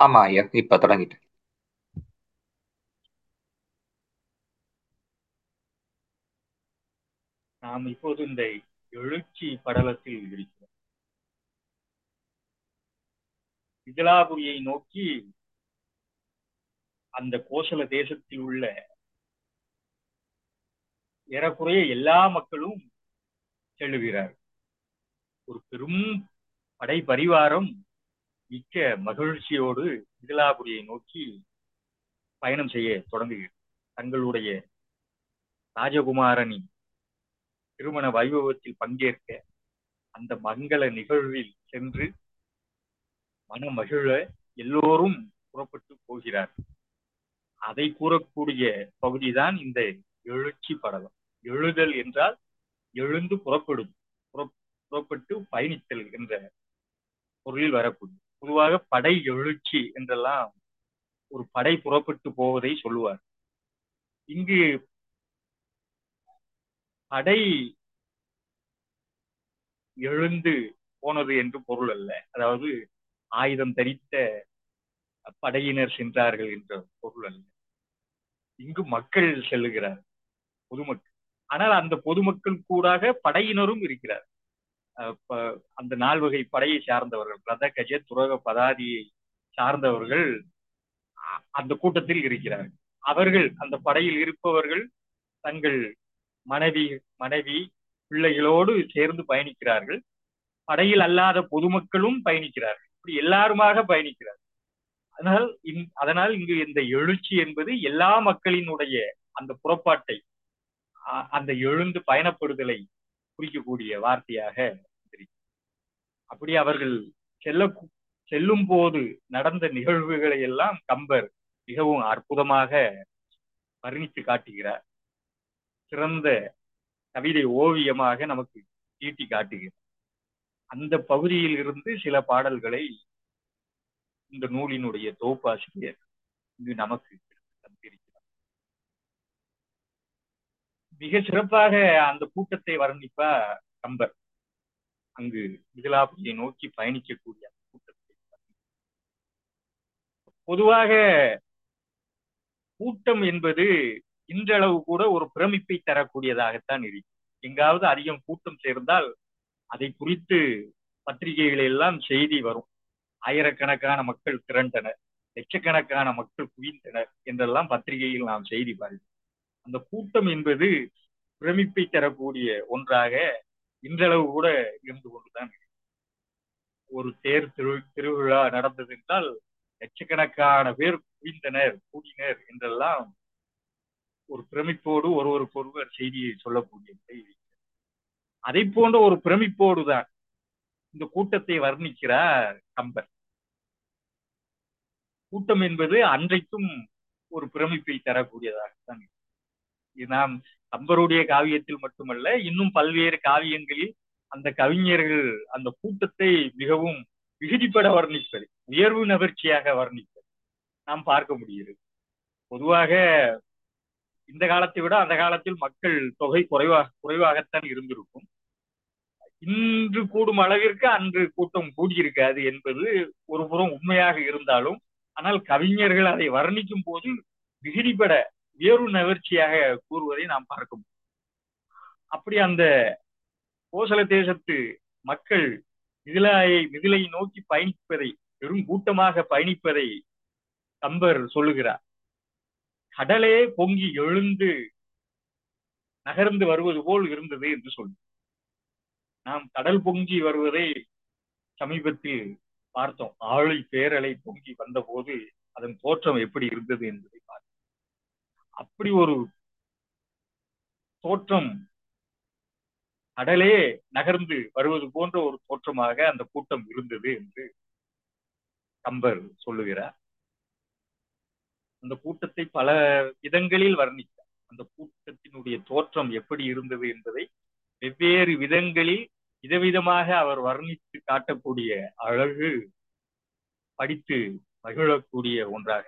ஆமா ஐயா இப்ப தொடங்கிட்டேன் நாம் இப்போது இந்த எழுச்சி படலத்தில் இருக்கிறோம் மிதிலாபுரியை நோக்கி அந்த கோசல தேசத்தில் உள்ள ஏறக்குறைய எல்லா மக்களும் செல்லுகிறார் ஒரு பெரும் படை பரிவாரம் மிக்க மகிழ்ச்சியோடு மிதிலாபுரியை நோக்கி பயணம் செய்ய தொடங்குகிறது தங்களுடைய ராஜகுமாரனின் திருமண வைபவத்தில் பங்கேற்க அந்த மங்கள நிகழ்வில் சென்று மன மகிழ எல்லோரும் புறப்பட்டு போகிறார் அதை கூறக்கூடிய பகுதிதான் இந்த எழுச்சி படலம் எழுதல் என்றால் எழுந்து புறப்படும் புறப்பட்டு பயணித்தல் என்ற பொருளில் வரக்கூடிய பொதுவாக படை எழுச்சி என்றெல்லாம் ஒரு படை புறப்பட்டு போவதை சொல்லுவார் இங்கு படை எழுந்து போனது என்று பொருள் அல்ல அதாவது ஆயுதம் தரித்த படையினர் சென்றார்கள் என்ற பொருள் அல்ல இங்கு மக்கள் செல்லுகிறார் பொதுமக்கள் ஆனால் அந்த பொதுமக்கள் கூடாக படையினரும் இருக்கிறார் அந்த நால்வகை படையை சார்ந்தவர்கள் ரத கஜ துரக பதாதியை சார்ந்தவர்கள் அந்த கூட்டத்தில் இருக்கிறார்கள் அவர்கள் அந்த படையில் இருப்பவர்கள் தங்கள் மனைவி மனைவி பிள்ளைகளோடு சேர்ந்து பயணிக்கிறார்கள் படையில் அல்லாத பொதுமக்களும் பயணிக்கிறார்கள் இப்படி எல்லாருமாக பயணிக்கிறார்கள் அதனால் அதனால் இங்கு இந்த எழுச்சி என்பது எல்லா மக்களினுடைய அந்த புறப்பாட்டை அந்த எழுந்து பயணப்படுதலை குறிக்கக்கூடிய வார்த்தையாக அப்படி அவர்கள் செல்ல செல்லும் போது நடந்த நிகழ்வுகளை எல்லாம் கம்பர் மிகவும் அற்புதமாக வர்ணித்து காட்டுகிறார் சிறந்த கவிதை ஓவியமாக நமக்கு தீட்டி காட்டுகிறார் அந்த பகுதியில் இருந்து சில பாடல்களை இந்த நூலினுடைய தொகுப்பாசிரியர் இங்கு நமக்கு தந்திருக்கிறார் மிக சிறப்பாக அந்த கூட்டத்தை வர்ணிப்பா கம்பர் அங்கு மிதிலாபுரியை நோக்கி பயணிக்கக்கூடிய அந்த கூட்டத்தை பொதுவாக கூட்டம் என்பது இன்றளவு கூட ஒரு பிரமிப்பை தரக்கூடியதாகத்தான் இருக்கு எங்காவது அதிகம் கூட்டம் சேர்ந்தால் அதை குறித்து பத்திரிகைகள் எல்லாம் செய்தி வரும் ஆயிரக்கணக்கான மக்கள் திரண்டனர் லட்சக்கணக்கான மக்கள் குவிந்தனர் என்றெல்லாம் பத்திரிகையில் நாம் செய்தி பார்க்கிறோம் அந்த கூட்டம் என்பது பிரமிப்பை தரக்கூடிய ஒன்றாக இன்றளவு கூட இருந்து கொண்டுதான் ஒரு தேர் திரு திருவிழா நடந்தது என்றால் லட்சக்கணக்கான பேர் குவிந்தனர் கூடினர் என்றெல்லாம் ஒரு பிரமிப்போடு ஒருவருக்கொருவர் செய்தியை சொல்லக்கூடிய செய்தி அதை போன்ற ஒரு பிரமிப்போடு தான் இந்த கூட்டத்தை வர்ணிக்கிறார் கம்பர் கூட்டம் என்பது அன்றைக்கும் ஒரு பிரமிப்பை தரக்கூடியதாகத்தான் நாம் கம்பருடைய காவியத்தில் மட்டுமல்ல இன்னும் பல்வேறு காவியங்களில் அந்த கவிஞர்கள் அந்த கூட்டத்தை மிகவும் விகுதிப்பட வர்ணிப்பது உயர்வு நகர்ச்சியாக வர்ணிப்பது நாம் பார்க்க முடிகிறது பொதுவாக இந்த காலத்தை விட அந்த காலத்தில் மக்கள் தொகை குறைவாக குறைவாகத்தான் இருந்திருக்கும் இன்று கூடும் அளவிற்கு அன்று கூட்டம் கூடியிருக்காது என்பது ஒரு புறம் உண்மையாக இருந்தாலும் ஆனால் கவிஞர்கள் அதை வர்ணிக்கும் போது விகிடிப்பட உயர்வு நகர்ச்சியாக கூறுவதை நாம் பார்க்க முடியும் அப்படி அந்த கோசல தேசத்து மக்கள் மிதிலாயை மிதிலை நோக்கி பயணிப்பதை பெரும் கூட்டமாக பயணிப்பதை கம்பர் சொல்லுகிறார் கடலே பொங்கி எழுந்து நகர்ந்து வருவது போல் இருந்தது என்று சொல்லு நாம் கடல் பொங்கி வருவதை சமீபத்தில் பார்த்தோம் ஆழி பேரலை பொங்கி வந்தபோது அதன் தோற்றம் எப்படி இருந்தது என்பதை பார்த்தோம் அப்படி ஒரு தோற்றம் கடலே நகர்ந்து வருவது போன்ற ஒரு தோற்றமாக அந்த கூட்டம் இருந்தது என்று கம்பர் சொல்லுகிறார் அந்த கூட்டத்தை பல விதங்களில் வர்ணித்தார் அந்த கூட்டத்தினுடைய தோற்றம் எப்படி இருந்தது என்பதை வெவ்வேறு விதங்களில் விதவிதமாக அவர் வர்ணித்து காட்டக்கூடிய அழகு படித்து மகிழக்கூடிய ஒன்றாக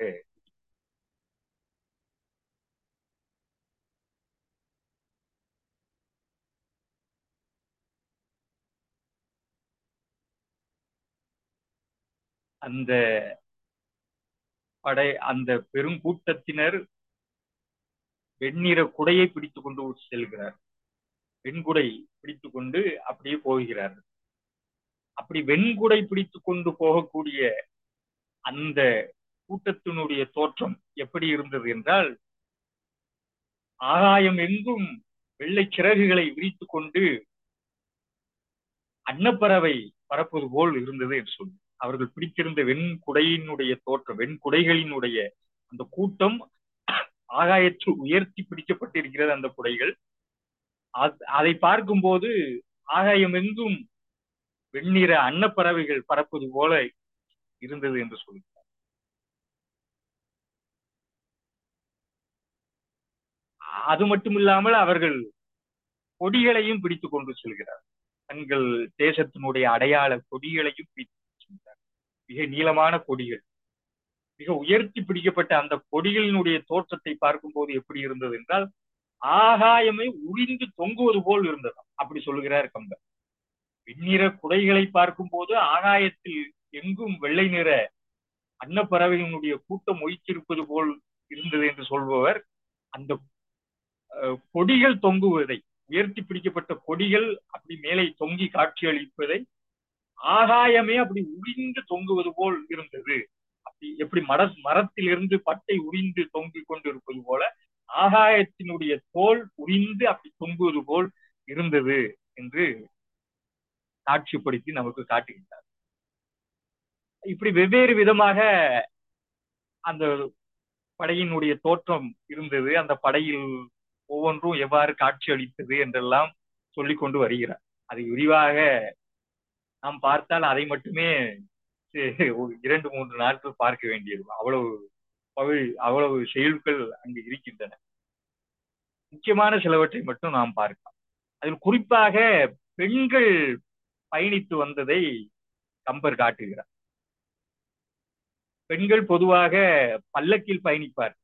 அந்த படை அந்த பெருங்கூட்டத்தினர் வெண்ணிற குடையை பிடித்துக் கொண்டு செல்கிறார் வெண்குடை பிடித்துக் கொண்டு அப்படியே போகிறார்கள் அப்படி வெண்குடை பிடித்துக் கொண்டு போகக்கூடிய அந்த கூட்டத்தினுடைய தோற்றம் எப்படி இருந்தது என்றால் ஆகாயம் எங்கும் வெள்ளை சிறகுகளை விரித்துக் கொண்டு அன்னப்பறவை பறப்பது போல் இருந்தது என்று சொல்லி அவர்கள் பிடித்திருந்த வெண்குடையினுடைய தோற்றம் வெண்குடைகளினுடைய அந்த கூட்டம் ஆகாயத்தில் உயர்த்தி பிடிக்கப்பட்டிருக்கிறது அந்த குடைகள் அதை பார்க்கும்போது ஆகாயம் எங்கும் வெண்ணிற அன்னப்பறவைகள் பறப்பது போல இருந்தது என்று சொல்கிறார் அது மட்டும் இல்லாமல் அவர்கள் கொடிகளையும் பிடித்துக் கொண்டு செல்கிறார் தங்கள் தேசத்தினுடைய அடையாள கொடிகளையும் பிடித்து செல்கிறார் மிக நீளமான கொடிகள் மிக உயர்த்தி பிடிக்கப்பட்ட அந்த கொடிகளினுடைய தோற்றத்தை பார்க்கும்போது எப்படி இருந்தது என்றால் ஆகாயமே உறிந்து தொங்குவது போல் இருந்தது அப்படி சொல்லுகிறார் கம்பர் வெண்ணிற குடைகளை பார்க்கும் போது ஆகாயத்தில் எங்கும் வெள்ளை நிற அன்னப்பறவைகளுடைய கூட்டம் ஒய்ச்சிருப்பது போல் இருந்தது என்று சொல்பவர் அந்த கொடிகள் தொங்குவதை உயர்த்தி பிடிக்கப்பட்ட கொடிகள் அப்படி மேலே தொங்கி காட்சி அளிப்பதை ஆகாயமே அப்படி உறிந்து தொங்குவது போல் இருந்தது அப்படி எப்படி மர மரத்திலிருந்து பட்டை உறிந்து தொங்கிக் கொண்டு இருப்பது போல ஆகாயத்தினுடைய தோல் உறிந்து அப்படி தொங்குவது போல் இருந்தது என்று காட்சிப்படுத்தி நமக்கு காட்டுகின்றார் இப்படி வெவ்வேறு விதமாக அந்த படையினுடைய தோற்றம் இருந்தது அந்த படையில் ஒவ்வொன்றும் எவ்வாறு காட்சி அளித்தது என்றெல்லாம் சொல்லிக் கொண்டு வருகிறார் அதை விரிவாக நாம் பார்த்தால் அதை மட்டுமே இரண்டு மூன்று நாட்கள் பார்க்க வேண்டியிருக்கும் அவ்வளவு அவ்வளவு செயல்கள் அங்கு இருக்கின்றன முக்கியமான சிலவற்றை மட்டும் நாம் பார்க்கலாம் அதில் குறிப்பாக பெண்கள் பயணித்து வந்ததை கம்பர் காட்டுகிறார் பெண்கள் பொதுவாக பல்லக்கில் பயணிப்பார்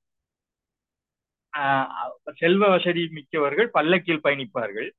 செல்வ வசதி மிக்கவர்கள் பல்லக்கில் பயணிப்பார்கள்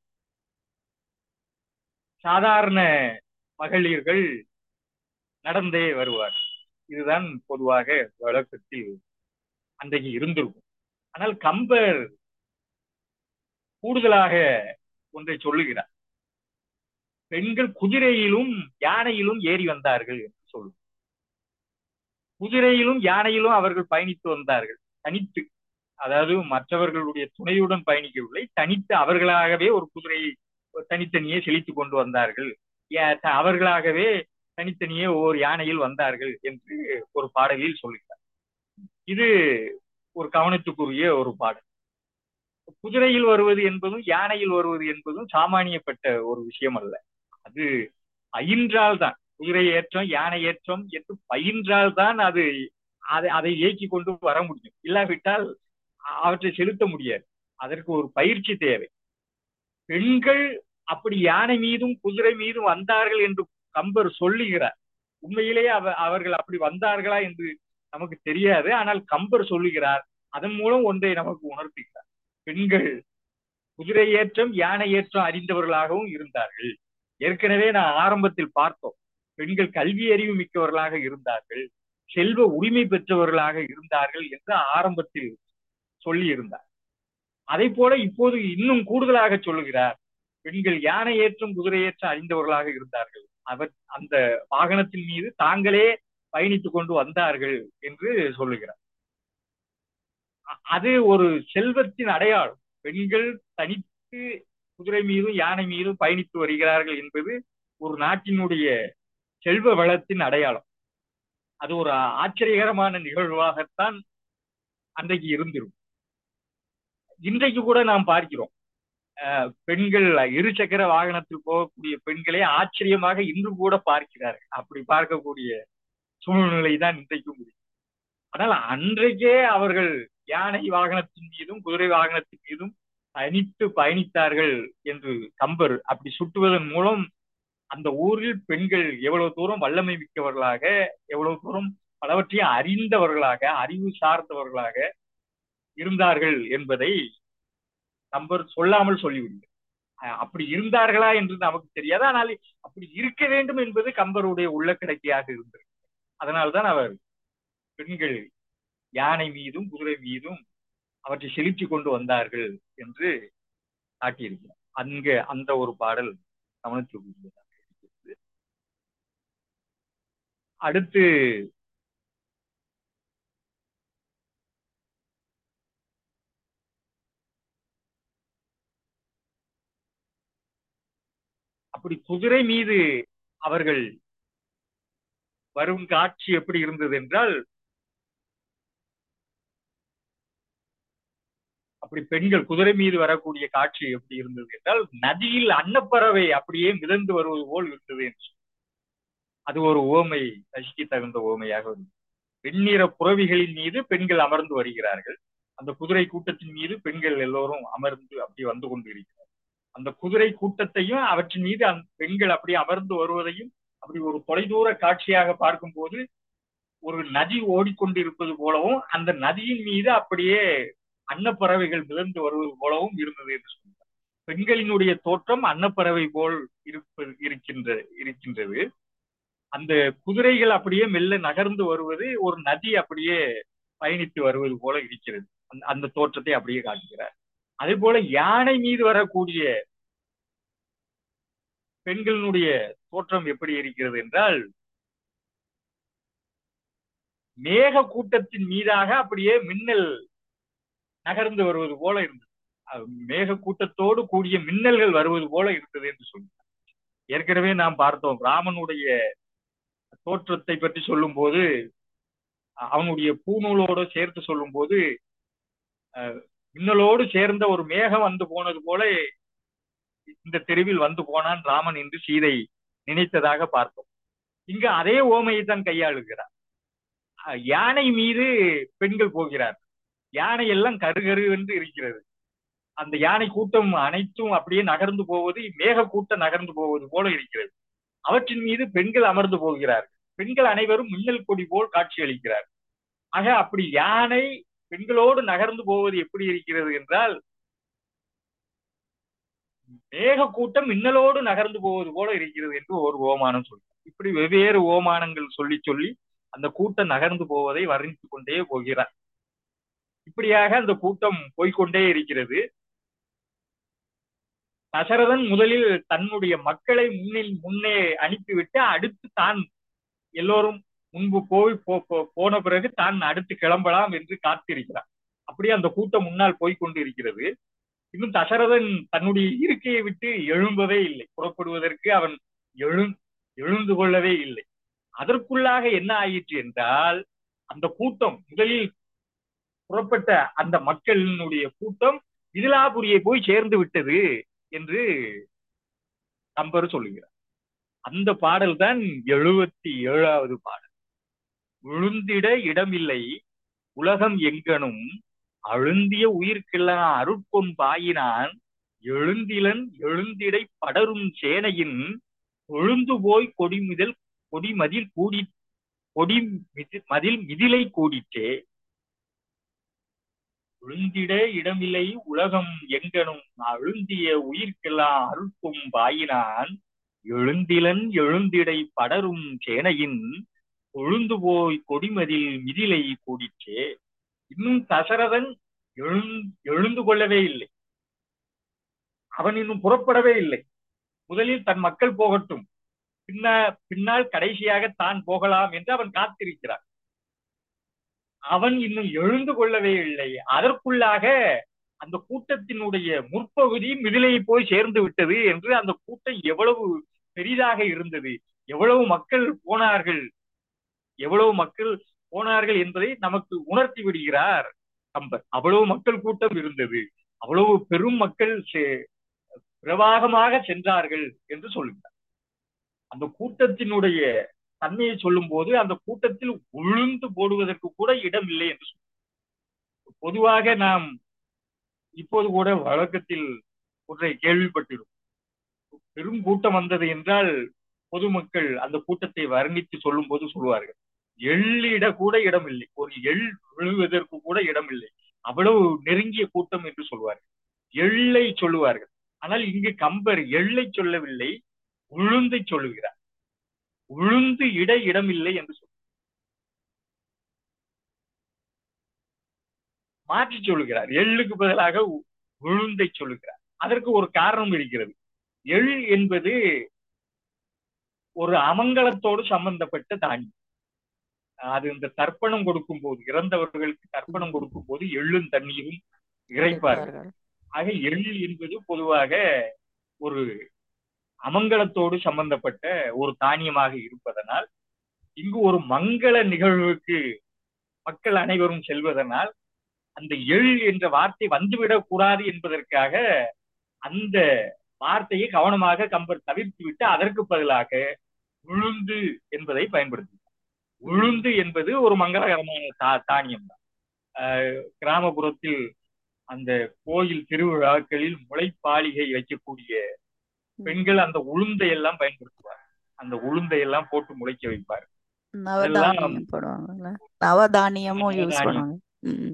சாதாரண மகளிர்கள் நடந்தே வருவார் இதுதான் பொதுவாக வழக்கத்தில் அன்றைக்கு இருந்திருக்கும் ஆனால் கம்பர் கூடுதலாக ஒன்றை சொல்லுகிறார் பெண்கள் குதிரையிலும் யானையிலும் ஏறி வந்தார்கள் என்று சொல்லும் குதிரையிலும் யானையிலும் அவர்கள் பயணித்து வந்தார்கள் தனித்து அதாவது மற்றவர்களுடைய துணையுடன் பயணிக்கவில்லை தனித்து அவர்களாகவே ஒரு குதிரையை தனித்தனியே செலுத்திக் கொண்டு வந்தார்கள் அவர்களாகவே தனித்தனியே ஒவ்வொரு யானையில் வந்தார்கள் என்று ஒரு பாடலில் சொல்லுகிறார் இது ஒரு கவனத்துக்குரிய ஒரு பாடல் குதிரையில் வருவது என்பதும் யானையில் வருவது என்பதும் சாமானியப்பட்ட ஒரு விஷயம் அல்ல அது பயின்றால் தான் குதிரை ஏற்றம் யானை ஏற்றம் என்று பயின்றால் தான் அது அதை அதை இயக்கி கொண்டு வர முடியும் இல்லாவிட்டால் அவற்றை செலுத்த முடியாது அதற்கு ஒரு பயிற்சி தேவை பெண்கள் அப்படி யானை மீதும் குதிரை மீதும் வந்தார்கள் என்று கம்பர் சொல்லுகிறார் உண்மையிலேயே அவ அவர்கள் அப்படி வந்தார்களா என்று நமக்கு தெரியாது ஆனால் கம்பர் சொல்லுகிறார் அதன் மூலம் ஒன்றை நமக்கு உணர்த்துகிறார் பெண்கள் குதிரை ஏற்றம் யானை ஏற்றம் அறிந்தவர்களாகவும் இருந்தார்கள் ஏற்கனவே நான் ஆரம்பத்தில் பார்த்தோம் பெண்கள் கல்வி அறிவு மிக்கவர்களாக இருந்தார்கள் செல்வ உரிமை பெற்றவர்களாக இருந்தார்கள் என்று ஆரம்பத்தில் சொல்லி இருந்தார் அதை போல இப்போது இன்னும் கூடுதலாக சொல்லுகிறார் பெண்கள் யானை ஏற்றம் குதிரை ஏற்றம் அறிந்தவர்களாக இருந்தார்கள் அவர் அந்த வாகனத்தின் மீது தாங்களே பயணித்துக் கொண்டு வந்தார்கள் என்று சொல்லுகிறார் அது ஒரு செல்வத்தின் அடையாளம் பெண்கள் தனித்து குதிரை மீதும் யானை மீதும் பயணித்து வருகிறார்கள் என்பது ஒரு நாட்டினுடைய செல்வ வளத்தின் அடையாளம் அது ஒரு ஆச்சரியகரமான நிகழ்வாகத்தான் அன்றைக்கு இருந்திருக்கும் இன்றைக்கு கூட நாம் பார்க்கிறோம் பெண்கள் இரு சக்கர வாகனத்தில் போகக்கூடிய பெண்களே ஆச்சரியமாக இன்று கூட பார்க்கிறார்கள் அப்படி பார்க்கக்கூடிய சூழ்நிலை தான் இன்றைக்கும் முடியும் ஆனால் அன்றைக்கே அவர்கள் யானை வாகனத்தின் மீதும் குதிரை வாகனத்தின் மீதும் தனித்து பயணித்தார்கள் என்று கம்பர் அப்படி சுட்டுவதன் மூலம் அந்த ஊரில் பெண்கள் எவ்வளவு தூரம் வல்லமை மிக்கவர்களாக எவ்வளவு தூரம் பலவற்றையும் அறிந்தவர்களாக அறிவு சார்ந்தவர்களாக இருந்தார்கள் என்பதை கம்பர் சொல்லாமல் சொல்லிவிடுகிறார் அப்படி இருந்தார்களா என்று நமக்கு தெரியாது ஆனால் அப்படி இருக்க வேண்டும் என்பது கம்பருடைய உள்ள கிடக்கையாக இருந்தது அதனால்தான் அவர் பெண்கள் யானை மீதும் குதிரை மீதும் அவற்றை செலுத்தி கொண்டு வந்தார்கள் என்று காட்டியிருக்கிறார் அங்க அந்த ஒரு பாடல் கவனத்திற்குரியதாக இருக்கிறது அடுத்து அப்படி குதிரை மீது அவர்கள் வரும் காட்சி எப்படி இருந்தது என்றால் அப்படி பெண்கள் குதிரை மீது வரக்கூடிய காட்சி எப்படி இருந்தது என்றால் நதியில் அன்னப்பறவை அப்படியே மிதந்து வருவது போல் இருந்தது என்று அது ஒரு ஓமை ரசிக்க தகுந்த ஓமையாக இருந்தது வெண்ணிற புறவிகளின் மீது பெண்கள் அமர்ந்து வருகிறார்கள் அந்த குதிரை கூட்டத்தின் மீது பெண்கள் எல்லோரும் அமர்ந்து அப்படி வந்து கொண்டு இருக்கிறார்கள் அந்த குதிரை கூட்டத்தையும் அவற்றின் மீது அந்த பெண்கள் அப்படி அமர்ந்து வருவதையும் அப்படி ஒரு தொலைதூர காட்சியாக பார்க்கும்போது ஒரு நதி ஓடிக்கொண்டிருப்பது போலவும் அந்த நதியின் மீது அப்படியே அன்னப்பறவைகள் மிதந்து வருவது போலவும் இருந்தது என்று சொன்னார் பெண்களினுடைய தோற்றம் அன்னப்பறவை போல் இருப்பது இருக்கின்ற இருக்கின்றது அந்த குதிரைகள் அப்படியே மெல்ல நகர்ந்து வருவது ஒரு நதி அப்படியே பயணித்து வருவது போல இருக்கிறது அந்த தோற்றத்தை அப்படியே காட்டுகிறார் அதே போல யானை மீது வரக்கூடிய பெண்களினுடைய தோற்றம் எப்படி இருக்கிறது என்றால் மேக கூட்டத்தின் மீதாக அப்படியே மின்னல் நகர்ந்து வருவது போல இருந்தது மேக கூட்டத்தோடு கூடிய மின்னல்கள் வருவது போல இருந்தது என்று சொன்னார் ஏற்கனவே நாம் பார்த்தோம் ராமனுடைய தோற்றத்தை பற்றி சொல்லும் போது அவனுடைய பூநூலோடு சேர்த்து சொல்லும் போது மின்னலோடு சேர்ந்த ஒரு மேகம் வந்து போனது போல இந்த தெருவில் வந்து போனான் ராமன் என்று சீதை நினைத்ததாக பார்த்தோம் இங்கு அதே ஓமையை தான் கையாளுகிறார் யானை மீது பெண்கள் போகிறார் யானை எல்லாம் கருகரு என்று இருக்கிறது அந்த யானை கூட்டம் அனைத்தும் அப்படியே நகர்ந்து போவது மேக கூட்டம் நகர்ந்து போவது போல இருக்கிறது அவற்றின் மீது பெண்கள் அமர்ந்து போகிறார்கள் பெண்கள் அனைவரும் மின்னல் கொடி போல் காட்சி அளிக்கிறார் ஆக அப்படி யானை பெண்களோடு நகர்ந்து போவது எப்படி இருக்கிறது என்றால் மேக கூட்டம் மின்னலோடு நகர்ந்து போவது போல இருக்கிறது என்று ஒரு ஓமானம் சொல்லி இப்படி வெவ்வேறு ஓமானங்கள் சொல்லி சொல்லி அந்த கூட்டம் நகர்ந்து போவதை வர்ணித்துக் கொண்டே போகிறார் இப்படியாக அந்த கூட்டம் போய்கொண்டே இருக்கிறது தசரதன் முதலில் தன்னுடைய மக்களை முன்னில் முன்னே அனுப்பிவிட்டு அடுத்து தான் எல்லோரும் முன்பு போய் போன பிறகு தான் அடுத்து கிளம்பலாம் என்று காத்திருக்கிறார் அப்படியே அந்த கூட்டம் முன்னால் போய்கொண்டு இருக்கிறது இன்னும் தசரதன் தன்னுடைய இருக்கையை விட்டு எழும்பவே இல்லை புறப்படுவதற்கு அவன் எழு எழுந்து கொள்ளவே இல்லை அதற்குள்ளாக என்ன ஆயிற்று என்றால் அந்த கூட்டம் முதலில் புறப்பட்ட அந்த மக்களினுடைய கூட்டம் மிதிலாபுரியை போய் சேர்ந்து விட்டது என்று கம்பர் சொல்லுகிறார் அந்த பாடல் தான் எழுபத்தி ஏழாவது பாடல் விழுந்திட இடமில்லை உலகம் எங்கனும் அழுந்திய உயிர்க்கெல்லாம் அருட்பொன் பாயினான் எழுந்திலன் எழுந்திடை படரும் சேனையின் எழுந்து போய் கொடிமிதல் கொடிமதில் கூடி கொடி மதில் மிதிலை கூடிற்றே விழுந்திட இடமில்லை உலகம் எங்கனும் அழுந்திய உயிர்க்கெல்லாம் அருட்கும் பாயினான் எழுந்திலன் எழுந்திடை படரும் சேனையின் கொழுந்து போய் கொடிமதில் மிதிலை கூடிற்றே இன்னும் தசரதன் எழு எழுந்து கொள்ளவே இல்லை அவன் இன்னும் புறப்படவே இல்லை முதலில் தன் மக்கள் போகட்டும் பின்ன பின்னால் கடைசியாக தான் போகலாம் என்று அவன் காத்திருக்கிறான் அவன் இன்னும் எழுந்து கொள்ளவே இல்லை அதற்குள்ளாக அந்த கூட்டத்தினுடைய முற்பகுதி மிதிலையை போய் சேர்ந்து விட்டது என்று அந்த கூட்டம் எவ்வளவு பெரிதாக இருந்தது எவ்வளவு மக்கள் போனார்கள் எவ்வளவு மக்கள் போனார்கள் என்பதை நமக்கு உணர்த்தி விடுகிறார் கம்பர் அவ்வளவு மக்கள் கூட்டம் இருந்தது அவ்வளவு பெரும் மக்கள் பிரவாகமாக சென்றார்கள் என்று சொல்லுகிறார் அந்த கூட்டத்தினுடைய தன்மையை சொல்லும் போது அந்த கூட்டத்தில் உளுந்து போடுவதற்கு கூட இடம் இல்லை என்று சொல்லும் பொதுவாக நாம் இப்போது கூட வழக்கத்தில் ஒன்றை கேள்விப்பட்டிருக்கும் பெரும் கூட்டம் வந்தது என்றால் பொதுமக்கள் அந்த கூட்டத்தை வர்ணித்து சொல்லும் போது சொல்லுவார்கள் எள்ளிட கூட இடம் இல்லை ஒரு எள் விழுவதற்கு கூட இடம் இல்லை அவ்வளவு நெருங்கிய கூட்டம் என்று சொல்வார்கள் எள்ளை சொல்லுவார்கள் ஆனால் இங்கு கம்பர் எள்ளை சொல்லவில்லை உளுந்தை சொல்லுகிறார் உளுந்து இட இடமில்லை என்று சொல்ல மாற்றி சொல்லுகிறார் எள்ளுக்கு பதிலாக உ- உளுந்தை சொல்லுகிறார் அதற்கு ஒரு காரணம் இருக்கிறது எள் என்பது ஒரு அமங்கலத்தோடு சம்பந்தப்பட்ட தானியம் அது இந்த தர்ப்பணம் கொடுக்கும் போது இறந்தவர்களுக்கு தர்ப்பணம் கொடுக்கும் போது எள்ளும் தண்ணீரும் இறைப்பார்கள் இருப்பார்கள். ஆக எள் என்பது பொதுவாக ஒரு அமங்கலத்தோடு சம்பந்தப்பட்ட ஒரு தானியமாக இருப்பதனால் இங்கு ஒரு மங்கள நிகழ்வுக்கு மக்கள் அனைவரும் செல்வதனால் அந்த எள் என்ற வார்த்தை வந்துவிடக் கூடாது என்பதற்காக அந்த வார்த்தையை கவனமாக கம்பர் தவிர்த்து விட்டு அதற்கு பதிலாக உளுந்து என்பதை பயன்படுத்தி உளுந்து என்பது ஒரு மங்களகரமான தா தானியம் தான் ஆஹ் கிராமப்புறத்தில் அந்த கோயில் திருவிழாக்களில் முளைப்பாலிகை வைக்கக்கூடிய பெண்கள் அந்த உளுந்தை எல்லாம் பயன்படுத்துவார் அந்த உளுந்தை எல்லாம் போட்டு முளைக்க வைப்பார் நவதானியம் போடுவாங்கல்ல நவதானியமும் யூஸ் நவதானியம். பண்ணுவாங்க ம்.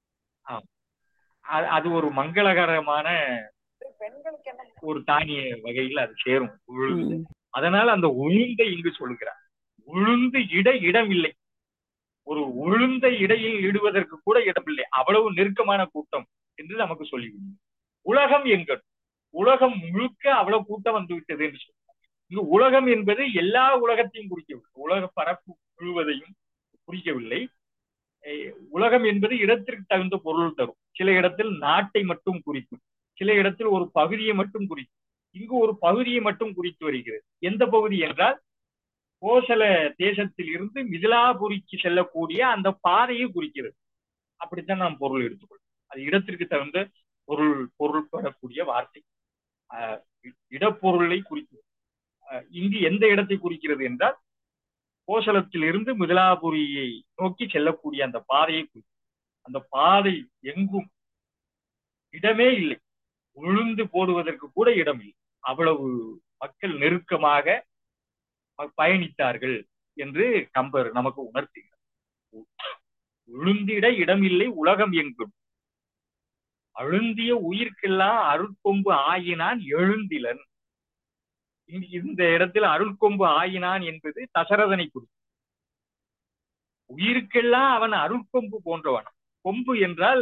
அது- அது ஒரு மங்களகரமான ஒரு தானிய வகையில் அது சேரும் உளுந்து ம். அதனால அந்த உளுந்தை இங்கு சொல்கிறார் உளுந்து இட இடம் இல்லை ஒரு உளுந்தை இடையில் இடுவதற்கு கூட இடமில்லை அவ்வளவு நெருக்கமான கூட்டம் என்று நமக்கு சொல்லிவிடும் உலகம் எங்கள் உலகம் முழுக்க அவ்வளவு கூட்டம் வந்து விட்டது என்று சொல்றார் இங்கு உலகம் என்பது எல்லா உலகத்தையும் குறிக்கவில்லை உலக பரப்பு முழுவதையும் குறிக்கவில்லை அஹ் உலகம் என்பது இடத்திற்கு தகுந்த பொருள் தரும் சில இடத்தில் நாட்டை மட்டும் குறிக்கும் சில இடத்தில் ஒரு பகுதியை மட்டும் குறிக்கும் இங்கு ஒரு பகுதியை மட்டும் குறித்து வருகிறது எந்த பகுதி என்றால் கோசல தேசத்தில் இருந்து மிதிலாபுரிக்கு செல்லக்கூடிய அந்த பாதையை குறிக்கிறது அப்படித்தான் நாம் பொருள் எடுத்துக்கொள்ளும் அது இடத்திற்கு தகுந்த பொருள் பொருள் பெறக்கூடிய வார்த்தை ஆஹ் இ- இடப்பொருளை குறிக்கிறது ஆஹ் இங்கு எந்த இடத்தை குறிக்கிறது என்றால் கோசலத்தில் இருந்து மிதிலாபுரியை நோக்கி செல்லக்கூடிய அந்த பாதையை குறிக்கிறது அந்த பாதை எங்கும் இடமே இல்லை உளுந்து போடுவதற்கு கூட இடம் இல்லை அவ்வளவு மக்கள் நெருக்கமாக ப- பயணித்தார்கள் என்று கம்பர் நமக்கு உணர்த்துகிறார் உளுந்திட இடமில்லை உலகம் எங்கும் அழுந்திய உயிர்க்கெல்லாம் அருட்கொம்பு ஆயினான் எழுந்திலன் இங்க- இந்த இடத்தில் அருட்கொம்பு ஆயினான் என்பது தசரதனை குறிக்கும் உயிருக்கெல்லாம் அவன் அருட்கொம்பு போன்றவன் கொம்பு என்றால்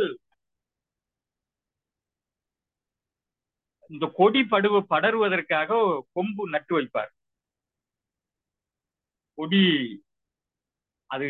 இந்த கொடி படுவ படருவதற்காக கொம்பு நட்டு வைப்பார் கொடி அது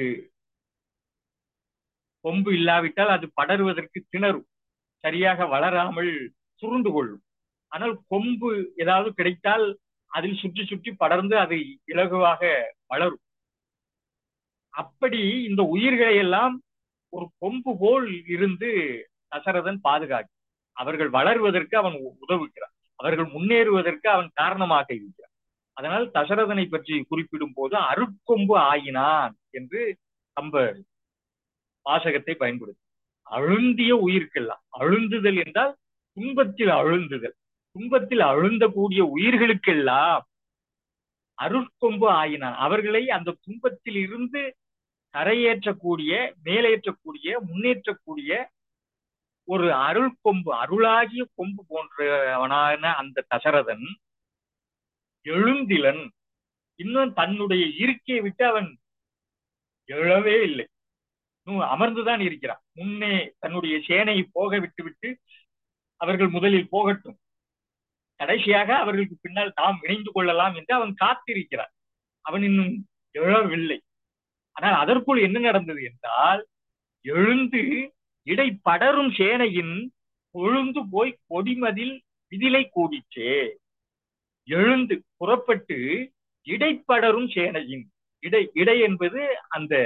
கொம்பு இல்லாவிட்டால் அது படருவதற்கு திணறும் சரியாக வளராமல் சுருண்டு கொள்ளும் ஆனால் கொம்பு ஏதாவது கிடைத்தால் அதில் சுற்றி சுற்றி படர்ந்து அது இலகுவாக வளரும் அப்படி இந்த உயிர்களை எல்லாம் ஒரு கொம்பு போல் இருந்து தசரதன் பாதுகாக்க அவர்கள் வளர்வதற்கு அவன் உ- உதவுகிறான் அவர்கள் முன்னேறுவதற்கு அவன் காரணமாக இருக்கிறான் அதனால் தசரதனை பற்றி குறிப்பிடும் போது அருட்கொம்பு ஆயினான் என்று கம்பர் வாசகத்தை பயன்படுத்தி அழுந்திய உயிர்க்கெல்லாம் அழுந்துதல் என்றால் துன்பத்தில் அழுந்துதல் துன்பத்தில் அழுந்தக்கூடிய உயிர்களுக்கெல்லாம் அருட்கொம்பு ஆயினான் அவர்களை அந்த துன்பத்தில் இருந்து கரையேற்றக்கூடிய மேலேற்றக்கூடிய முன்னேற்றக்கூடிய ஒரு அருள் கொம்பு அருளாகிய கொம்பு போன்றவனான அந்த தசரதன் எழுந்திலன் இன்னும் தன்னுடைய இருக்கையை விட்டு அவன் எழவே இல்லை இன்னும் அமர்ந்துதான் இருக்கிறான் முன்னே தன்னுடைய சேனையை போக விட்டு விட்டு அவர்கள் முதலில் போகட்டும் கடைசியாக அவர்களுக்கு பின்னால் தாம் இணைந்து கொள்ளலாம் என்று அவன் காத்திருக்கிறான் அவன் இன்னும் எழவில்லை ஆனால் அதற்குள் என்ன நடந்தது என்றால் எழுந்து இடை படரும் சேனையின் கொழுந்து போய் கொடிமதில் விதிலை கூடிச்சே எழுந்து புறப்பட்டு இடைப்படரும் சேனையின் இடை இடை என்பது அந்த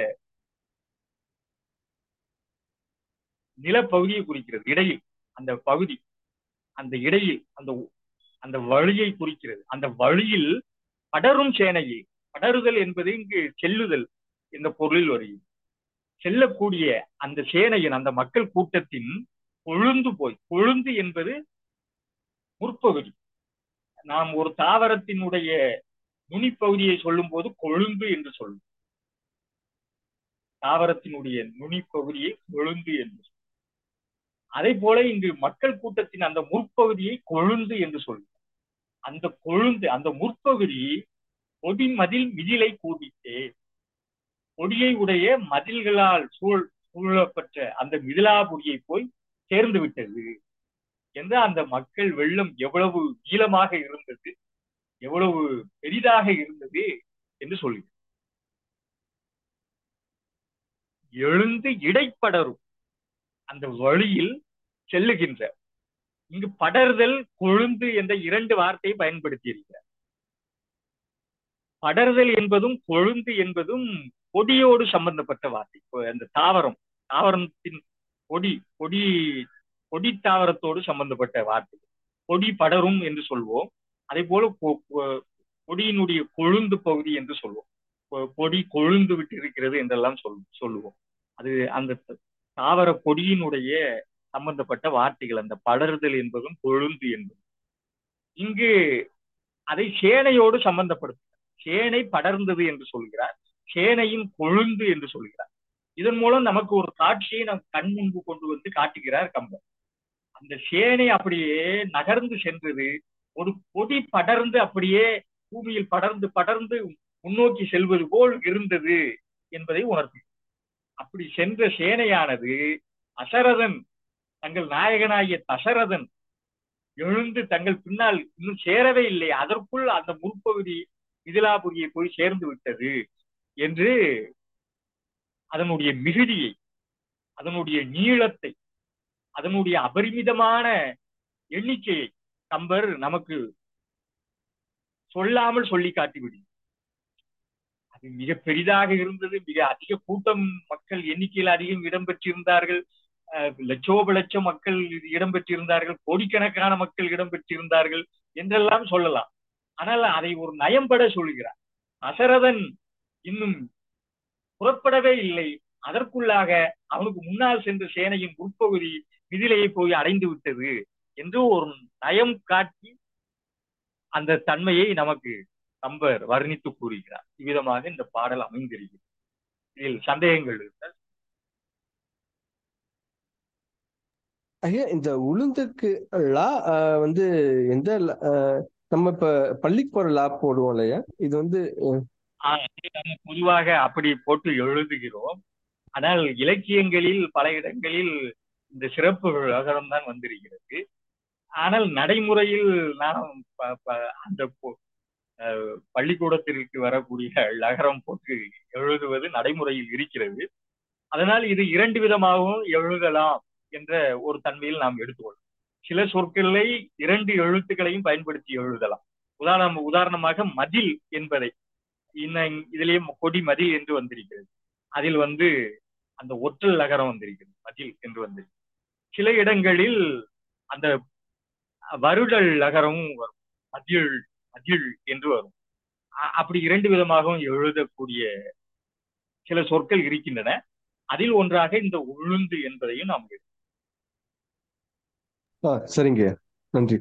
நிலப்பகுதியை குறிக்கிறது இடையில் அந்த பகுதி அந்த இடையில் அந்த அந்த வழியை குறிக்கிறது அந்த வழியில் படரும் சேனையை படருதல் என்பது இங்கு செல்லுதல் என்ற பொருளில் வருகிறது செல்லக்கூடிய அந்த சேனையின் அந்த மக்கள் கூட்டத்தின் கொழுந்து போய் கொழுந்து என்பது முற்பகுதி நாம் ஒரு தாவரத்தினுடைய நுனிப்பகுதியை சொல்லும் போது கொழுந்து என்று சொல்லும் தாவரத்தினுடைய நுனிப்பகுதியை கொழுந்து என்று சொல்லும் அதே போல இங்கு மக்கள் கூட்டத்தின் அந்த முற்பகுதியை கொழுந்து என்று சொல்லும் அந்த கொழுந்து அந்த முற்பகுதி கொடி மதில் மிதிலை கூடித்தே கொடியை உடைய மதில்களால் சூழ் சூழப்பட்ட அந்த மிதிலாபுரியை போய் சேர்ந்து விட்டது என்று அந்த மக்கள் வெள்ளம் எவ்வளவு நீளமாக இருந்தது எவ்வளவு பெரிதாக இருந்தது என்று சொல்லி எழுந்து இடைப்படரும் அந்த வழியில் செல்லுகின்ற இங்கு படர்தல் கொழுந்து என்ற இரண்டு வார்த்தையை பயன்படுத்தி இருக்கிறார் படர்தல் என்பதும் கொழுந்து என்பதும் கொடியோடு சம்பந்தப்பட்ட வார்த்தை அந்த தாவரம் தாவரத்தின் கொடி கொடி கொடி தாவரத்தோடு சம்பந்தப்பட்ட வார்த்தை கொடி படரும் என்று சொல்வோம் அதே போல கொடியினுடைய கொழுந்து பகுதி என்று சொல்வோம் கொடி கொழுந்து விட்டு இருக்கிறது என்றெல்லாம் சொல் சொல்லுவோம் அது அந்த தாவர கொடியினுடைய சம்பந்தப்பட்ட வார்த்தைகள் அந்த படர்தல் என்பதும் கொழுந்து என்பதும் இங்கு அதை சேனையோடு சம்பந்தப்படுத்த சேனை படர்ந்தது என்று சொல்கிறார் சேனையின் கொழுந்து என்று சொல்கிறார் இதன் மூலம் நமக்கு ஒரு காட்சியை நம் கண் முன்பு கொண்டு வந்து காட்டுகிறார் கம்பர் அந்த சேனை அப்படியே நகர்ந்து சென்றது ஒரு கொடி படர்ந்து அப்படியே பூமியில் படர்ந்து படர்ந்து முன்னோக்கி செல்வது போல் இருந்தது என்பதை உணர்த்தி அப்படி சென்ற சேனையானது அசரதன் தங்கள் நாயகனாகிய தசரதன் எழுந்து தங்கள் பின்னால் இன்னும் சேரவே இல்லை அதற்குள் அந்த முற்பகுதி மிதிலாபுரியை போய் சேர்ந்து விட்டது என்று அதனுடைய மிகுதியை அதனுடைய நீளத்தை அதனுடைய அபரிமிதமான எண்ணிக்கையை கம்பர் நமக்கு சொல்லாமல் சொல்லி காட்டிவிடும் அது மிக பெரிதாக இருந்தது மிக அதிக கூட்டம் மக்கள் எண்ணிக்கையில் அதிகம் இடம்பெற்றிருந்தார்கள் லட்சோப லட்சம் மக்கள் இடம்பெற்றிருந்தார்கள் கோடிக்கணக்கான மக்கள் இடம்பெற்றிருந்தார்கள் என்றெல்லாம் சொல்லலாம் ஆனால் அதை ஒரு நயம்பட சொல்கிறார் அசரதன் இன்னும் புறப்படவே இல்லை அதற்குள்ளாக அவனுக்கு முன்னால் சென்ற சேனையின் உட்பகுதி மிதிலையை போய் அடைந்து விட்டது என்று ஒரு நயம் காட்டி அந்த தன்மையை நமக்கு கம்பர் வர்ணித்து கூறுகிறார் இவ்விதமாக இந்த பாடல் அமைந்திருக்கிறது இதில் சந்தேகங்கள் இருந்தால் ஐயா இந்த உளுந்துக்கு லா வந்து எந்த நம்ம இப்ப பள்ளிக்கு போற லா போடுவோம் இல்லையா இது வந்து நம்ம பொதுவாக அப்படி போட்டு எழுதுகிறோம் ஆனால் இலக்கியங்களில் பல இடங்களில் இந்த சிறப்பு அகரம் தான் வந்திருக்கிறது ஆனால் நடைமுறையில் நாம் அந்த பள்ளிக்கூடத்திற்கு வரக்கூடிய லகரம் போட்டு எழுதுவது நடைமுறையில் இருக்கிறது அதனால் இது இரண்டு விதமாகவும் எழுதலாம் என்ற ஒரு தன்மையில் நாம் எடுத்துக்கொள்ளலாம் சில சொற்களை இரண்டு எழுத்துக்களையும் பயன்படுத்தி எழுதலாம் உதாரணம் உதாரணமாக மதில் என்பதை இன்னும் இதிலேயே கொடி மதில் என்று வந்திருக்கிறது அதில் வந்து அந்த ஒற்றல் நகரம் வந்திருக்கிறது மதில் என்று வந்திருக்கிறது சில இடங்களில் அந்த வருடல் நகரமும் வரும் மதில் மதில் என்று வரும் அப்படி இரண்டு விதமாகவும் எழுதக்கூடிய சில சொற்கள் இருக்கின்றன அதில் ஒன்றாக இந்த உளுந்து என்பதையும் நாம் சரிங்க நன்றி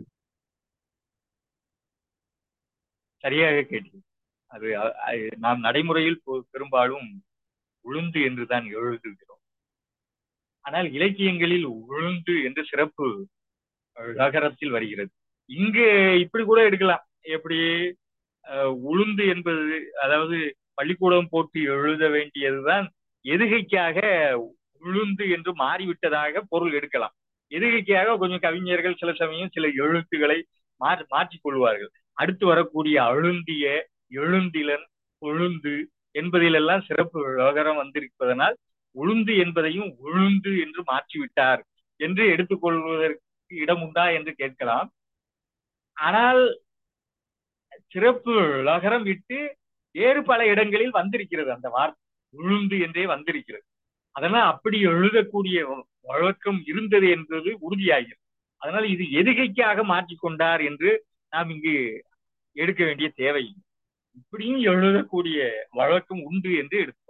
சரியாக கேட்டீங்க அது நாம் நடைமுறையில் பெரும்பாலும் உளுந்து என்றுதான் எழுதுகிறோம் ஆனால் இலக்கியங்களில் உளுந்து என்று சிறப்பு நகரத்தில் வருகிறது இங்கு இப்படி கூட எடுக்கலாம் எப்படி உளுந்து என்பது அதாவது பள்ளிக்கூடம் போட்டு எழுத வேண்டியதுதான் எதுகைக்காக உளுந்து என்று மாறிவிட்டதாக பொருள் எடுக்கலாம் எதுகைக்காக கொஞ்சம் கவிஞர்கள் சில சமயம் சில எழுத்துக்களை மாற்றி மாற்றிக் கொள்வார்கள் அடுத்து வரக்கூடிய அழுந்திய எழுந்திலன் கொழுந்து என்பதிலெல்லாம் சிறப்பு விவகாரம் வந்திருப்பதனால் உளுந்து என்பதையும் உளுந்து என்று மாற்றிவிட்டார் என்று எடுத்துக்கொள்வதற்கு இடம் உண்டா என்று கேட்கலாம் ஆனால் சிறப்பு லகரம் விட்டு வேறு பல இடங்களில் வந்திருக்கிறது அந்த வார்த்தை உளுந்து என்றே வந்திருக்கிறது அதனால் அப்படி எழுதக்கூடிய வழக்கம் இருந்தது என்பது உறுதியாகிறது அதனால் இது எதுகைக்காக மாற்றிக்கொண்டார் என்று நாம் இங்கு எடுக்க வேண்டிய தேவை இப்படியும் எழுதக்கூடிய வழக்கம் உண்டு என்று எடுப்போம்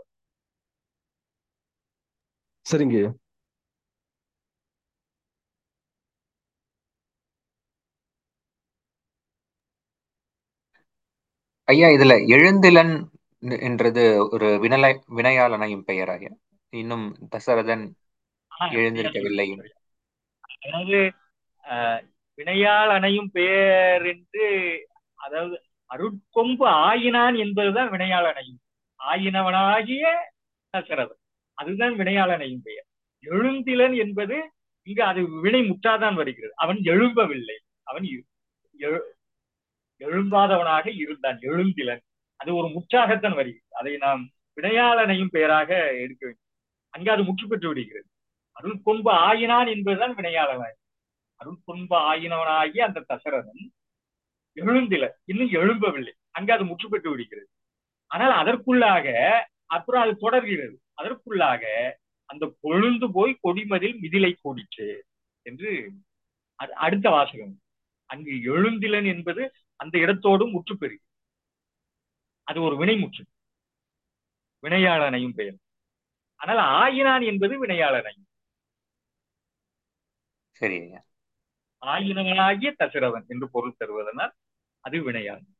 சரிங்க ஐயா இதுல எழுந்திலன் என்றது ஒரு வினலை வினையாளனையும் பெயர் ஐயா இன்னும் தசரதன் எழுந்திருக்கவில்லை அதாவது வினையால் அணையும் பெயர் என்று அதாவது அருட்கொம்பு ஆயினான் என்பதுதான் வினையால் அணையும் ஆயினவனாகிய தசரதன் அதுதான் வினையாளனையும் பெயர் எழுந்திலன் என்பது இங்கு அது வினை முற்றாதான் வருகிறது அவன் எழும்பவில்லை அவன் எழும்பாதவனாக இருந்தான் எழுந்திலன் அது ஒரு முற்றாகத்தான் வருகிறது அதை நாம் வினையாளனையும் பெயராக எடுக்க வேண்டும் அங்கே அது முற்று பெற்று விடுகிறது அருள் கொன்பு ஆயினான் என்பதுதான் வினையாளனாய் அருள் கொன்பு ஆயினவனாகி அந்த தசரதன் எழுந்தில இன்னும் எழும்பவில்லை அங்கே அது முற்று பெற்று விடுகிறது ஆனால் அதற்குள்ளாக அப்புறம் அது தொடர்கிறது அதற்குள்ளாக அந்த பொழுந்து போய் கொடிமதில் மிதிலை கூடிற்று என்று அடுத்த வாசகம் அங்கு எழுந்திலன் என்பது அந்த இடத்தோடு முற்று பெறுகிறது அது ஒரு வினைமுற்று வினையாளனையும் பெயர் ஆனால் ஆயினான் என்பது வினையாளனையும் சரி ஆயினவனாகிய தசரவன் என்று பொருள் தருவதனால் அது வினையாளன்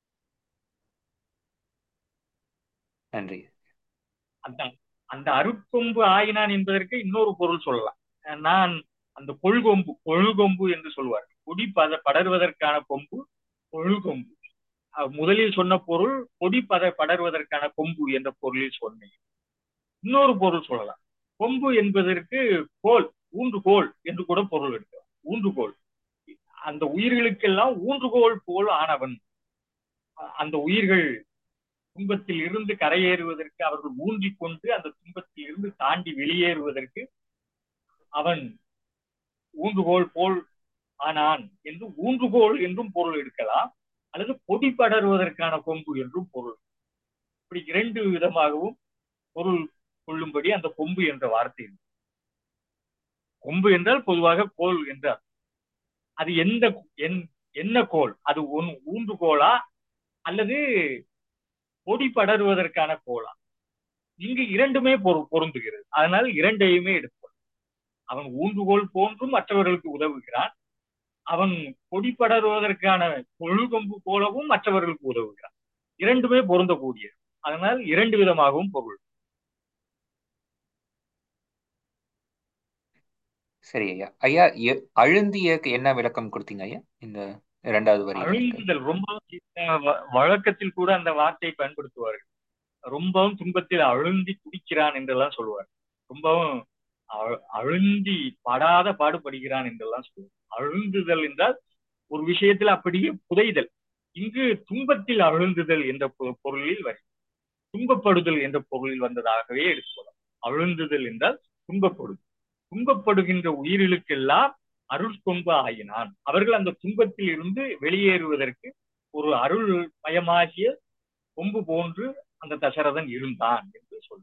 நன்றி அந்த அந்த அருட்கொம்பு ஆயினான் என்பதற்கு இன்னொரு பொருள் சொல்லலாம் நான் அந்த கொள்கொம்பு கொழுகொம்பு என்று சொல்வார் கொடி பத படர்வதற்கான கொம்பு கொழுகொம்பு முதலில் சொன்ன பொருள் கொடி பத படர்வதற்கான கொம்பு என்ற பொருளில் சொன்னேன் இன்னொரு பொருள் சொல்லலாம் கொம்பு என்பதற்கு கோல் ஊன்றுகோல் என்று கூட பொருள் எடுக்கலாம் ஊன்றுகோல் அந்த உயிர்களுக்கெல்லாம் ஊன்றுகோல் போல் ஆனவன் அந்த உயிர்கள் துன்பத்தில் இருந்து கரையேறுவதற்கு அவர்கள் ஊன்றிக் கொண்டு அந்த துன்பத்தில் இருந்து தாண்டி வெளியேறுவதற்கு அவன் ஊன்றுகோல் போல் ஆனான் என்று ஊன்றுகோல் என்றும் பொருள் எடுக்கலாம் அல்லது பொடி படர்வதற்கான கொம்பு என்றும் பொருள் இப்படி இரண்டு விதமாகவும் பொருள் கொள்ளும்படி அந்த கொம்பு என்ற வார்த்தை கொம்பு என்றால் பொதுவாக கோல் என்றார் அது எந்த என்ன கோல் அது ஒன் ஊன்றுகோலா அல்லது பொடி படருவதற்கான கோலா இங்கு இரண்டுமே பொருந்துகிறது அதனால் இரண்டையுமே எடுப்போம் அவன் ஊன்றுகோல் போன்றும் மற்றவர்களுக்கு உதவுகிறான் அவன் பொடி படருவதற்கான கொழுகொம்பு போலவும் மற்றவர்களுக்கு உதவுகிறான் இரண்டுமே பொருந்தக்கூடியது அதனால் இரண்டு விதமாகவும் பொருள் சரி ஐயா ஐயா அழுந்தியக்கு என்ன விளக்கம் கொடுத்தீங்க ஐயா இந்த இரண்டாவது வரி அழுந்துதல் ரொம்ப வழக்கத்தில் கூட அந்த வார்த்தையை பயன்படுத்துவார்கள் ரொம்பவும் துன்பத்தில் அழுந்தி குடிக்கிறான் என்றெல்லாம் சொல்லுவார் ரொம்பவும் அழுந்தி படாத பாடுபடுகிறான் என்றெல்லாம் சொல்லுவார் அழுந்துதல் என்றால் ஒரு விஷயத்தில் அப்படியே புதைதல் இங்கு துன்பத்தில் அழுந்துதல் என்ற பொருளில் வரி துன்பப்படுதல் என்ற பொருளில் வந்ததாகவே எடுத்துக்கொள்ளலாம் அழுந்துதல் என்றால் துன்பப்படுதல் துன்பப்படுகின்ற உயிர்களுக்கெல்லாம் அருள் கொம்பு ஆகினான் அவர்கள் அந்த துன்பத்தில் இருந்து வெளியேறுவதற்கு ஒரு அருள் மயமாகிய கொம்பு போன்று அந்த தசரதன் இருந்தான் என்று சொல்லு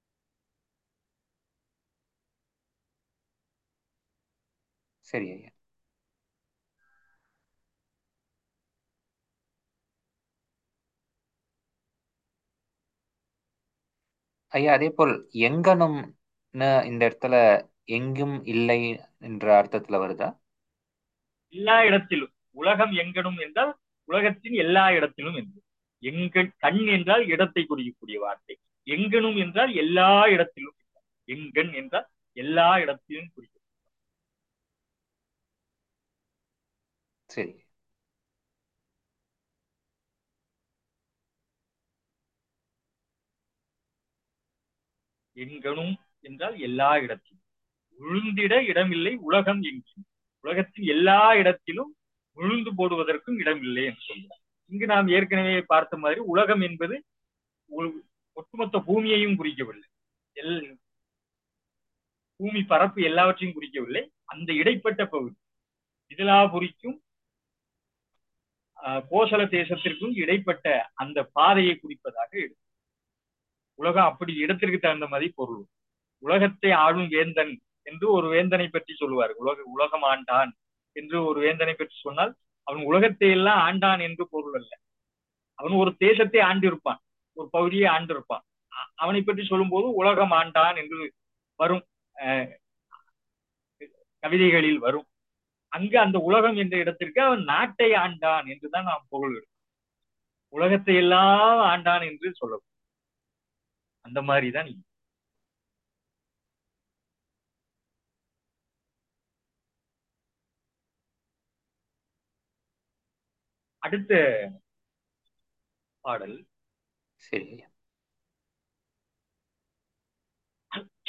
சரி ஐயா ஐயா அதே போல் எங்கனும் இந்த இடத்துல எங்கும் இல்லை என்ற அர்த்தத்துல வருதா எல்லா இடத்திலும் உலகம் எங்கனும் என்றால் உலகத்தின் எல்லா இடத்திலும் என்று எங்கள் கண் என்றால் இடத்தை குறிக்கக்கூடிய வார்த்தை எங்கனும் என்றால் எல்லா இடத்திலும் எங்கன் என்றால் எல்லா இடத்திலும் குறிக்கும் சரி எங்கனும் என்றால் எல்லா இடத்திலும் விழுந்திட இடமில்லை உலகம் எங்கும் உலகத்தின் எல்லா இடத்திலும் விழுந்து போடுவதற்கும் இடமில்லை என்று சொல்கிறார் இங்கு நாம் ஏற்கனவே பார்த்த மாதிரி உலகம் என்பது ஒட்டுமொத்த பூமியையும் குறிக்கவில்லை எல் பூமி பரப்பு எல்லாவற்றையும் குறிக்கவில்லை அந்த இடைப்பட்ட பகுதி மிதிலாபுரிக்கும் கோசல தேசத்திற்கும் இடைப்பட்ட அந்த பாதையை குறிப்பதாக எடுக்கும் உலகம் அப்படி இடத்திற்கு தகுந்த மாதிரி பொருள் உலகத்தை ஆளும் வேந்தன் என்று ஒரு வேந்தனை பற்றி சொல்லுவார் உலக உலகம் ஆண்டான் என்று ஒரு வேந்தனை பற்றி சொன்னால் அவன் உலகத்தை எல்லாம் ஆண்டான் என்று பொருள் அல்ல அவன் ஒரு தேசத்தை ஆண்டிருப்பான் ஒரு பகுதியை ஆண்டிருப்பான் அவனை பற்றி சொல்லும் போது உலகம் ஆண்டான் என்று வரும் கவிதைகளில் வரும் அங்கு அந்த உலகம் என்ற இடத்திற்கு அவன் நாட்டை ஆண்டான் என்றுதான் நாம் பொருள் எடுக்கும் உலகத்தை எல்லாம் ஆண்டான் என்று சொல்லணும் அந்த மாதிரிதான் அடுத்த பாடல் சரி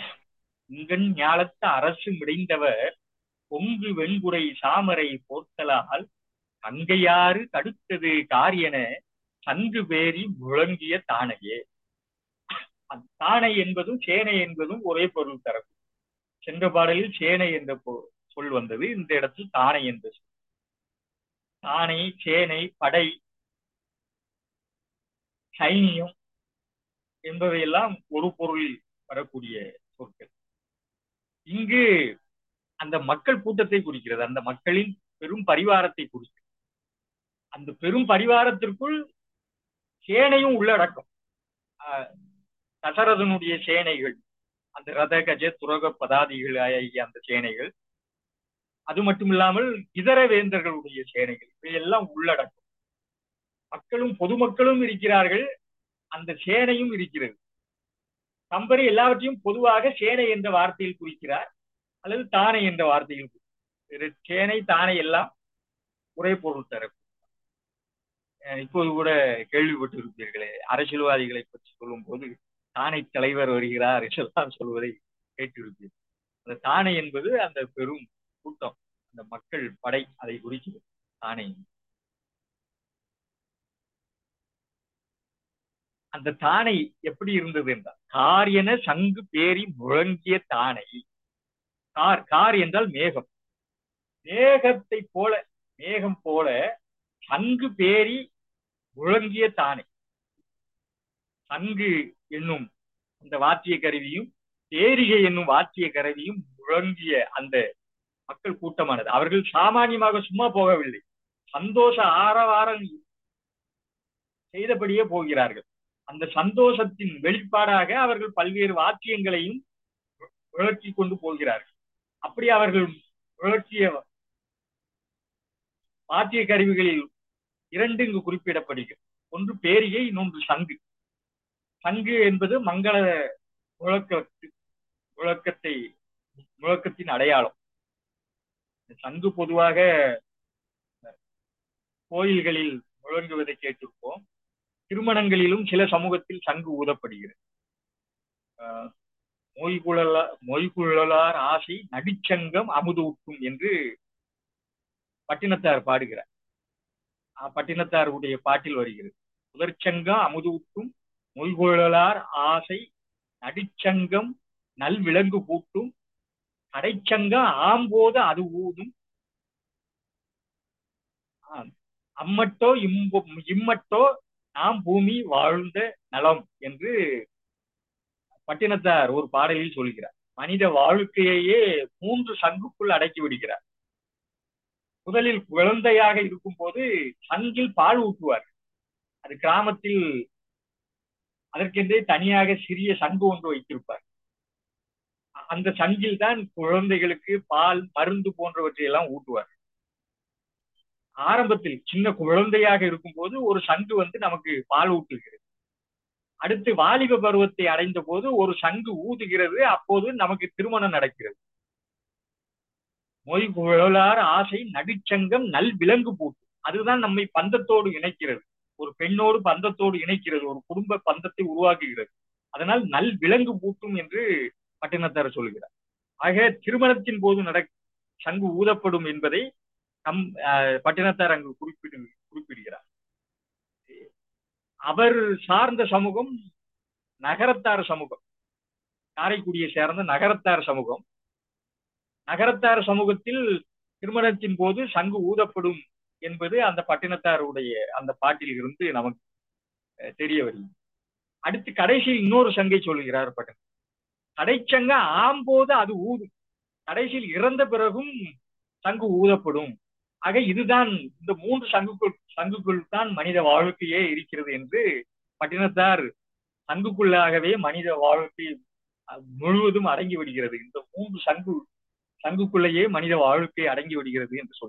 உங்கண் ஞாலத்து அரசு மிடைந்தவர் பொங்கு வெண்குடை சாமரை போர்த்தலால் கங்கையாறு தடுத்தது காரியன சங்கு பேரி முழங்கிய தானையே அந்த தானை என்பதும் சேனை என்பதும் ஒரே பொருள் தரும் சென்ற பாடலில் சேனை என்ற பொ- சொல் வந்தது இந்த இடத்தில் தானை என்ற சொல் தானை சேனை படை சைனியம் என்பவையெல்லாம் ஒரு பொருளில் வரக்கூடிய சொற்கள் இங்கு அந்த மக்கள் கூட்டத்தை குறிக்கிறது அந்த மக்களின் பெரும் பரிவாரத்தை குறிக்கிறது அந்த பெரும் பரிவாரத்திற்குள் சேனையும் உள்ளடக்கம் ஆஹ் தசரதனுடைய சேனைகள் அந்த ரத கஜ துரக பதாதிகள் ஆகிய அந்த சேனைகள் அது மட்டும் இல்லாமல் இதர வேந்தர்களுடைய சேனைகள் இவையெல்லாம் உள்ளடக்கம் மக்களும் பொதுமக்களும் இருக்கிறார்கள் அந்த சேனையும் இருக்கிறது கம்பரி எல்லாவற்றையும் பொதுவாக சேனை என்ற வார்த்தையில் குறிக்கிறார் அல்லது தானை என்ற வார்த்தையில் குறிக்கிறார். இது சேனை தானை எல்லாம் ஒரே பொருள் தரும் அஹ் இப்போது கூட கேள்விப்பட்டிருப்பீர்களே அரசியல்வாதிகளை பற்றி சொல்லும் போது தானை தலைவர் வருகிறார் என்றெல்லாம் சொல்வதை கேட்டிருப்பீர்கள் அந்த தானை என்பது அந்த பெரும் கூட்டம் அந்த மக்கள் படை அதை குறிக்கிறது தானை அந்த தானை எப்படி இருந்தது என்றால் கார் என சங்கு பேரி முழங்கிய தானை கார் கார் என்றால் மேகம் மேகத்தை போல மேகம் போல சங்கு பேரி முழங்கிய தானை சங்கு என்னும் அந்த வாத்திய கருவியும் பேரிகை என்னும் வாத்திய கருவியும் முழங்கிய அந்த மக்கள் கூட்டமானது அவர்கள் சாமானியமாக சும்மா போகவில்லை சந்தோஷ ஆரவாரம் செய்தபடியே போகிறார்கள் அந்த சந்தோஷத்தின் வெளிப்பாடாக அவர்கள் பல்வேறு வாக்கியங்களையும் விளக்கி கொண்டு போகிறார்கள் அப்படி அவர்கள் விளக்கிய வாத்திய கருவிகளில் இரண்டு இங்கு குறிப்பிடப்படுகிறது ஒன்று பேரிகை இன்னொன்று சங்கு சங்கு என்பது மங்கள முழக்கத்து முழக்கத்தை முழக்கத்தின் அடையாளம் சங்கு பொதுவாக கோயில்களில் முழங்குவதை கேட்டிருப்போம் திருமணங்களிலும் சில சமூகத்தில் சங்கு ஊதப்படுகிறது ஆஹ் மொய்குழலா மொய்குழலார் ஆசை நடிச்சங்கம் அமுதூட்டும் என்று பட்டினத்தார் பாடுகிறார் ஆஹ் பட்டினத்தாருடைய பாட்டில் வருகிறது புதற்சங்கம் அமுதூட்டும் மொய்குழலார் ஆசை நடிச்சங்கம் நல்விலங்கு பூட்டும் கடைச்சங்கம் ஆம்போது அது ஊதும் ஆஹ் அம்மட்டோ இம்பு இம்மட்டோ நாம் பூமி வாழ்ந்த நலம் என்று பட்டினத்தார் ஒரு பாடலில் சொல்கிறார் மனித வாழ்க்கையையே மூன்று சங்குக்குள் அடக்கி விடுகிறார் முதலில் குழந்தையாக இருக்கும் போது சங்கில் பால் ஊட்டுவார் அது கிராமத்தில் அதற்கென்றே தனியாக சிறிய சங்கு ஒன்று வைத்திருப்பார் அந்த சங்கில் தான் குழந்தைகளுக்கு பால் மருந்து போன்றவற்றை எல்லாம் ஊட்டுவார் ஆரம்பத்தில் சின்ன குழந்தையாக இருக்கும் போது ஒரு சங்கு வந்து நமக்கு பால் ஊட்டுகிறது அடுத்து வாலிப பருவத்தை அடைந்த போது ஒரு சங்கு ஊதுகிறது அப்போது நமக்கு திருமணம் நடக்கிறது மொய் குழலார் ஆசை நடிச்சங்கம் நல் விலங்கு பூட்டு அதுதான் நம்மை பந்தத்தோடு இணைக்கிறது ஒரு பெண்ணோடு பந்தத்தோடு இணைக்கிறது ஒரு குடும்ப பந்தத்தை உருவாக்குகிறது அதனால் நல் விலங்கு பூட்டும் என்று பட்டினத்தார் சொல்கிறார் ஆக திருமணத்தின் போது நட சங்கு ஊதப்படும் என்பதை நம் பட்டினத்தார் அங்கு குறிப்பிடு குறிப்பிடுகிறார் அவர் சார்ந்த சமூகம் நகரத்தார் சமூகம் காரைக்குடியை சேர்ந்த நகரத்தார் சமூகம் நகரத்தார் சமூகத்தில் திருமணத்தின் போது சங்கு ஊதப்படும் என்பது அந்த பட்டினத்தாருடைய அந்த பாட்டில் இருந்து நமக்கு தெரிய வருகிறது அடுத்து கடைசியில் இன்னொரு சங்கை சொல்கிறார் பட்டன் கடைச்சங்க ஆம்போது அது ஊதும் கடைசியில் இறந்த பிறகும் சங்கு ஊதப்படும் ஆக இதுதான் இந்த மூன்று சங்குக்குள் சங்குக்குள் தான் மனித வாழ்க்கையே இருக்கிறது என்று பட்டினத்தார் சங்குக்குள்ளாகவே மனித வாழ்க்கை முழுவதும் அடங்கி விடுகிறது இந்த மூன்று சங்கு சங்குக்குள்ளேயே மனித வாழ்க்கை அடங்கி விடுகிறது என்று சொல்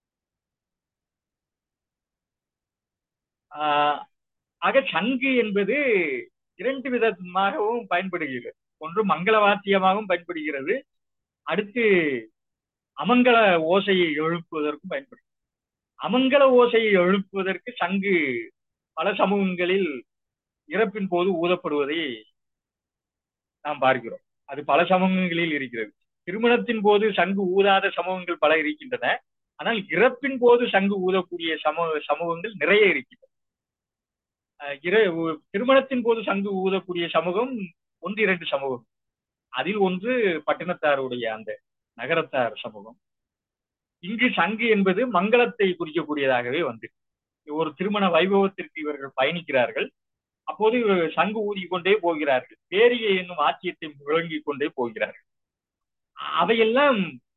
ஆக சங்கு என்பது இரண்டு விதமாகவும் பயன்படுகிறது ஒன்று மங்கள வாத்தியமாகவும் பயன்படுகிறது அடுத்து அமங்கல ஓசையை எழுப்புவதற்கும் பயன்படும் அமங்கல ஓசையை எழுப்புவதற்கு சங்கு பல சமூகங்களில் இறப்பின் போது ஊதப்படுவதை நாம் பார்க்கிறோம் அது பல சமூகங்களில் இருக்கிறது திருமணத்தின் போது சங்கு ஊதாத சமூகங்கள் பல இருக்கின்றன ஆனால் இறப்பின் போது சங்கு ஊதக்கூடிய சமூக சமூகங்கள் நிறைய இருக்கின்றன அஹ் இற- உ- திருமணத்தின் போது சங்கு ஊதக்கூடிய சமூகம் ஒன்று இரண்டு சமூகம் அதில் ஒன்று பட்டினத்தாருடைய அந்த நகரத்தார் சமூகம் இங்கு சங்கு என்பது மங்களத்தை குறிக்கக்கூடியதாகவே வந்து ஒரு திருமண வைபவத்திற்கு இவர்கள் பயணிக்கிறார்கள் அப்போது சங்கு ஊதிக்கொண்டே போகிறார்கள் பேரிகை என்னும் ஆட்சியத்தை முழங்கிக் கொண்டே போகிறார்கள் அவையெல்லாம்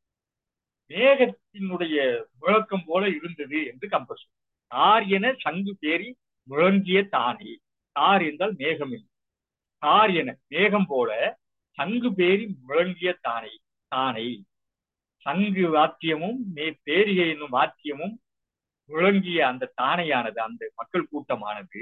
மேகத்தினுடைய முழக்கம் போல இருந்தது என்று கம்பர் சொல்றார். தார் என சங்கு பேரி முழங்கிய தானே தார் என்றால் மேகம் என்று தார் என மேகம் போல சங்கு பேரி முழங்கிய தானே தானை சங்கு வாத்தியமும் மே பேரிகை என்னும் வாத்தியமும் முழங்கிய அந்த தானையானது அந்த மக்கள் கூட்டமானது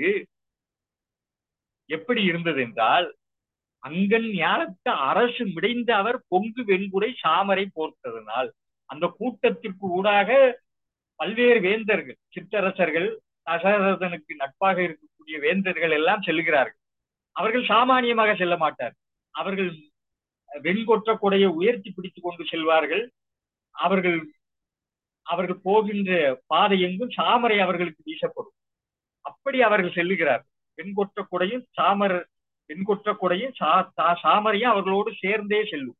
எப்படி இருந்தது என்றால் அங்கன் ஞானத்த அரசு மிடைந்த அவர் பொங்கு வெண்குடை சாமரை போர்த்ததனால் அந்த கூட்டத்திற்கு ஊடாக பல்வேறு வேந்தர்கள் சிற்றரசர்கள் தசரதனுக்கு நட்பாக இருக்கக்கூடிய வேந்தர்கள் எல்லாம் செல்கிறார்கள் அவர்கள் சாமானியமாக செல்ல மாட்டார் அவர்கள் வெண்கொற்ற கொடையை உயர்த்தி பிடித்துக் கொண்டு செல்வார்கள் அவர்கள் அவர்கள் போகின்ற பாதை எங்கும் சாமரை அவர்களுக்கு வீசப்படும் அப்படி அவர்கள் செல்லுகிறார்கள் வெண்கொற்ற கொடையும் சாமர் வெண்கொற்ற கொடையும் சா- சா- சாமரையும் அவர்களோடு சேர்ந்தே செல்லும்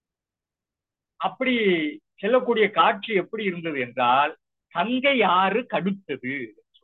அப்படி செல்லக்கூடிய காட்சி எப்படி இருந்தது என்றால் கங்கை ஆறு கடுத்தது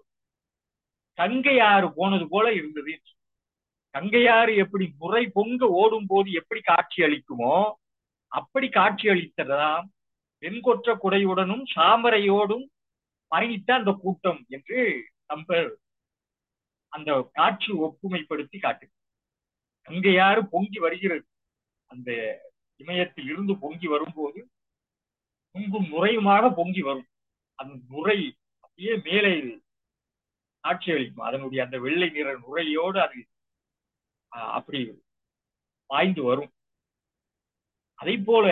கங்கை ஆறு போனது போல இருந்தது கங்கையாறு எப்படி முறை பொங்க ஓடும் போது எப்படி காட்சி அளிக்குமோ அப்படி காட்சி அளித்ததாம் வெண்கொற்ற குடையுடனும் சாமரையோடும் பயணித்த அந்த கூட்டம் என்று நம்பர் அந்த காட்சி ஒப்புமைப்படுத்தி காட்டு கங்கையாறு பொங்கி வருகிறது அந்த இமயத்தில் இருந்து பொங்கி வரும்போது பொங்கும் நுரையுமாக பொங்கி வரும் அந்த நுரை அப்படியே மேலே காட்சி அளிக்கும் அதனுடைய அந்த வெள்ளை நிற நுரையோடு அது அஹ், அப்படி பாய்ந்து வரும் அதை போல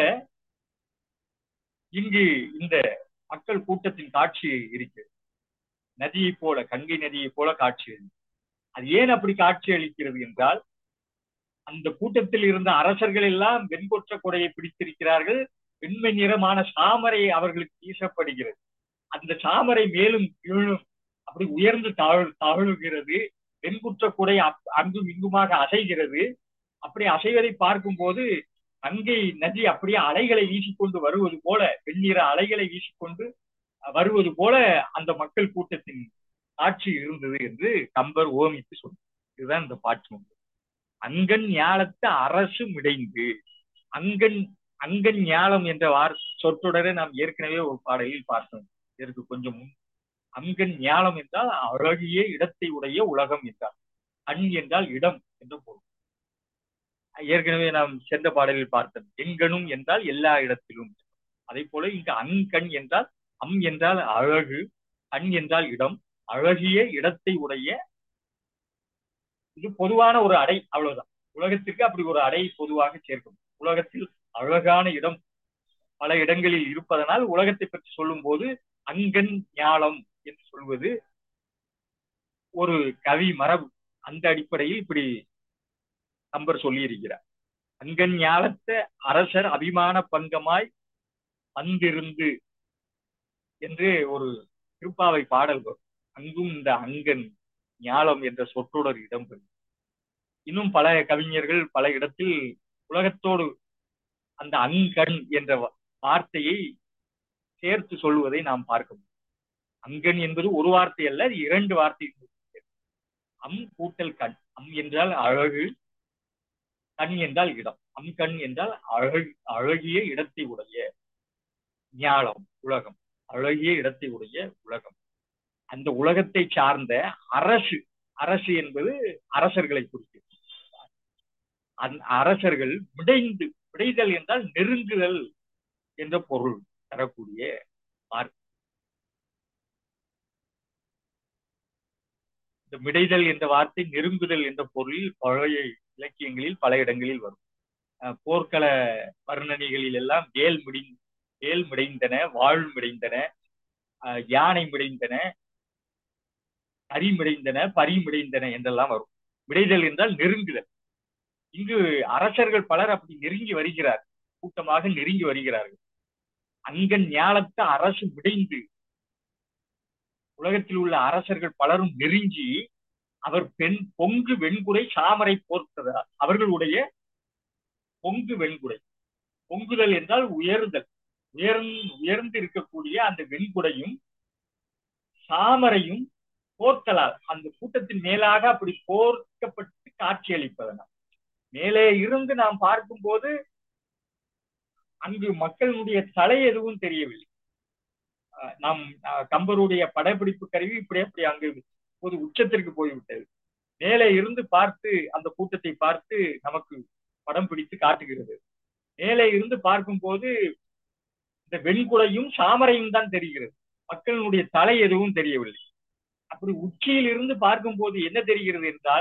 இங்கு இந்த மக்கள் கூட்டத்தின் காட்சி இருக்கு நதியை போல கங்கை நதியை போல காட்சி அளிக்கும். அது ஏன் அப்படி காட்சி அளிக்கிறது என்றால் அந்த கூட்டத்தில் இருந்த அரசர்கள் எல்லாம் வெண்கொற்ற கொடையை பிடித்திருக்கிறார்கள் வெண்மை நிறமான சாமரை அவர்களுக்கு வீசப்படுகிறது அந்த சாமரை மேலும் கீழும் அப்படி உயர்ந்து தாழ் தாழுகிறது வெண்குற்ற குடை அப்- அங்கும் இங்குமாக அசைகிறது அப்படி அசைவதை பார்க்கும்போது கங்கை நதி அப்படியே அலைகளை வீசிக்கொண்டு வருவது போல வெண்ணிற அலைகளை வீசிக்கொண்டு வருவது போல அந்த மக்கள் கூட்டத்தின் காட்சி இருந்தது என்று கம்பர் ஓமித்து சொன்னார் இதுதான் இந்த பாட்டு நூல். அங்கன் ஞாலத்து அரசு மிடைந்து அங்கன் அங்கன் ஞாலம் என்ற வார் சொற்றொடரை நாம் ஏற்கனவே ஒரு பாடலில் பார்த்தோம் இதற்கு கொஞ்சம் முன் அங்கன் ஞாலம் என்றால் அழகிய இடத்தை உடைய உலகம் என்றால் அண் என்றால் இடம் என்று பொருள் ஏற்கனவே நாம் சென்ற பாடலில் பார்த்தோம் எங்கனும் என்றால் எல்லா இடத்திலும் அதே போல இங்கு அங்கண் என்றால் அம் என்றால் அழகு கண் என்றால் இடம் அழகிய இடத்தை உடைய இது பொதுவான ஒரு அடை அவ்வளவுதான் உலகத்திற்கு அப்படி ஒரு அடை பொதுவாக சேர்க்கும் உலகத்தில் அழகான இடம் பல இடங்களில் இருப்பதனால் உலகத்தை பற்றி சொல்லும் போது அங்கன் ஞாலம் என்று சொல்வது ஒரு கவி மரபு அந்த அடிப்படையில் இப்படி கம்பர் சொல்லியிருக்கிறார் அங்கன் ஞாலத்த அரசர் அபிமான பங்கமாய் வந்திருந்து என்று ஒரு திருப்பாவை பாடல் வரும் அங்கும் இந்த அங்கன் ஞாலம் என்ற சொற்றொடர் இடம்பெறும் இன்னும் பல கவிஞர்கள் பல இடத்தில் உலகத்தோடு அந்த அங்கண் என்ற வா- வார்த்தையை சேர்த்து சொல்வதை நாம் பார்க்க முடியும் அங்கன் என்பது ஒரு வார்த்தை அல்ல அது இரண்டு வார்த்தை அம் கூட்டல் கண் அம் என்றால் அழகு கண் என்றால் இடம் அம் கண் என்றால் அழகு அழகிய இடத்தை உடைய ஞாலம் உலகம் அழகிய இடத்தை உடைய உலகம் அந்த உலகத்தை சார்ந்த அரசு அரசு என்பது அரசர்களை குறிக்கிறது அந்த அரசர்கள் விடைந்து விடைதல் என்றால் நெருங்குதல் என்ற பொருள் தரக்கூடிய வார்த்தை இந்த மிடைதல் என்ற வார்த்தை நெருங்குதல் என்ற பொருளில் பழைய இலக்கியங்களில் பல இடங்களில் வரும் அஹ் போர்க்கள வர்ணனைகளில் எல்லாம் வேல் மிடி வேல் மிடைந்தன வாழ் மிடைந்தன அஹ் யானை மிடைந்தன அரி மிடைந்தன பரி மிடைந்தன என்றெல்லாம் வரும் மிடைதல் என்றால் நெருங்குதல் இங்கு அரசர்கள் பலர் அப்படி நெருங்கி வருகிறார் கூட்டமாக நெருங்கி வருகிறார்கள் அங்கன் ஞாலத்த அரசு விடைந்து உலகத்தில் உள்ள அரசர்கள் பலரும் நெருங்கி அவர் பெண் பொங்கு வெண்குடை சாமரை போர்த்ததா அவர்களுடைய பொங்கு வெண்குடை பொங்குதல் என்றால் உயர்தல் உயர்ந் உயர்ந்து இருக்கக்கூடிய அந்த வெண்குடையும் சாமரையும் போர்த்தலால் அந்த கூட்டத்தின் மேலாக அப்படி போர்க்கப்பட்டு காட்சியளிப்பதனால் மேலே இருந்து நாம் பார்க்கும்போது அங்கு மக்களுடைய தலை எதுவும் தெரியவில்லை அஹ் நாம் அஹ், கம்பருடைய படப்பிடிப்பு கருவி இப்படி அப்படி அங்கு ஒரு உச்சத்திற்கு போய்விட்டது மேலே இருந்து பார்த்து அந்த கூட்டத்தை பார்த்து நமக்கு படம் பிடித்து காட்டுகிறது மேலே இருந்து பார்க்கும்போது இந்த வெண்குடையும் சாமரையும் தான் தெரிகிறது மக்களுடைய தலை எதுவும் தெரியவில்லை அப்படி உச்சியில் இருந்து பார்க்கும்போது என்ன தெரிகிறது என்றால்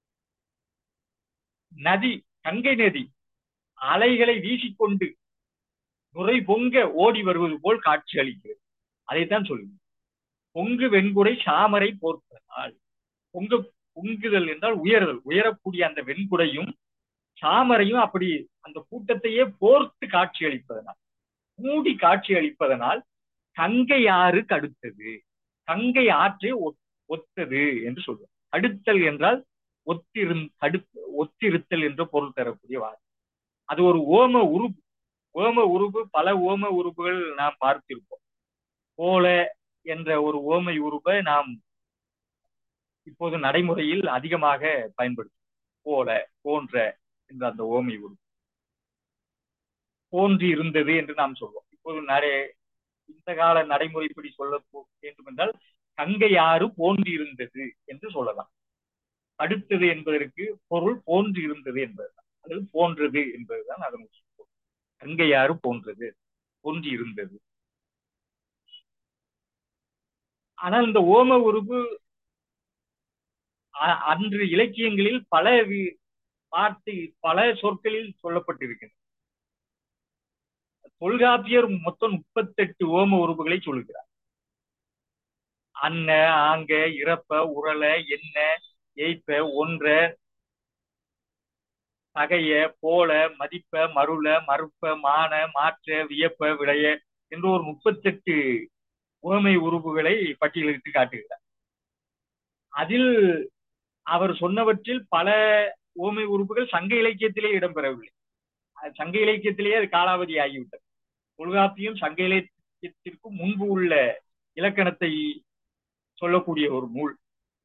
நதி கங்கை நதி அலைகளை வீசிக்கொண்டு நுரை பொங்க ஓடி வருவது போல் காட்சி அளிக்கிறது அதைத்தான் சொல்லுங்க பொங்கு வெண்குடை சாமரை போர்த்தனால் பொங்க பொங்குதல் என்றால் உயர்தல் உயரக்கூடிய அந்த வெண்குடையும் சாமரையும் அப்படி அந்த கூட்டத்தையே போர்த்து காட்சி அளிப்பதனால் மூடி காட்சி அளிப்பதனால் கங்கை ஆறு கடுத்தது கங்கை ஆற்றை ஒத்- ஒத்தது என்று சொல்லுவோம் அடுத்தல் என்றால் ஒத்திருந் தடு ஒத்திருத்தல் என்று பொருள் தரக்கூடிய வார்த்தை அது ஒரு ஓம உருபு ஓம உருபு பல ஓம உருபுகள் நாம் பார்த்திருப்போம் போல என்ற ஒரு ஓமை உருபை நாம் இப்போது நடைமுறையில் அதிகமாக பயன்படுத்தும் போல போன்ற என்ற அந்த ஓமை உருபு போன்று இருந்தது என்று நாம் சொல்வோம் இப்போது நடை இந்த கால நடைமுறைப்படி சொல்ல போ- வேண்டும் என்றால் கங்கை ஆறு போன்று இருந்தது என்று சொல்லலாம் அடுத்தது என்பதற்கு பொருள் போன்று இருந்தது என்பதுதான் அல்லது போன்றது என்பதுதான் அதன் பொருள். கங்கை ஆறு போன்றது போன்று இருந்தது ஆனால் இந்த ஓம உருவு அ- அன்று இலக்கியங்களில் பல வி- வார்த்தை பல சொற்களில் சொல்லப்பட்டிருக்கின்றன தொல்காப்பியர் மொத்தம் முப்பத்தெட்டு ஓம உருவுகளை சொல்லுகிறார் அன்ன ஆங்க இறப்ப உரல என்ன ஏய்ப்ப ஒன்ற தகைய போல மதிப்ப மருள மறுப்ப மான மாற்ற வியப்ப விளைய என்று ஒரு முப்பத்தெட்டு உவமை உருவுகளை பட்டியலிட்டு காட்டுகிறார் அதில் அவர் சொன்னவற்றில் பல உவமை உறுப்புகள் சங்க இலக்கியத்திலே இடம்பெறவில்லை அது சங்க இலக்கியத்திலேயே அது காலாவதி ஆகிவிட்டது தொல்காப்பியம் சங்க இலக்கியத்திற்கு முன்பு உள்ள இலக்கணத்தை சொல்லக்கூடிய ஒரு நூல்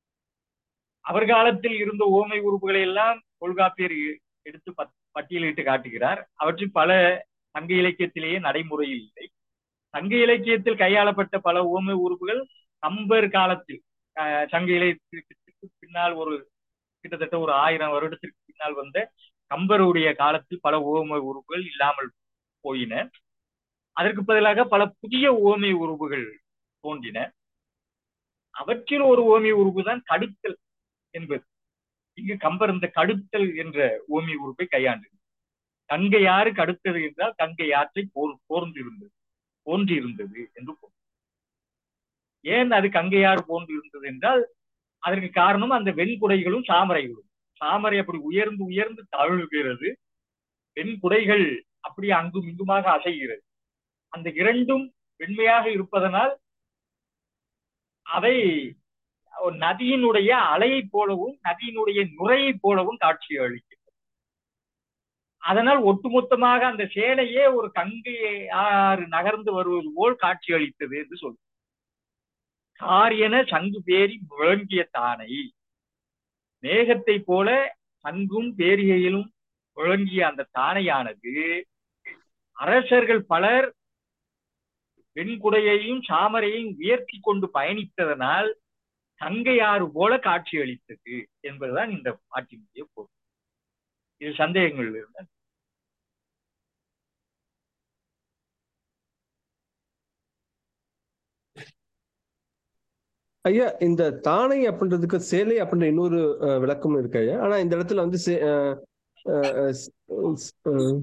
அவர் காலத்தில் இருந்த ஓமை உறுப்புகளை எல்லாம் தொல்காப்பியர் எடுத்து பத்- பட்டியலிட்டு காட்டுகிறார் அவற்றில் பல சங்க இலக்கியத்திலேயே நடைமுறையில் இல்லை சங்க இலக்கியத்தில் கையாளப்பட்ட பல ஓமை உறுப்புகள் கம்பர் காலத்தில் அஹ், சங்க இலக்கியத்திற்கு பின்னால் ஒரு கிட்டத்தட்ட ஒரு ஆயிரம் வருடத்திற்கு பின்னால் வந்த கம்பருடைய காலத்தில் பல ஓமை உறுப்புகள் இல்லாமல் போயின அதற்கு பதிலாக பல புதிய ஓமை உறுப்புகள் தோன்றின அவற்றில் ஒரு ஓமை உறுப்பு தான் கடுத்தல் என்பது இங்கு கம்பர் இந்த கடுத்தல் என்ற ஓமை உறுப்பை கையாண்டு கங்கை யாரு கடுத்தது என்றால் கங்கை ஆற்றை போர் போர்ந்து இருந்தது போன்று இருந்தது என்று பொருள். ஏன் அது கங்கையாறு போன்று இருந்தது என்றால் அதற்கு காரணம் அந்த வெண்குடைகளும் சாமரைகளும் சாமரை அப்படி உயர்ந்து உயர்ந்து தழுவுகிறது வெண்குடைகள் அப்படி அங்கும் இங்குமாக அசைகிறது அந்த இரண்டும் வெண்மையாக இருப்பதனால் அவை ஒரு நதியினுடைய அலையை போலவும் நதியினுடைய நுரையை போலவும் காட்சி அளிக்கிறது அதனால் ஒட்டுமொத்தமாக அந்த சேலையே ஒரு கங்கை ஆறு நகர்ந்து வருவது போல் காட்சி அளித்தது என்று சொல்லும் காரியன சங்கு பேரி முழங்கிய தானை மேகத்தை போல சங்கும் பேரிகையிலும் முழங்கிய அந்த தானையானது அரசர்கள் பலர் வெண்குடையையும் சாமரையையும் உயர்த்தி கொண்டு பயணித்ததனால் கங்கையாறு போல காட்சி அளித்தது என்பதுதான் இந்த பாட்டினுடைய பொருள் இது சந்தேகங்கள் இருந்தா ஐயா இந்த தானை அப்படின்றதுக்கு சேலை அப்படின்ற இன்னொரு அஹ், விளக்கம் இருக்கு ஐயா ஆனா இந்த இடத்துல வந்து சே- அஹ், அஹ், அஹ், ஸ்- ஸ்- அஹ்,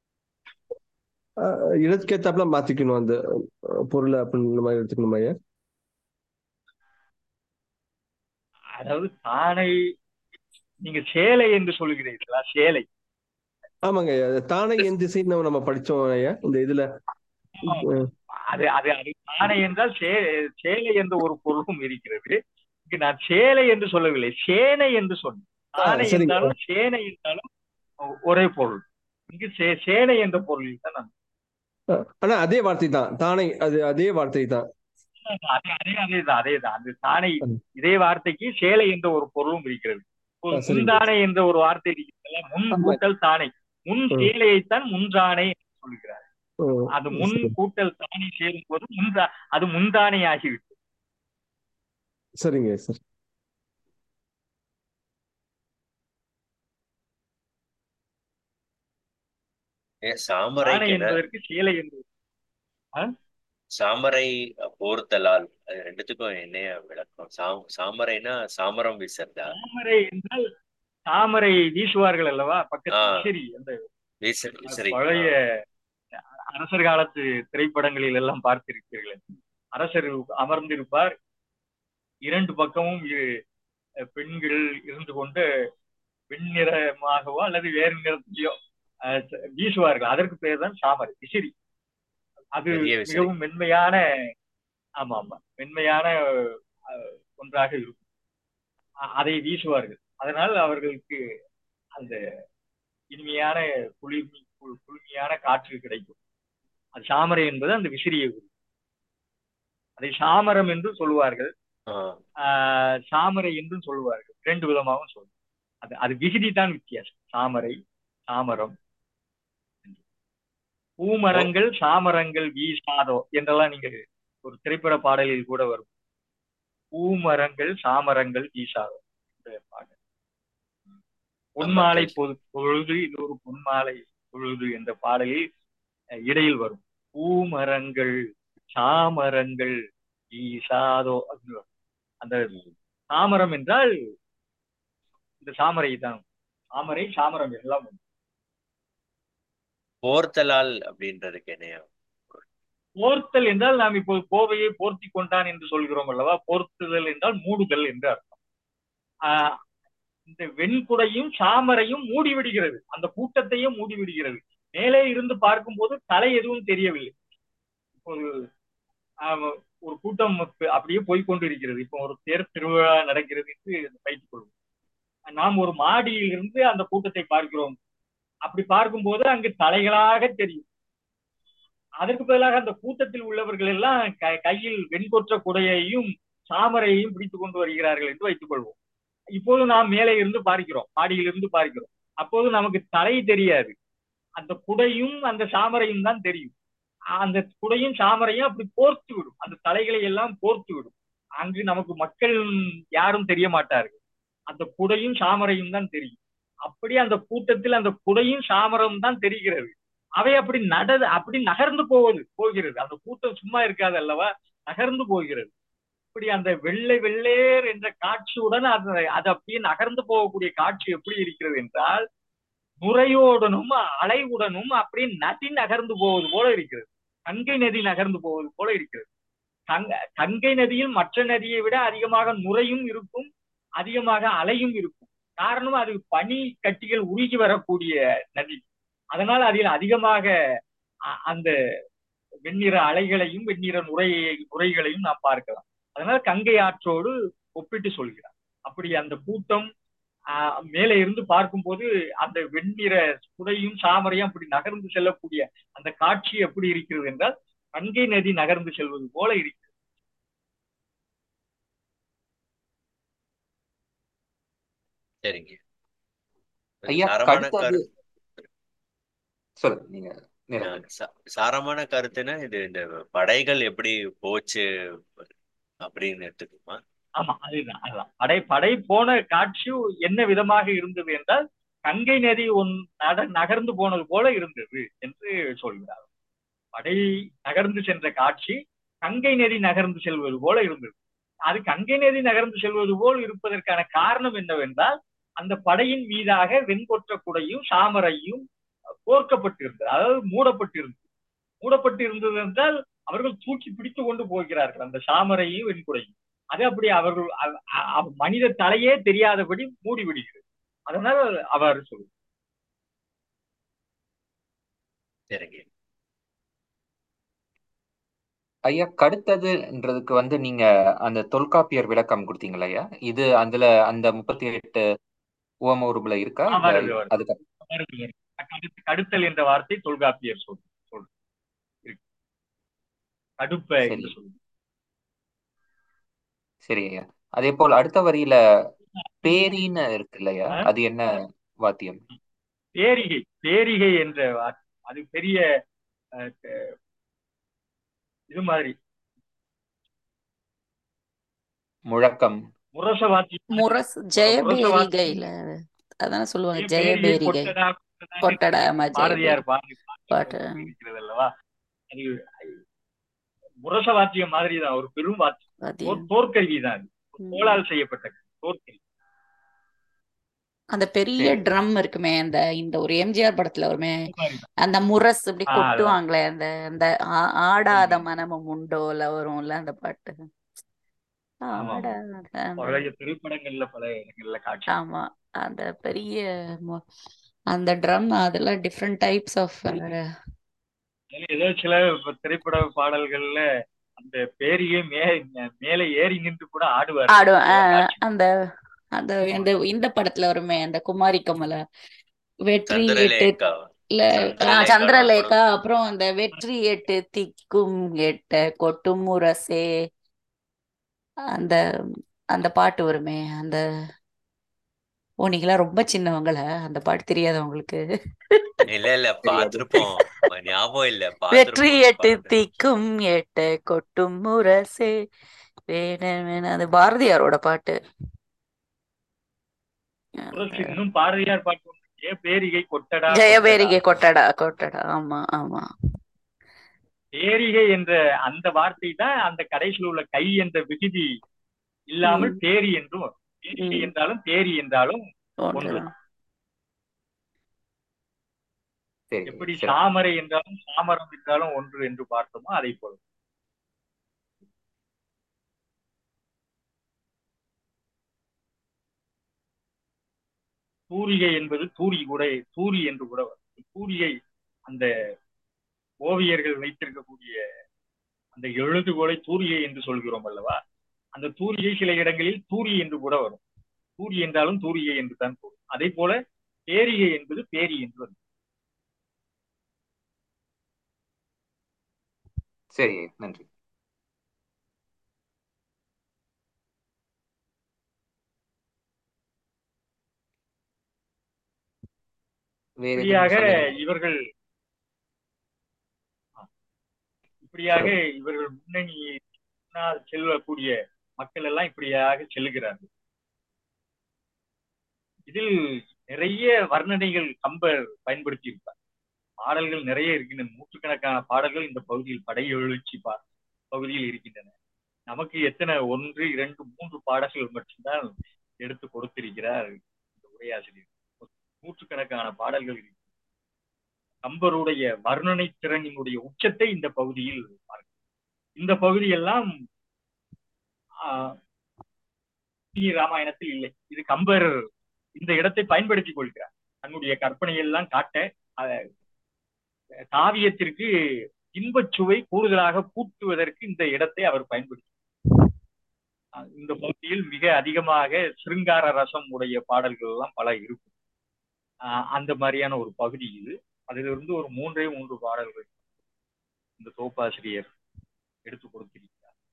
அஹ், இடத்துக்கேத்தாப்புல மாத்திக்கணும் அந்த அஹ், பொருளை அப்படின்ற மாதிரி எடுத்துக்கணும் ஐயா அதாவது தானை நீங்க சேலை என்று சொல்கிறீர்களா சேலை ஆமாங்க ஐயா அது தானே என் திசைன்னு நம்ம- நம்ம படிச்சோம் ஐயா இந்த இதுல அஹ், அது அது அது தானே என்றால் சே சேலை என்ற ஒரு பொருளும் இருக்கிறது இங்கு நான் சேலை என்று சொல்லவில்லை சேனை என்று சொன்னேன் தானே சரிங்க. என்றாலும் சேனை என்றாலும் ஒ- ஒரே பொருள் இங்கு சே சேனை என்ற பொருளில் தான் நான் அஹ், ஆனா அதே வார்த்தை தான் தானே அது அதே வார்த்தை தான் அதே அதே அதேதான் அதேதான் அந்த தானை ம். இதே வார்த்தைக்கு சேலை என்ற ஒரு பொருளும் இருக்கிறது ஒரு ஆ, சரிங்க. முந்தானை என்ற ஒரு வார்த்தை இருக்கிறது முன் ஆமா. கூட்டல் தானை முன் ம். சேலையைத்தான் முன்றானை என்று சொல்கிறார் ஓ, அது முன் சரி. கூட்டல் தானை சேரும் போது முன்தா அது முந்தானை ஆகிவிட்டது சரிங்க சார் ஏன் தானை சாமரைக்கு என்ன என்பதற்கு சேலை என்று சாமரை போர்த்தலால் அது ரெண்டுத்துக்கும் என்னைய விளக்கம் சாம் சாமரைனா சாமரம் வீசுறதா தாமரை என்றால் தாமரை வீசுவார்கள் அல்லவா பக்கத்து ஆ. விசிறி அந்த வீச விசிறி பழைய அரசர் காலத்து திரைப்படங்களில் எல்லாம் பார்த்திருப்பீர்கள் அரசர் அமர்ந்திருப்பார் இரண்டு பக்கமும் இரு- பெண்கள் இருந்து கொண்டு வெண்ணிறமாகவோ அல்லது வேறு நிறத்திலோ அஹ், வீசுவார்கள் அதற்கு பேர் தான் சாமரை விசிறி அது பெரிய விசிறி. மிகவும் மென்மையான ஆமா ஆமா மென்மையான அஹ், ஒன்றாக இருக்கும் அ- அதை வீசுவார்கள் அதனால் அவர்களுக்கு அந்த இனிமையான குளிர்மி கு- குளுமையான காற்று கிடைக்கும் அது சாமரை என்பது அந்த விசிறியை குறிக்கும். அதை சாமரம் என்று சொல்லுவார்கள் ஆ, ஆஹ் சாமரை என்றும் சொல்லுவார்கள் இரண்டு விதமாகவும் சொல்லுவாங்க அது அது விகுதி தான் வித்தியாசம் சாமரை சாமரம் பூமரங்கள் சாமரங்கள் வீசாதோ என்றெல்லாம் நீங்க ஒரு திரைப்பட பாடலில் கூட வரும் பூமரங்கள் சாமரங்கள் வீசாதோ என்ற பாடல் பொன்மாலை ஆமா, பொது- பொழுது இது ஒரு பொன்மாலை பொழுது என்ற பாடலில் அஹ், இடையில் வரும் பூமரங்கள் சாமரங்கள் வீசாதோ அப்படின்னு வரும். அந்த ம். சாமரம் என்றால் இந்த சாமரை தான் சாமரை சாமரம் எல்லாம் ஒன்று. போர்த்தலால் அப்படின்றதுக்கு என்னைய போர்த்தல் என்றால் நாம் இப்போ கோவையை போர்த்தி கொண்டான் என்று சொல்கிறோம் அல்லவா போர்த்துதல் என்றால் மூடுதல் என்று அர்த்தம் ஆஹ் இந்த வெண்குடையும் சாமரையும் மூடி விடுகிறது அந்த கூட்டத்தையும் மூடி விடுகிறது மேலே இருந்து பார்க்கும்போது தலை எதுவும் தெரியவில்லை இப்போது ஆஹ், ஒரு கூட்டம் இப்ப அப்படியே போய்க்கொண்டு இருக்கிறது இப்போ ஒரு தேர் திருவிழா நடக்கிறது என்று வைத்துக் கொள்வோம் நாம் ஒரு மாடியில் இருந்து அந்த கூட்டத்தை பார்க்கிறோம் அப்படி பார்க்கும்போது அங்கு தலைகளாக தெரியும் அதற்கு பதிலாக அந்த கூட்டத்தில் உள்ளவர்கள் எல்லாம் க- கையில் வெண்கொற்ற குடையையும் சாமரையையும் பிடித்துக் கொண்டு வருகிறார்கள் என்று வைத்துக் கொள்வோம் இப்போது நாம் மேலே இருந்து பார்க்கிறோம் மாடியில் இருந்து பார்க்கிறோம் அப்போது நமக்கு தலை தெரியாது அந்த குடையும் அந்த சாமரையும் தான் தெரியும் அந்த குடையும் சாமரையும் அப்படி போர்த்து விடும் அந்த தலைகளை எல்லாம் போர்த்து விடும் அங்கு நமக்கு மக்கள் யாரும் தெரிய மாட்டார்கள் அந்த குடையும் சாமரையும் தான் தெரியும் அப்படி அந்த கூட்டத்தில் அந்த குடையும் சாமரம் தான் தெரிகிறது அவை அப்படி நட அப்படி நகர்ந்து போவது போகிறது அந்த கூட்டம் சும்மா இருக்காது அல்லவா நகர்ந்து போகிறது இப்படி அந்த வெள்ளை வெள்ளேர் என்ற காட்சியுடன் அது அது அப்படியே நகர்ந்து போகக்கூடிய காட்சி எப்படி இருக்கிறது என்றால் நுரையோடனும் அலைவுடனும் அப்படியே நதி நகர்ந்து போவது போல இருக்கிறது கங்கை நதி நகர்ந்து போவது போல இருக்கிறது கங்க கங்கை நதியில் மற்ற நதியை விட அதிகமாக நுரையும் இருக்கும் அதிகமாக அலையும் இருக்கும் காரணம் அது பனி கட்டிகள் உருகி வரக்கூடிய நதி அதனால் அதில் அதிகமாக அ- அந்த வெண்ணிற அலைகளையும் வெண்ணிற நுரையை நுரைகளையும் நாம் பார்க்கலாம் அதனால கங்கை ஆற்றோடு ஒப்பிட்டு சொல்கிறார் அப்படி அந்த கூட்டம் ஆஹ், மேலே இருந்து பார்க்கும்போது அந்த வெண்ணிற குடையும் சாமரையும் அப்படி நகர்ந்து செல்லக்கூடிய அந்த காட்சி எப்படி இருக்கிறது என்றால் கங்கை நதி நகர்ந்து செல்வது போல இருக்கிறது சரிங்க ஐயா சாரமான கடுத்தது கரு சொல்லுங்க நீங்க நிறைவு ஆஹ் சா- சாரமான கருத்துன்னா இது இந்த படைகள் எப்படி போச்சு அப்படின்னு எடுத்துக்குமா ஆமா அதுதான் அதுதான் படை படை போன காட்சி என்ன விதமாக இருந்தது என்றால் கங்கை நதி ஒன் நட நகர்ந்து போனது போல இருந்தது என்று சொல்கிறார் படை நகர்ந்து சென்ற காட்சி கங்கை நதி நகர்ந்து செல்வது போல இருந்தது அது கங்கை நதி நகர்ந்து செல்வது போல் இருப்பதற்கான காரணம் என்னவென்றால் அந்த படையின் மீதாக வெண்கொற்ற குடையும் சாமரையும் கோர்க்கப்பட்டிருந்தது அதாவது மூடப்பட்டிருந்தது மூடப்பட்டிருந்தது என்றால் அவர்கள் தூக்கி பிடித்து கொண்டு போகிறார்கள் அந்த சாமரையும் வெண்குடையும் அது அப்படி அவர்கள் அ- அ- மனித தலையே தெரியாதபடி மூடி விடுகிறது அதனால அவ்வாறு சொல்லு சரிங்க ஐயா கடுத்ததுன்றதுக்கு வந்து நீங்க அந்த தொல்காப்பியர் விளக்கம் கொடுத்தீங்களா ஐயா இது அதுல அந்த முப்பத்தி எட்டு உவம உருபுல இருக்கா ஆ, இல்ல வருது வருது அதுக்கு வருது, வருது. கடுத்து- கடுத்தல் என்ற வார்த்தை தொல்காப்பியர் சொல் சொல் இருக்கு. கடுப்ப சரி என்று சொல்லு சரி ஐயா அதே போல் அடுத்த வரியில பேரின்னு இருக்கு இல்லையா ஆ? அது என்ன வாத்தியம் பேரிகை பேரிகை என்ற வார்த்தை அது பெரிய அஹ், க- இது மாதிரி முழக்கம் முரச வாத்தியம் முரஸ் முரச ஜெயபேரிகையில வாத்தியம் அதான சொல்லுவாங்க ஏ பேரிகை ஜெயபேரிகை கொட்டடா கொட்டடா கொட்டடா ஆமா பாரதியார் ஜெயபேரி பாரதி பாட்டு இருக்கிறது அல்லவா அது முரச வாத்தியம் மாதிரி தான் ஒரு பெரும் வாத்தியம் தோற் வாத்தியம் தோற்கருவி தான் அது ம். தோளால் செய்யப்பட்ட தோற்கருவி அந்த பெரிய சரி ட்ரம் இருக்குமே அந்த இந்த ஒரு எம்ஜிஆர் படத்துல வருமே இந்த மாதிரி தான் அந்த முரஸ் இப்படி ஆ, அதான் கொட்டுவாங்களே அந்த அந்த ஆ- ஆடாத ம். மனமும் உண்டோல வரும்ல அந்த பாட்டு ஆமா ஆமா ஆடாத அந்த பழைய திரைப்படங்கள்ல பல இடங்கள்ல காட்சி ஆமா அந்த பெரிய மு- அந்த ட்ரம் அதெல்லாம் டிஃப்ரெண்ட் டைப்ஸ் ஆஃப் அதுல ஏதோ சில இப்ப திரைப்பட பாடல்கள்ல அந்த பேரியே மே மேல ஏறி நின்று கூட ஆடுவார் ஆடும் சில ஆ, காட்சி அந்த அந்த இந்த இந்த படத்துல வருமே அந்த குமாரி கமலா வெற்றி எட்டு சந்திரலேகா இல்ல ஆ, சந்திரலேகான்னு ஒரு சந்திரலேகா படம் அப்புறம் அந்த வெற்றி எட்டு திக்கும் எட்ட கொட்டும் முரசே அந்த அந்த பாட்டு வருமே அந்த ஓ நீங்களாம் ரொம்ப சின்னவங்கள அந்த பாட்டு தெரியாத உங்களுக்கு இல்ல இல்ல தெரியாது பாத்திருப்போம் ஞாபகம் இல்ல வெற்றி பாத்திருப்போம் எட்டு பாட்டு திக்கும் எட்ட கொட்டும் முரசே வேணும் வேணும் அது பாரதியாரோட பாட்டு முரசு அந்த இன்னும் பாரதியார் பாட்டு ஒன்று ஏ பேரிகை கொட்டடா கொட்டடா ஜெயபேரிகை கொட்டடா கொட்டடா ஆமா ஆமா பேரிகை என்ற அந்த வார்த்தை தான் அந்த கடைசியில் உள்ள கை என்ற விகுதி இல்லாமல் ம் பேரி என்றும் வரும். பேரிகை ம் என்றாலும் பேரி என்றாலும் ஒன்றுதான் ஒன்றுதான் சரி எப்படி சரி சாமரை என்றாலும் சாமரம் என்றாலும் ஒன்று என்று பார்த்தோமோ அதை போல தூரிகை என்பது தூரி கூட தூரி என்று கூட வரும் தூரிகை அந்த ஓவியர்கள் வைத்திருக்கக்கூடிய அந்த எழுதுகோலை தூரிகை என்று சொல்கிறோம் அல்லவா அந்த தூரிகை சில இடங்களில் தூரி என்று கூட வரும் தூரி என்றாலும் தூரிகை என்று தான் போடும் அதே போல பேரிகை என்பது பேரி என்று வரும் சரி நன்றி வேற எதுவும் இப்படியாக சந்தேகம் இவர்கள் இப்படியாக இவர்கள் முன்னணி முன்னால் செல்லக்கூடிய மக்கள் எல்லாம் இப்படியாக செல்லுகிறார்கள் இதில் நிறைய வர்ணனைகள் கம்பர் பயன்படுத்தி இருப்பார் பாடல்கள் நிறைய இருக்கின்றன நூற்றுக்கணக்கான பாடல்கள் இந்த பகுதியில் படை எழுச்சி பா பகுதியில் இருக்கின்றன நமக்கு எத்தனை ஒன்று இரண்டு மூன்று பாடல்கள் மட்டும்தான் எடுத்து கொடுத்திருக்கிறார் இந்த உரையாசிரியர் நூற்றுக்கணக்கான பாடல்கள் இருக்கு கம்பருடைய வர்ணனை திறனினுடைய உச்சத்தை இந்த பகுதியில் பார்க்கலாம் இந்த பகுதியெல்லாம் ஆஹ், ராமாயணத்தில் இல்லை இது கம்பர் இந்த இடத்தை பயன்படுத்திக் கொள்கிறார் தன்னுடைய கற்பனையெல்லாம் காட்ட அஹ், காவியத்திற்கு இன்பச் சுவை கூடுதலாக கூட்டுவதற்கு இந்த இடத்தை அவர் பயன்படுத்தி அஹ், இந்த பகுதியில் மிக அதிகமாக சிருங்கார ரசம் உடைய பாடல்கள் எல்லாம் பல இருக்கும் அஹ், அந்த மாதிரியான ஒரு பகுதி இது அதிலிருந்து ஒரு மூன்றே மூன்று பாடல்கள் இந்த தோப்பாசிரியர் எடுத்து கொடுத்திருக்கிறார்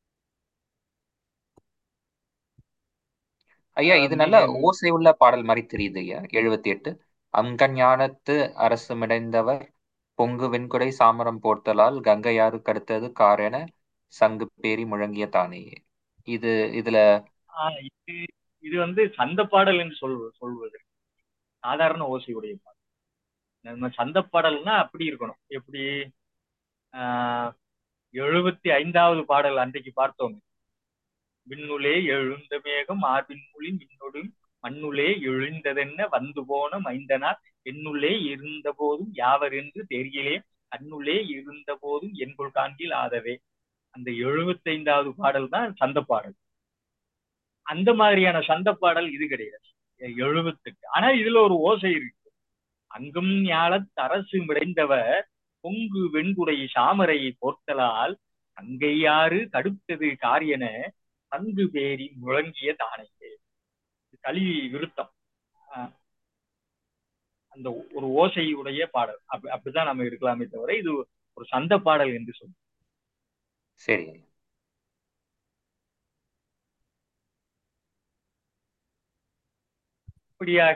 ஐயா ஆஹ் இது நல்ல மிக ஓசை உள்ள பாடல் மாதிரி தெரியுது ஐயா எழுபத்தி எட்டு அங்கஞானத்து அரசு மிடைந்தவர் பொங்கு வெண்குடை சாமரம் போர்த்தலால் கங்கையாறு கடுத்தது காரென சங்கு பேரி முழங்கிய தானே இது இதுல ஆஹ் இது இது வந்து சந்த பாடல் என்று சொல் சொல்வது சாதாரண ஓசையுடைய பாடல் நம்ம சந்த பாடல்னா அப்படி இருக்கணும் எப்படி ஆஹ் எழுபத்தி ஐந்தாவது பாடல் அன்றைக்கு பார்த்தோம் விண்ணுலே எழுந்த மேகம் ஆர்பின்மொழி மின்னொடும் மண்ணுலே எழுந்ததென்ன வந்து போன மைந்தனார் என்னுள்ளே இருந்த போதும் யாவர் என்று தெரியலே கண்ணுள்ளே இருந்த போதும் என்புள் காண்கில் ஆதவே அந்த எழுபத்தைந்தாவது பாடல் தான் சந்த பாடல் அந்த மாதிரியான சந்த பாடல் இது கிடையாது எழுபத்தெட்டு ஆனா இதுல ஒரு ஓசை இருக்கு அங்கும் ஞாலத் அரசு மிடைந்தவர் பொங்கு வெண்குடை சாமரை போர்த்தலால் அங்கையாறு தடுத்தது காரியன பங்கு பேரி முழங்கிய தானையே களி விருத்தம் ஆஹ் அந்த ஒரு ஓசையுடைய பாடல் அப்படி அப்படிதான் நம்ம இருக்கலாமே தவிர இது ஒரு சந்த பாடல் என்று சொல்லும் சரி ஐயா இப்படியாக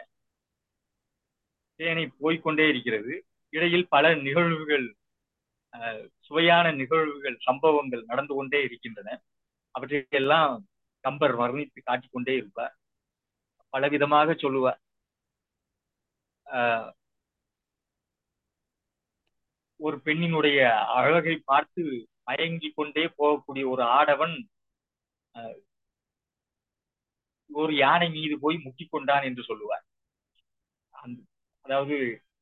தேனை போய்க்கொண்டே இருக்கிறது இடையில் பல நிகழ்வுகள் அஹ், சுவையான நிகழ்வுகள் சம்பவங்கள் நடந்து கொண்டே இருக்கின்றன அவற்றையெல்லாம் கம்பர் வர்ணித்து காட்டிக்கொண்டே இருப்பார் பலவிதமாக சொல்லுவார் அஹ், ஒரு பெண்ணினுடைய அழகை பார்த்து மயங்கி கொண்டே போகக்கூடிய ஒரு ஆடவன் அஹ், ஒரு யானை மீது போய் முட்டிக்கொண்டான் என்று சொல்லுவார் அந்த- அதாவது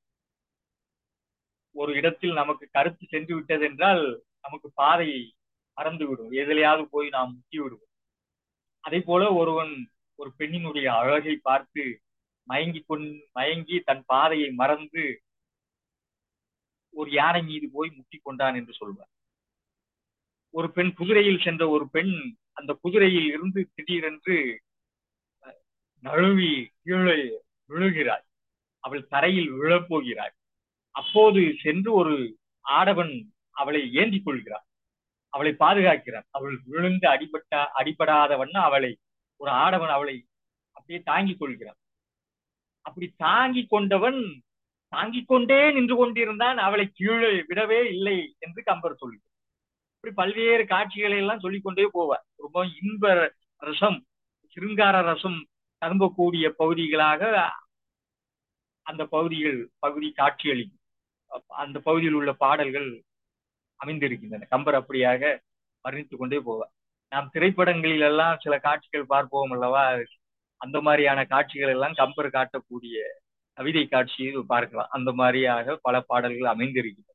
ஒரு இடத்தில் நமக்கு கருத்து சென்று விட்டது என்றால் நமக்கு பாதை மறந்து விடும் எதிலையாவது போய் நாம் முட்டி விடுவோம் அதே போல ஒருவன் ஒரு பெண்ணினுடைய அழகை பார்த்து மயங்கி கொண் மயங்கி தன் பாதையை மறந்து ஒரு யானை மீது போய் முட்டி கொண்டான் என்று சொல்வார் ஒரு பெண் குதிரையில் சென்ற ஒரு பெண் அந்த குதிரையில் இருந்து திடீரென்று நழுவி கீழே விழுகிறாள் அவள் தரையில் விழப்போகிறாள் அப்போது சென்று ஒரு ஆடவன் அவளை ஏந்திக் கொள்கிறான் அவளை பாதுகாக்கிறான் அவள் விழுந்து அடிபட்ட அடிபடாத வண்ணம் அவளை ஒரு ஆடவன் அவளை அப்படியே தாங்கிக் கொள்கிறான் அப்படி தாங்கிக் கொண்டவன் தாங்கிக் கொண்டே நின்று கொண்டிருந்தான் அவளை கீழே விடவே இல்லை என்று கம்பர் சொல்லுகிறார் இப்படி பல்வேறு காட்சிகளை எல்லாம் சொல்லிக்கொண்டே போவார் ரொம்ப இன்ப ரசம் சிருங்கார ரசம் தரும்பக்கூடிய பகுதிகளாக அந்த பகுதிகள் பகுதி காட்சியளிக்கும் அந்த பகுதியில் உள்ள பாடல்கள் அமைந்திருக்கின்றன கம்பர் அப்படியாக வர்ணித்துக் கொண்டே போவார் நாம் திரைப்படங்களில் எல்லாம் சில காட்சிகள் பார்ப்போம் அல்லவா அந்த மாதிரியான காட்சிகள் எல்லாம் கம்பர் காட்டக்கூடிய கவிதை காட்சியை பார்க்கலாம் அந்த மாதிரியாக பல பாடல்கள் அமைந்திருக்கின்றன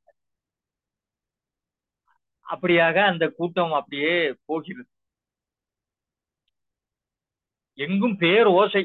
அப்படியாக அந்த கூட்டம் அப்படியே போகிறது எங்கும் பேர் ஓசை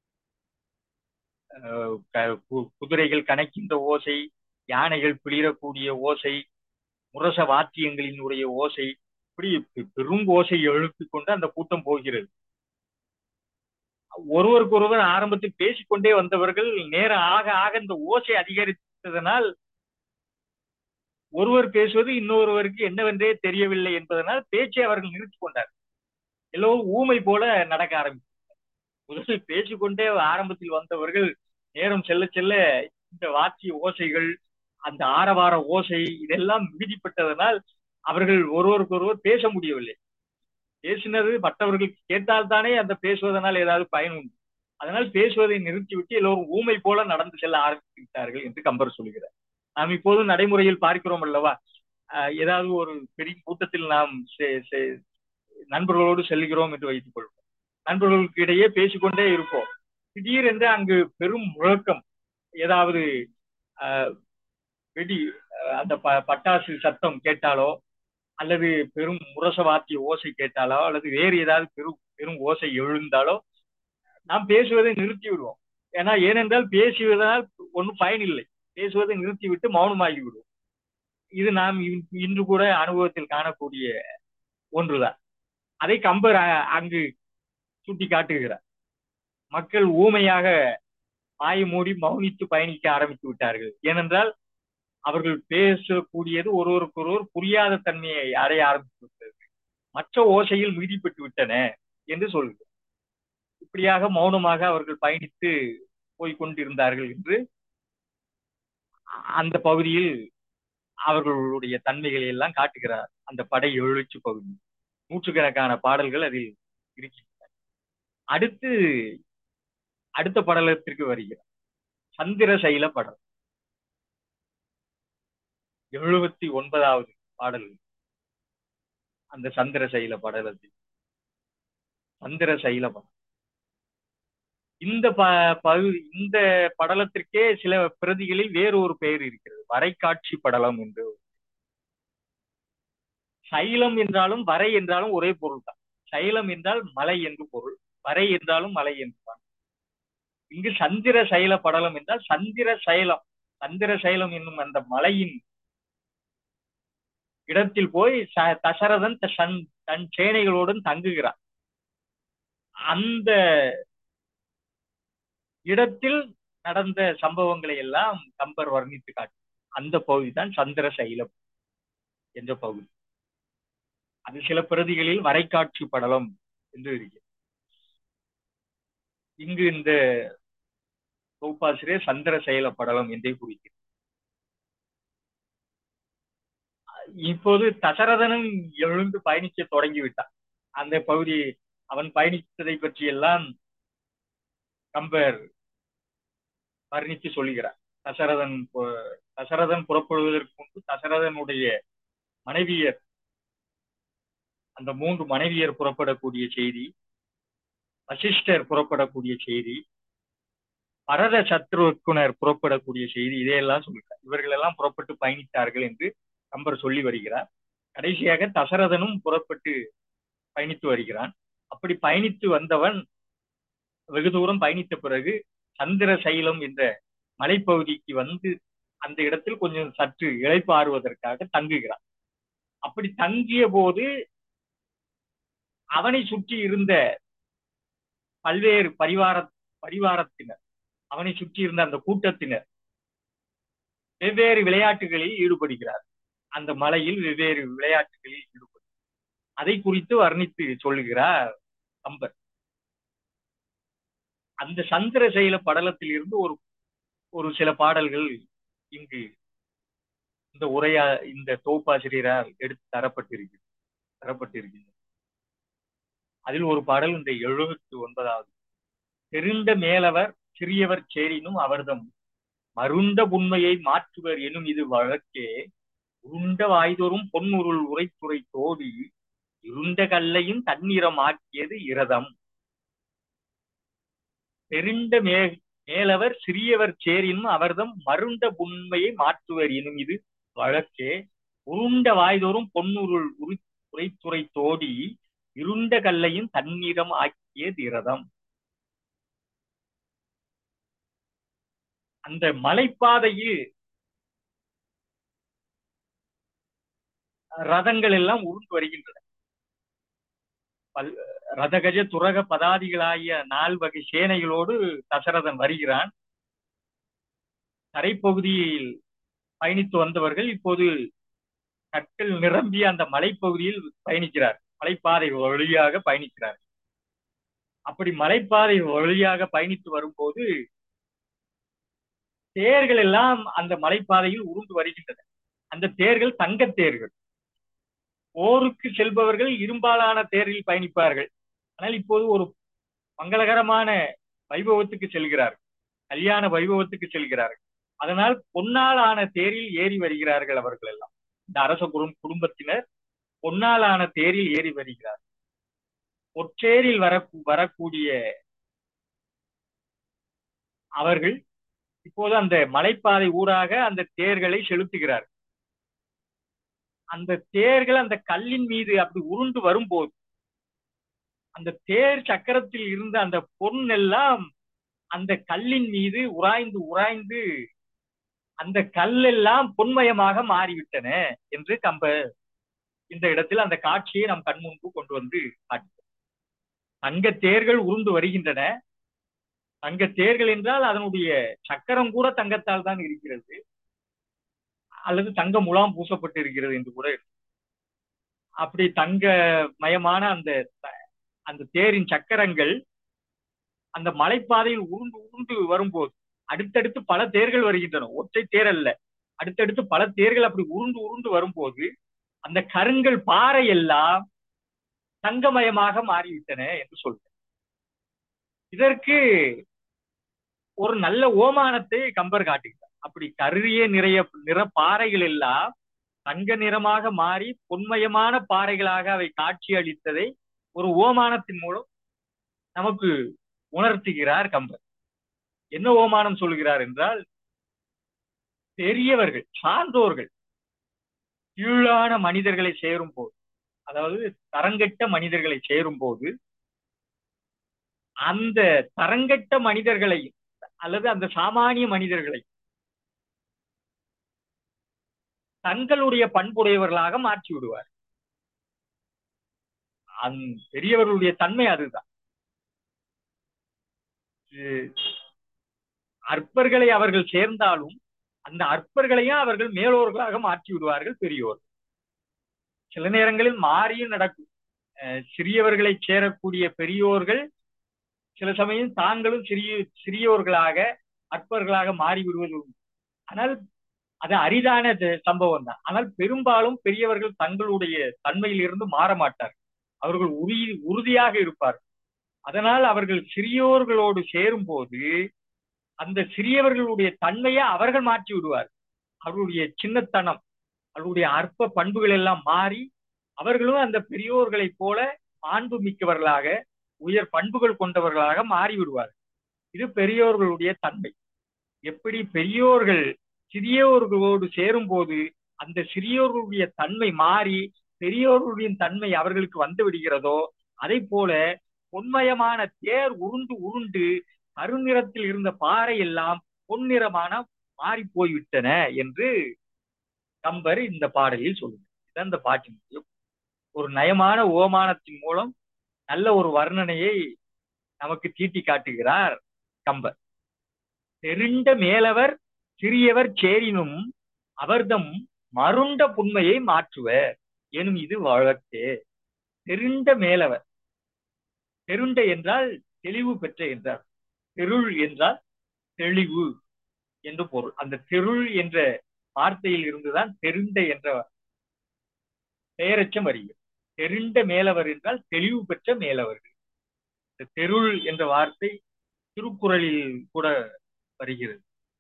அஹ் க- கு- குதிரைகள் கணக்கின்ற ஓசை யானைகள் பிளிரக்கூடிய ஓசை முரச வாத்தியங்களினுடைய ஓசை இப்படி பெ- பெரும் ஓசை எழுப்பிக் கொண்டு அந்த கூட்டம் போகிறது ஒருவருக்கொருவர் ஆரம்பத்தில் பேசிக்கொண்டே வந்தவர்கள் நேரம் ஆக ஆக இந்த ஓசை அதிகரித்ததனால் ஒருவர் பேசுவது இன்னொருவருக்கு என்னவென்றே தெரியவில்லை என்பதனால் பேச்சை அவர்கள் நிறுத்திக் கொண்டார் எல்லோரும் ஊமை போல நடக்க ஆரம்பித்தார் முதலில் பேசிக்கொண்டே ஆரம்பத்தில் வந்தவர்கள் நேரம் செல்ல செல்ல இந்த வாத்திய ஓசைகள் அந்த ஆரவார ஓசை இதெல்லாம் மிகுதிப்பட்டதனால் அவர்கள் ஒருவருக்கொருவர் பேச முடியவில்லை பேசினது மற்றவர்கள் கேட்டால்தானே அந்த பேசுவதனால் ஏதாவது பயன் உண்டு அதனால் பேசுவதை நிறுத்திவிட்டு எல்லோரும் ஊமை போல நடந்து செல்ல ஆரம்பித்து விட்டார்கள் என்று கம்பர் சொல்கிறார் நாம் இப்போது நடைமுறையில் பார்க்கிறோம் அல்லவா ஆஹ் ஏதாவது ஒரு பெரிய கூட்டத்தில் நாம் செ- செ- நண்பர்களோடு செல்கிறோம் என்று வைத்துக் கொள்வோம் நண்பர்களுக்கு இடையே பேசிக்கொண்டே இருப்போம் திடீரென்று அங்கு பெரும் முழக்கம் ஏதாவது ஆஹ், வெடி ஆஹ், அந்த ப- பட்டாசு சத்தம் கேட்டாலோ அல்லது பெரும் முரசவாத்திய ஓசை கேட்டாலோ அல்லது வேறு ஏதாவது பெரும் பெரும் ஓசை எழுந்தாலோ நாம் பேசுவதை நிறுத்தி விடுவோம் ஏன்னா ஏனென்றால் பேசுவதனால் ஒன்றும் பயனில்லை பேசுவதை நிறுத்திவிட்டு மௌனமாகி விடுவோம் இது நாம் இன்- இன்று கூட அனுபவத்தில் காணக்கூடிய ஒன்றுதான் அதை கம்பர் அ- அங்கு சுட்டி காட்டுகிறார் மக்கள் ஊமையாக வாயை மூடி மௌனித்து பயணிக்க ஆரம்பித்து விட்டார்கள் ஏனென்றால் அவர்கள் பேசக்கூடியது ஒருவருக்கொருவர் புரியாத தன்மையை அடைய ஆரம்பித்து விட்டது மற்ற ஓசையில் மிகுதிப்பட்டு விட்டன என்று சொல்கிறார் இப்படியாக மௌனமாக அவர்கள் பயணித்து போய்க் கொண்டிருந்தார்கள் என்று அந்த பகுதியில் அவர்களுடைய தன்மைகளை எல்லாம் காட்டுகிறார் அந்த படை எழுச்சி பகுதி நூற்றுக்கணக்கான பாடல்கள் அதில் இருக்கின்றன அடுத்து அடுத்த படலத்திற்கு வருகிறார் சந்திரசைல படம் எழுபத்தி ஒன்பதாவது பாடல் அந்த சந்திரசைல படலத்தில் சந்திரசைல படம் இந்த ப பகுதி இந்த படலத்திற்கே சில பிரதிகளில் வேறு ஒரு பெயர் இருக்கிறது வரைக்காட்சி படலம் என்று சைலம் என்றாலும் வரை என்றாலும் ஒரே பொருள் தான் சைலம் என்றால் மலை என்று பொருள் வரை என்றாலும் மலை என்று தான் இங்கு சந்திர சைல படலம் என்றால் சந்திர சைலம் சந்திர சைலம் என்னும் அந்த மலையின் இடத்தில் போய் ச- தசரதன் த- சன் தன் சேனைகளுடன் தங்குகிறான் அந்த இடத்தில் நடந்த சம்பவங்களை எல்லாம் கம்பர் வர்ணித்து காட்டு அந்த பகுதி தான் சந்திர சைலம் என்ற பகுதி அது சில பிரதிகளில் வரைக்காட்சி படலம் என்று இருக்கிறது இங்கு இந்த தொகுப்பாசிரியர் சந்திர செயல படலம் என்றே குறிக்கிறது இப்போது தசரதனும் எழுந்து பயணிக்க தொடங்கி விட்டான் அந்த பகுதி அவன் பயணித்ததை பற்றி எல்லாம் கம்பர் வர்ணித்து சொல்லுகிறார் தசரதன் பு- தசரதன் புறப்படுவதற்கு முன்பு தசரதனுடைய மனைவியர் அந்த மூன்று மனைவியர் புறப்படக்கூடிய செய்தி வசிஷ்டர் புறப்படக்கூடிய செய்தி பரத சத்ருக்குனர் புறப்படக்கூடிய செய்தி இதையெல்லாம் சொல்கிறார் இவர்கள் எல்லாம் புறப்பட்டு பயணித்தார்கள் என்று கம்பர் சொல்லி வருகிறார் கடைசியாக தசரதனும் புறப்பட்டு பயணித்து வருகிறான் அப்படி பயணித்து வந்தவன் வெகு தூரம் பயணித்த பிறகு சந்திர சைலம் என்ற மலைப்பகுதிக்கு வந்து அந்த இடத்தில் கொஞ்சம் சற்று இளைப்பாறுவதற்காக தங்குகிறான் அப்படி தங்கிய போது அவனை சுற்றி இருந்த பல்வேறு பரிவார பரிவாரத்தினர் அவனை சுற்றி இருந்த அந்த கூட்டத்தினர் வெவ்வேறு விளையாட்டுகளில் ஈடுபடுகிறார் அந்த மலையில் வெவ்வேறு விளையாட்டுகளில் ஈடுபடு அதை குறித்து வர்ணித்து சொல்லுகிறார் கம்பர் அந்த சந்திர செயல படலத்தில் இருந்து ஒரு ஒரு சில பாடல்கள் இங்கு இந்த உரையா இந்த தொகுப்பாசிரியரால் எடுத்து தரப்பட்டிருக்கு தரப்பட்டிருக்கின்றன அதில் ஒரு பாடல் இந்த எழுபத்தி ஒன்பதாவது தெரிந்த மேலவர் சிறியவர் சேரினும் அவர்தம் மருண்ட உண்மையை மாற்றுவர் எனும் இது வழக்கே உருண்ட வாய்தோறும் பொன்னுருள் உரைத்துறை தோடி இருண்ட கல்லையும் தண்ணீரமாக்கியது இரதம் தெரிந்த மே மேலவர் சிறியவர் சேரினும் அவர்தம் மருண்ட உண்மையை மாற்றுவர் எனும் இது வழக்கே உருண்ட வாய்தோறும் பொன்னுருள் உரி உரைத்துறை தோடி இருண்ட கல்லையும் தண்ணீரம் ஆக்கியது இரதம் அந்த மலைப்பாதையில் ரதங்கள் எல்லாம் உருண்டு வருகின்றன பல் ரதகஜ துரக பதாதிகளாகிய நால் வகை சேனைகளோடு தசரதன் வருகிறான் தரைப்பகுதியில் பயணித்து வந்தவர்கள் இப்போது கற்கள் நிரம்பிய அந்த மலைப்பகுதியில் பயணிக்கிறார் மலைப்பாதை வழியாக பயணிக்கிறார் அப்படி மலைப்பாதை வழியாக பயணித்து வரும்போது தேர்கள் எல்லாம் அந்த மலைப்பாதையில் உருண்டு வருகின்றன அந்த தேர்கள் தங்கத் தேர்கள் போருக்கு செல்பவர்கள் இரும்பாலான தேரில் பயணிப்பார்கள் ஆனால் இப்போது ஒரு மங்களகரமான வைபவத்துக்கு செல்கிறார்கள் கல்யாண வைபவத்துக்கு செல்கிறார்கள் அதனால் பொன்னால் ஆன தேரில் ஏறி வருகிறார்கள் அவர்கள் எல்லாம் இந்த அரச குடும் குடும்பத்தினர் பொன்னால் ஆன தேரில் ஏறி வருகிறார் பொற்றேரில் வர வரக்கூடிய அவர்கள் இப்போது அந்த மலைப்பாதை ஊடாக அந்த தேர்களை செலுத்துகிறார்கள் அந்த தேர்கள் அந்த கல்லின் மீது அப்படி உருண்டு வரும்போது அந்த தேர் சக்கரத்தில் இருந்த அந்த பொன் எல்லாம் அந்த கல்லின் மீது உராய்ந்து உராய்ந்து அந்த கல்லெல்லாம் பொன்மயமாக மாறிவிட்டன என்று கம்ப இந்த இடத்தில் அந்த காட்சியை நம் கண் முன்பு கொண்டு வந்து காட்டுகிறோம் தங்க தேர்கள் உருண்டு வருகின்றன தங்க தேர்கள் என்றால் அதனுடைய சக்கரம் கூட தங்கத்தால் தான் இருக்கிறது அல்லது தங்க முலாம் பூசப்பட்டு இருக்கிறது என்று கூட அப்படி தங்க மயமான அந்த அந்த தேரின் சக்கரங்கள் அந்த மலைப்பாதையில் உருண்டு உருண்டு வரும்போது அடுத்தடுத்து பல தேர்கள் வருகின்றன ஒற்றை தேர் அல்ல அடுத்தடுத்து பல தேர்கள் அப்படி உருண்டு உருண்டு வரும்போது அந்த கருங்கல் பாறை எல்லாம் தங்கமயமாக மாறிவிட்டன என்று சொல்றேன் இதற்கு ஒரு நல்ல ஓமானத்தை கம்பர் காட்டுகிறார் அப்படி கருறிய நிறைய நிற பாறைகள் எல்லாம் தங்க நிறமாக மாறி பொன்மயமான பாறைகளாக அவை காட்சி அளித்ததை ஒரு ஓமானத்தின் மூலம் நமக்கு உணர்த்துகிறார் கம்பர் என்ன ஓமானம் சொல்கிறார் என்றால் பெரியவர்கள் சான்றோர்கள் கீழான மனிதர்களை சேரும் போது அதாவது தரங்கெட்ட மனிதர்களை சேரும் போது அந்த தரங்கட்ட மனிதர்களை அல்லது அந்த சாமானிய மனிதர்களை தங்களுடைய பண்புடையவர்களாக மாற்றி விடுவார் அந் பெரியவர்களுடைய தன்மை அதுதான் இது அற்பர்களை அவர்கள் சேர்ந்தாலும் அந்த அற்பர்களையும் அவர்கள் மேலோர்களாக மாற்றி விடுவார்கள் பெரியோர் சில நேரங்களில் மாறியும் நடக்கும் அஹ் சிறியவர்களை சேரக்கூடிய பெரியோர்கள் சில சமயம் தாங்களும் சிறிய சிறியோர்களாக அற்பர்களாக மாறி விடுவது உண்டு. ஆனால் அது அரிதான த- சம்பவம் தான் ஆனால் பெரும்பாலும் பெரியவர்கள் தங்களுடைய தன்மையில் இருந்து மாற மாட்டார்கள் அவர்கள் உறுதி உறுதியாக இருப்பார்கள் அதனால் அவர்கள் சிறியோர்களோடு சேரும் போது அந்த சிறியவர்களுடைய தன்மையை அவர்கள் மாற்றி விடுவார் அவர்களுடைய சின்னத்தனம் அவர்களுடைய அற்ப பண்புகள் எல்லாம் மாறி அவர்களும் அந்த பெரியோர்களைப் போல மாண்பு மிக்கவர்களாக உயர் பண்புகள் கொண்டவர்களாக மாறி விடுவார் இது பெரியோர்களுடைய தன்மை எப்படி பெரியோர்கள் சிறியோர்களோடு சேரும் போது அந்த சிறியோர்களுடைய தன்மை மாறி பெரியோர்களுடைய தன்மை அவர்களுக்கு வந்து விடுகிறதோ அதை போல பொன்மயமான தேர் உருண்டு உருண்டு கருநிறத்தில் இருந்த பாறை எல்லாம் பொன்னிறமான மாறி போய்விட்டன என்று கம்பர் இந்த பாடலில் சொல்லுகிறார் இதுதான் இந்த பாட்டினுடைய ஒரு நயமான ஓமானத்தின் மூலம் நல்ல ஒரு வர்ணனையை நமக்கு தீட்டி காட்டுகிறார் கம்பர் தெரிந்த மேலவர் சிறியவர் சேரினும் அவர்தம் மருண்ட புண்மையை மாற்றுவர் எனும் இது வழக்கே தெரிந்த மேலவர் தெருண்ட என்றால் தெளிவு பெற்ற என்றார் தெருள் என்றால் தெளிவு என்று பொருள் அந்த தெருள் என்ற வார்த்தையில் இருந்துதான் தெரிந்த என்ற பெயரச்சம் வருகிறது தெரிந்த மேலவர் என்றால் தெளிவு பெற்ற மேலவர்கள் இந்த தெருள் என்ற வார்த்தை திருக்குறளில் கூட வருகிறது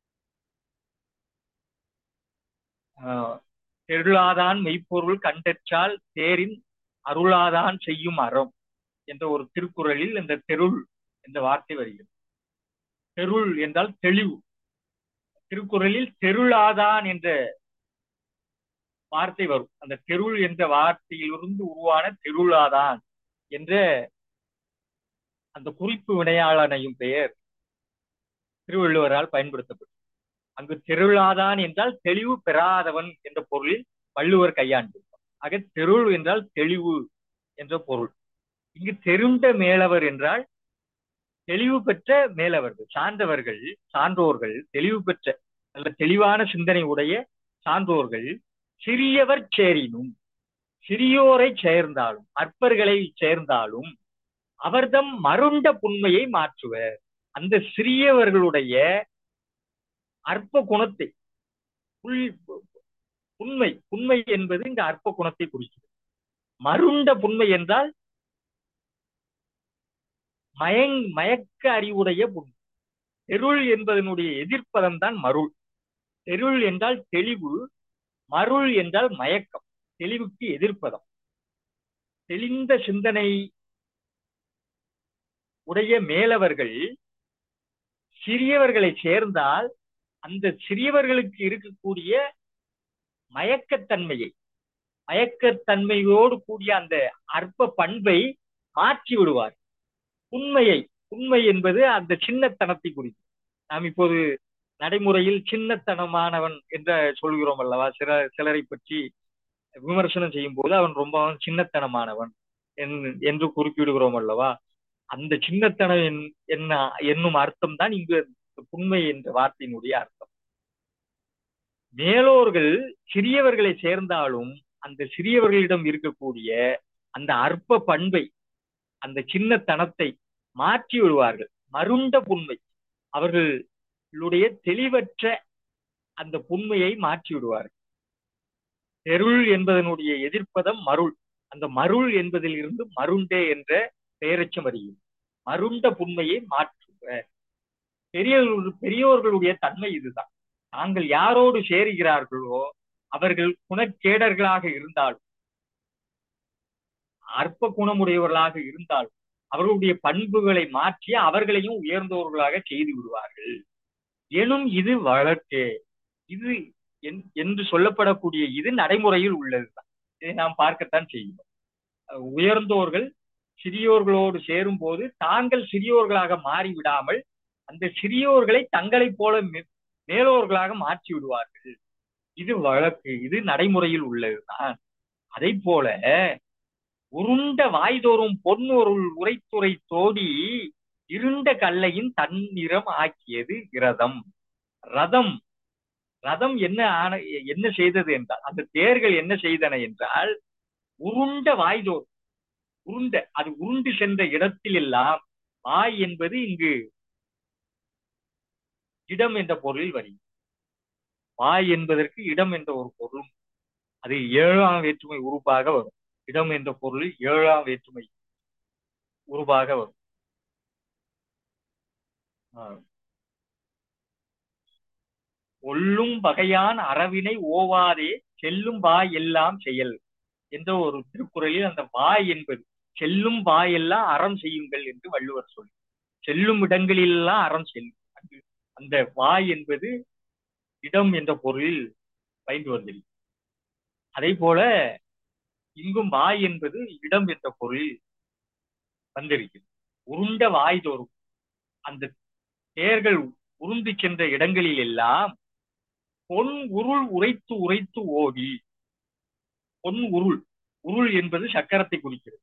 ஆஹ் தெருளாதான் மெய்ப்பொருள் கண்டற்றால் தேரின் அருளாதான் செய்யும் அறம் என்ற ஒரு திருக்குறளில் இந்த தெருள் என்ற வார்த்தை வருகிறது தெருள் என்றால் தெளிவு திருக்குறளில் தெருளாதான் என்ற வார்த்தை வரும் அந்த தெருள் என்ற வார்த்தையிலிருந்து உருவான தெருளாதான் என்ற அந்த குறிப்பு வினையாளனையும் பெயர் திருவள்ளுவரால் பயன்படுத்தப்படும் அங்கு தெருளாதான் என்றால் தெளிவு பெறாதவன் என்ற பொருளில் வள்ளுவர் கையாண்டிருப்பார் ஆக தெருள் என்றால் தெளிவு என்ற பொருள் இங்கு தெருண்ட மேலவர் என்றால் தெளிவு பெற்ற மேலவர்கள் சார்ந்தவர்கள் சான்றோர்கள் தெளிவு பெற்ற நல்ல தெளிவான சிந்தனை உடைய சான்றோர்கள் சிறியவர் சேரினும் சிறியோரை சேர்ந்தாலும் அற்பர்களை சேர்ந்தாலும் அவர்தம் மருண்ட புண்மையை மாற்றுவர் அந்த சிறியவர்களுடைய அற்ப குணத்தை புண்மை புண்மை என்பது இந்த அற்ப குணத்தை குறிக்கிறது மருண்ட புண்மை என்றால் மயங் மயக்க அறிவுடைய புண்மை தெருள் என்பதனுடைய எதிர்ப்பதம் தான் மருள் தெருள் என்றால் தெளிவு மருள் என்றால் மயக்கம் தெளிவுக்கு எதிர்ப்பதம் தெளிந்த சிந்தனை உடைய மேலவர்கள் சிறியவர்களை சேர்ந்தால் அந்த சிறியவர்களுக்கு இருக்கக்கூடிய மயக்கத்தன்மையை மயக்கத்தன்மையோடு கூடிய அந்த அற்ப பண்பை மாற்றி விடுவார் உண்மையை உண்மை என்பது அந்த சின்னத்தனத்தை குறிக்கும் நாம் இப்போது நடைமுறையில் சின்னத்தனமானவன் என்ற சொல்கிறோம் அல்லவா சில சிலரை பற்றி விமர்சனம் செய்யும் போது அவன் ரொம்ப சின்னத்தனமானவன் என்று குறிப்பிடுகிறோம் அல்லவா அந்த சின்னத்தனம் என்ன என்னும் அர்த்தம் தான் இங்கு உண்மை என்ற வார்த்தையினுடைய அர்த்தம் மேலோர்கள் சிறியவர்களை சேர்ந்தாலும் அந்த சிறியவர்களிடம் இருக்கக்கூடிய அந்த அற்ப பண்பை அந்த சின்னத்தனத்தை மாற்றி விடுவார்கள் மருண்ட புண்மை அவர்களுடைய தெளிவற்ற அந்த புண்மையை மாற்றி விடுவார்கள் தெருள் என்பதனுடைய எதிர்ப்பதம் மருள் அந்த மருள் என்பதில் இருந்து மருண்டே என்ற பெயரச்சம் வருகிறது மருண்ட புண்மையை மாற்றுவ பெரியவர்கள் பெரியோர்களுடைய தன்மை இதுதான் தாங்கள் யாரோடு சேருகிறார்களோ அவர்கள் குணக்கேடர்களாக இருந்தாலும் அற்ப குணமுடையவர்களாக இருந்தாலும் அவர்களுடைய பண்புகளை மாற்றி அவர்களையும் உயர்ந்தவர்களாக செய்து விடுவார்கள் எனும் இது வழக்கே இது என்று சொல்லப்படக்கூடிய இது நடைமுறையில் உள்ளதுதான் இதை நாம் பார்க்கத்தான் செய்கிறோம் உயர்ந்தோர்கள் சிறியோர்களோடு சேரும் போது தாங்கள் சிறியோர்களாக மாறிவிடாமல் அந்த சிறியோர்களை தங்களைப் போல மே- மேலோர்களாக மாற்றி விடுவார்கள் இது வழக்கு இது நடைமுறையில் உள்ளதுதான் அதை போல உருண்ட வாய்தோறும் பொன்னொருள் உரைத்துரை தோடி இருண்ட கல்லையின் தன்னிறம் ஆக்கியது இரதம் ரதம் ரதம் என்ன ஆன என்ன செய்தது என்றால் அந்த தேர்கள் என்ன செய்தன என்றால் உருண்ட வாய்தோறும் உருண்ட அது உருண்டு சென்ற இடத்தில் எல்லாம் வாய் என்பது இங்கு இடம் என்ற பொருளில் வருகிறது வாய் என்பதற்கு இடம் என்ற ஒரு பொருள் அது ஏழாம் வேற்றுமை உறுப்பாக வரும் இடம் என்ற பொருளில் ஏழாம் வேற்றுமை உருவாக வரும் ஆஹ். ஒல்லும் வகையான் அறவினை ஓவாதே செல்லும் வாய் எல்லாம் செயல் என்ற ஒரு திருக்குறளில் அந்த வாய் என்பது செல்லும் வாய் எல்லாம் அறம் செய்யுங்கள் என்று வள்ளுவர் சொல்லி செல்லும் இடங்களிலெல்லாம் அறம் செல்லும் அங்கு அந்த வாய் என்பது இடம் என்ற பொருளில் பயந்து வந்திருக்கிறது அதே போல இங்கும் வாய் என்பது இடம் என்ற பொருளில் வந்திருக்கிறது உருண்ட வாய் தோறும் அந்த தேர்கள் உருண்டு சென்ற இடங்களில் எல்லாம் பொன் உருள் உரைத்து உரைத்து ஓடி பொன் உருள் உருள் என்பது சக்கரத்தை குறிக்கிறது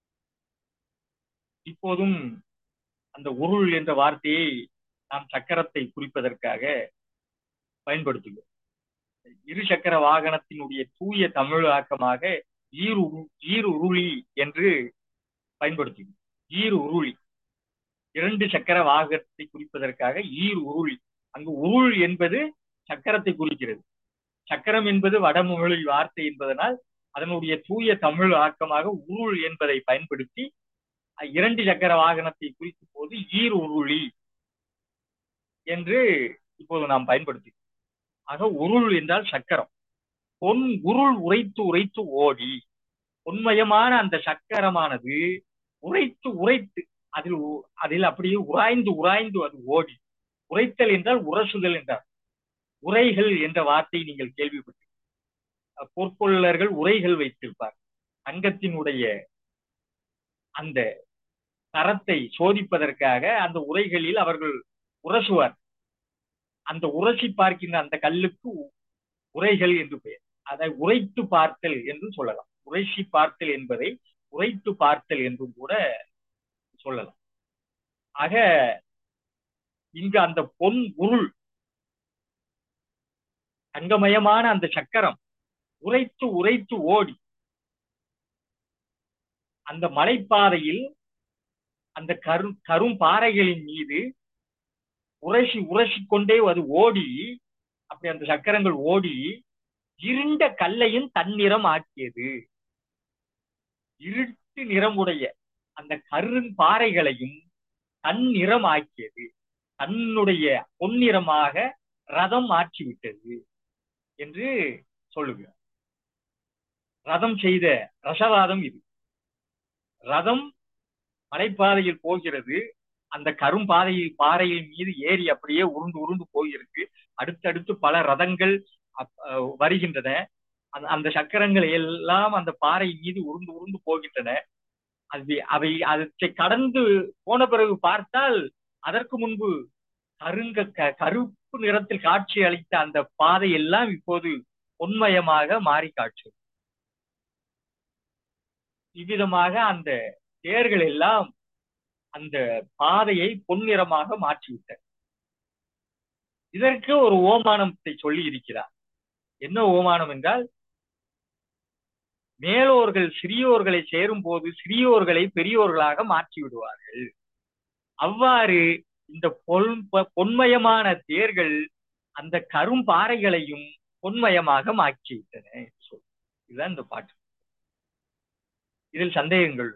இப்போதும் அந்த உருள் என்ற வார்த்தையை நாம் சக்கரத்தை குறிப்பதற்காக பயன்படுத்துகிறோம் இரு சக்கர வாகனத்தினுடைய தூய தமிழாக்கமாக ஈர் உரு- ஈர் உருளி என்று பயன்படுத்துகிறோம் ஈர் உருளி இரண்டு சக்கர வாகனத்தை குறிப்பதற்காக ஈர் உருளி அங்கு உருள் என்பது சக்கரத்தை குறிக்கிறது சக்கரம் என்பது வடமொழி வார்த்தை என்பதனால் அதனுடைய தூய தமிழ் ஆக்கமாக உருள் என்பதை பயன்படுத்தி அஹ், இரண்டு சக்கர வாகனத்தை குறிக்கும் போது ஈர் உருளி என்று இப்போது நாம் பயன்படுத்தி ஆக உருள் என்றால் சக்கரம் பொன் உருள் உரைத்து உரைத்து ஓடி பொன்மயமான அந்த சக்கரமானது உரைத்து உரைத்து அதில் உ- அதில் அப்படியே உராய்ந்து உராய்ந்து அது ஓடி உரைத்தல் என்றால் உரசுதல் என்றார் உரைகள் என்ற வார்த்தை நீங்கள் கேள்விப்பட்டு பொற்கொள்ளர்கள் உரைகள் வைத்திருப்பார் தங்கத்தினுடைய அந்த தரத்தை சோதிப்பதற்காக அந்த உரைகளில் அவர்கள் உரசுவார் அந்த உரசி பார்க்கின்ற அந்த கல்லுக்கு உ- உரைகள் என்று பெயர் அதை உரைத்து பார்த்தல் என்று சொல்லலாம் உரைசி பார்த்தல் என்பதை உரைத்து பார்த்தல் என்றும் கூட சொல்லலாம் ஆக இங்கு அந்த பொன் உருள் தங்கமயமான அந்த சக்கரம் உரைத்து உரைத்து ஓடி அந்த மலைப்பாதையில் அந்த கரு கரும் பாறைகளின் மீது உரசி உரசி கொண்டே அது ஓடி அப்படி அந்த சக்கரங்கள் ஓடி இருண்ட கல்லையும் தன்னிறம் ஆக்கியது இருட்டு நிறமுடைய அந்த கருங் பாறைகளையும் தன்னிறம் ஆக்கியது தன்னுடைய பொன்னிறமாக ரதம் ஆக்கிவிட்டது என்று சொல்லுகிறார் ரதம் செய்த ரசவாதம் இது ரதம் மலைப்பாதையில் போகிறது அந்த கரும்பாதையில் பாறையின் மீது ஏறி அப்படியே உருண்டு உருண்டு போகிறது அடுத்தடுத்து பல ரதங்கள் அப்- அஹ் வருகின்றன அந்த- அந்த சக்கரங்கள் எல்லாம் அந்த பாறை மீது உருண்டு உருண்டு போகின்றன அது அவை அதை கடந்து போன பிறகு பார்த்தால் அதற்கு முன்பு கருங்க க- கருப்பு நிறத்தில் காட்சி அளித்த அந்த பாதை எல்லாம் இப்போது பொன்மயமாக மாறி காட்சி இவ்விதமாக அந்த தேர்கள் எல்லாம் அந்த பாதையை பொன்னிறமாக மாற்றிவிட்டன இதற்கு ஒரு ஓமானத்தை சொல்லி இருக்கிறார் என்ன ஓமானம் என்றால் மேலோர்கள் சிறியோர்களை சேரும் போது சிறியோர்களை பெரியோர்களாக மாற்றி விடுவார்கள் அவ்வாறு இந்த பொன் பொ- பொன்மயமான தேர்கள் அந்த கரும்பாறைகளையும் பொன்மயமாக மாற்றிவிட்டன என்று சொல்லு. இதுதான் இந்த பாட்டு இதில் சந்தேகங்கள்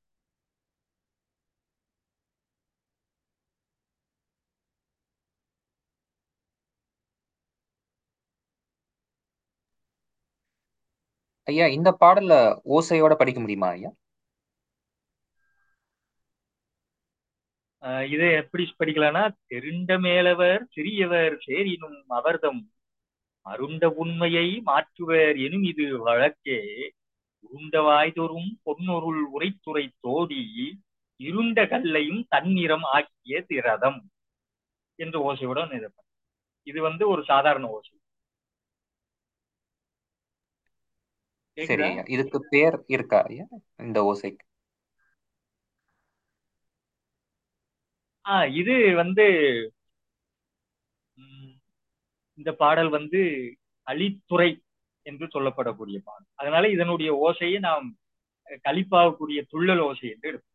ஐயா இந்த பாடல்ல ஓசையோட படிக்க முடியுமா ஐயா ஆஹ் இதை எப்படி படிக்கலாம்னா தெரிந்த மேலவர் சிறியவர் சேரினும் அவர்தம் அருண்ட உண்மையை மாற்றுவர் எனும் இது வழக்கே உருண்ட வாய்தொறும் பொன்னொருள் உரைத்துரை தோடி இருண்ட கல்லையும் தன்னிறம் ஆக்கிய திரதம் என்ற ஓசையுடன் இது இது வந்து ஒரு சாதாரண ஓசை சரி கேக்குதா ஐயா இதுக்கு பேர் இருக்கா ஐயா இந்த ஓசைக்கு ஆஹ் இது வந்து ம், இந்த பாடல் வந்து களித்துறை என்று சொல்லப்படக்கூடிய பாடல் அதனால இதனுடைய ஓசையை நாம் களிப்பாகக்கூடிய துள்ளல் ஓசை என்று எடுப்போம்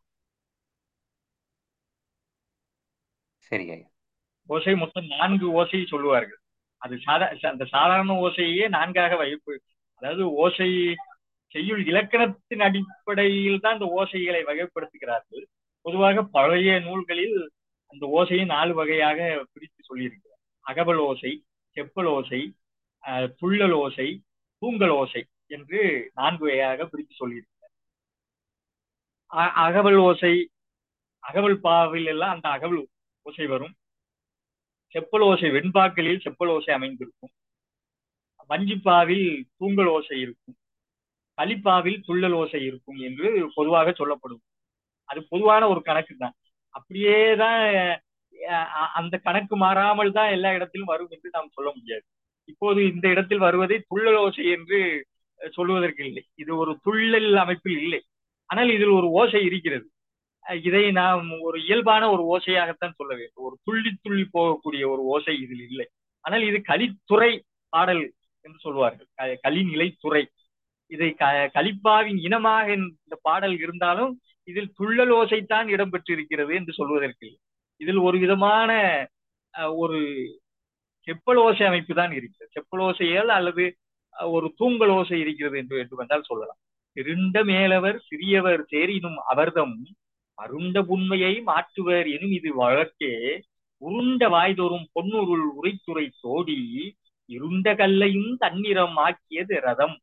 சரி ஐயா ஓசை மொத்தம் நான்கு ஓசையை சொல்லுவார்கள் அது சாதா அந்த சாதாரண ஓசையே நான்காக வகுப்பு அதாவது ஓசை செய்யுள் இலக்கணத்தின் அடிப்படையில் தான் இந்த ஓசைகளை வகைப்படுத்துகிறார்கள் பொதுவாக பழைய நூல்களில் அந்த ஓசையை நாலு வகையாக பிரித்து சொல்லியிருக்கிறார் அகவல் ஓசை செப்பல் ஓசை அஹ், துள்ளல் ஓசை தூங்கல் ஓசை என்று நான்கு வகையாக பிரித்து சொல்லியிருக்கிறார் அ- அகவல் ஓசை அகவல் பாவில் எல்லாம் அந்த அகவல் ஓசை வரும் செப்பல் ஓசை வெண்பாக்களில் செப்பல் ஓசை அமைந்திருக்கும் வஞ்சிப்பாவில் தூங்கல் ஓசை இருக்கும் களிப்பாவில் துள்ளல் ஓசை இருக்கும் என்று பொதுவாக சொல்லப்படும் அது பொதுவான ஒரு கணக்கு தான் அப்படியே தான் அஹ், அந்த கணக்கு மாறாமல் தான் எல்லா இடத்திலும் வரும் என்று நாம் சொல்ல முடியாது இப்போது இந்த இடத்தில் வருவதை துள்ளல் ஓசை என்று அஹ், சொல்வதற்கு இல்லை இது ஒரு துள்ளல் அமைப்பில் இல்லை ஆனால் இதில் ஒரு ஓசை இருக்கிறது அஹ், இதை நாம் ஒரு இயல்பான ஒரு ஓசையாகத்தான் சொல்ல வேண்டும் ஒரு துள்ளி துள்ளி போகக்கூடிய ஒரு ஓசை இதில் இல்லை ஆனால் இது கலித்துறை பாடல் என்று சொல்வார்கள் க- கலிநிலை துறை இதை க கலிப்பாவின் இனமாக இந்த பாடல் இருந்தாலும் இதில் துள்ளல் ஓசைத்தான் இடம்பெற்றிருக்கிறது என்று சொல்வதற்கு இல்லை. இதில் ஒரு விதமான அஹ், ஒரு செப்பல் ஓசை அமைப்பு தான் இருக்கிறது செப்பல் ஓசையால் அல்லது அஹ், ஒரு தூங்கல் ஓசை இருக்கிறது என்று வேண்டுமென்றால் சொல்லலாம் இருண்ட மேலவர் சிறியவர் சேரினும் அவர்தம் அருண்ட புண்மையை மாற்றுவர் எனும் இது வழக்கே உருண்ட வாய்தோறும் பொன்னுருள் உரைத்துரை தோடி இருண்ட கல்லையும் தன்னிறம் ஆக்கியது ரதம்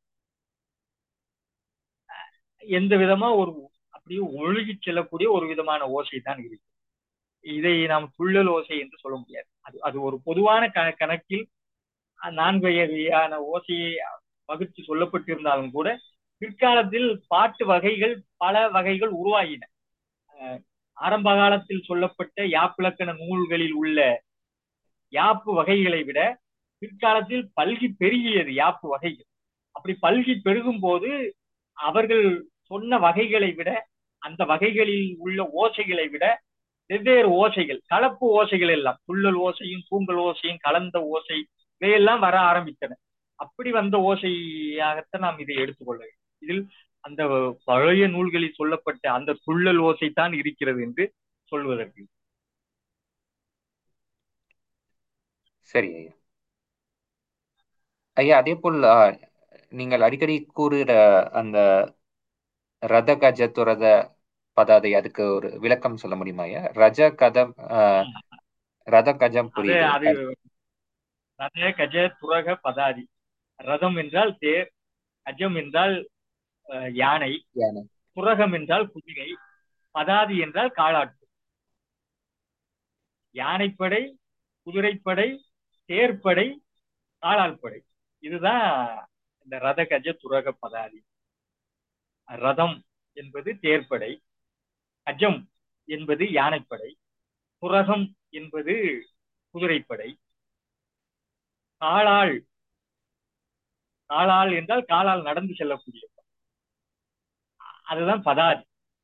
எந்த விதமா ஒரு அப்படியே ஒழுகி செல்லக்கூடிய ஒரு விதமான ஓசை தான் இருக்கு இதை நாம் துள்ளல் ஓசை என்று சொல்ல முடியாது அது அது ஒரு பொதுவான க கணக்கில் அஹ், நான்கு வகையான ஓசையை வகுத்து சொல்லப்பட்டிருந்தாலும் கூட பிற்காலத்தில் பாட்டு வகைகள் பல வகைகள் உருவாகின அஹ், ஆரம்ப காலத்தில் சொல்லப்பட்ட யாப்பிலக்கண நூல்களில் உள்ள யாப்பு வகைகளை விட பிற்காலத்தில் பல்கி பெருகியது யாப்பு வகைகள் அப்படி பல்கி பெருகும் போது அவர்கள் சொன்ன வகைகளை விட அந்த வகைகளில் உள்ள ஓசைகளை விட வெவ்வேறு ஓசைகள் கலப்பு ஓசைகள் எல்லாம் துள்ளல் ஓசையும் தூங்கல் ஓசையும் கலந்த ஓசை இவையெல்லாம் வர ஆரம்பித்தன அப்படி வந்த ஓசையாகத்தான் நாம் இதை எடுத்துக்கொள்ள வேண்டும் இதில் அந்த பழைய நூல்களில் சொல்லப்பட்ட அந்த துள்ளல் ஓசை தான் இருக்கிறது என்று சொல்வதற்கு சரி ஐயா ஐயா அதே போல் ஆ, நீங்கள் அடிக்கடி கூறுகிற அந்த ரத கஜ துரத பதாதை அதுக்கு ஒரு விளக்கம் சொல்ல முடியுமா ஐயா ரஜ கதம் ஆ, ரத கஜம் அது புரியுது அது ரத கஜ துரக பதாதி ரதம் என்றால் தேர் கஜம் என்றால் அஹ், யானை யானை. துரகம் என்றால் குதிரை பதாதி என்றால் காளாட்டு யானைப்படை குதிரைப்படை தேர்ப்படை காலாள்படை இதுதான் இந்த ரத கஜ துரக பதாதி ரதம் என்பது தேர்ப்படை கஜம் என்பது யானைப்படை துரகம் என்பது குதிரைப்படை காலாள் காலாள் என்றால் காலால் நடந்து செல்லக்கூடிய அதுதான் பதாதி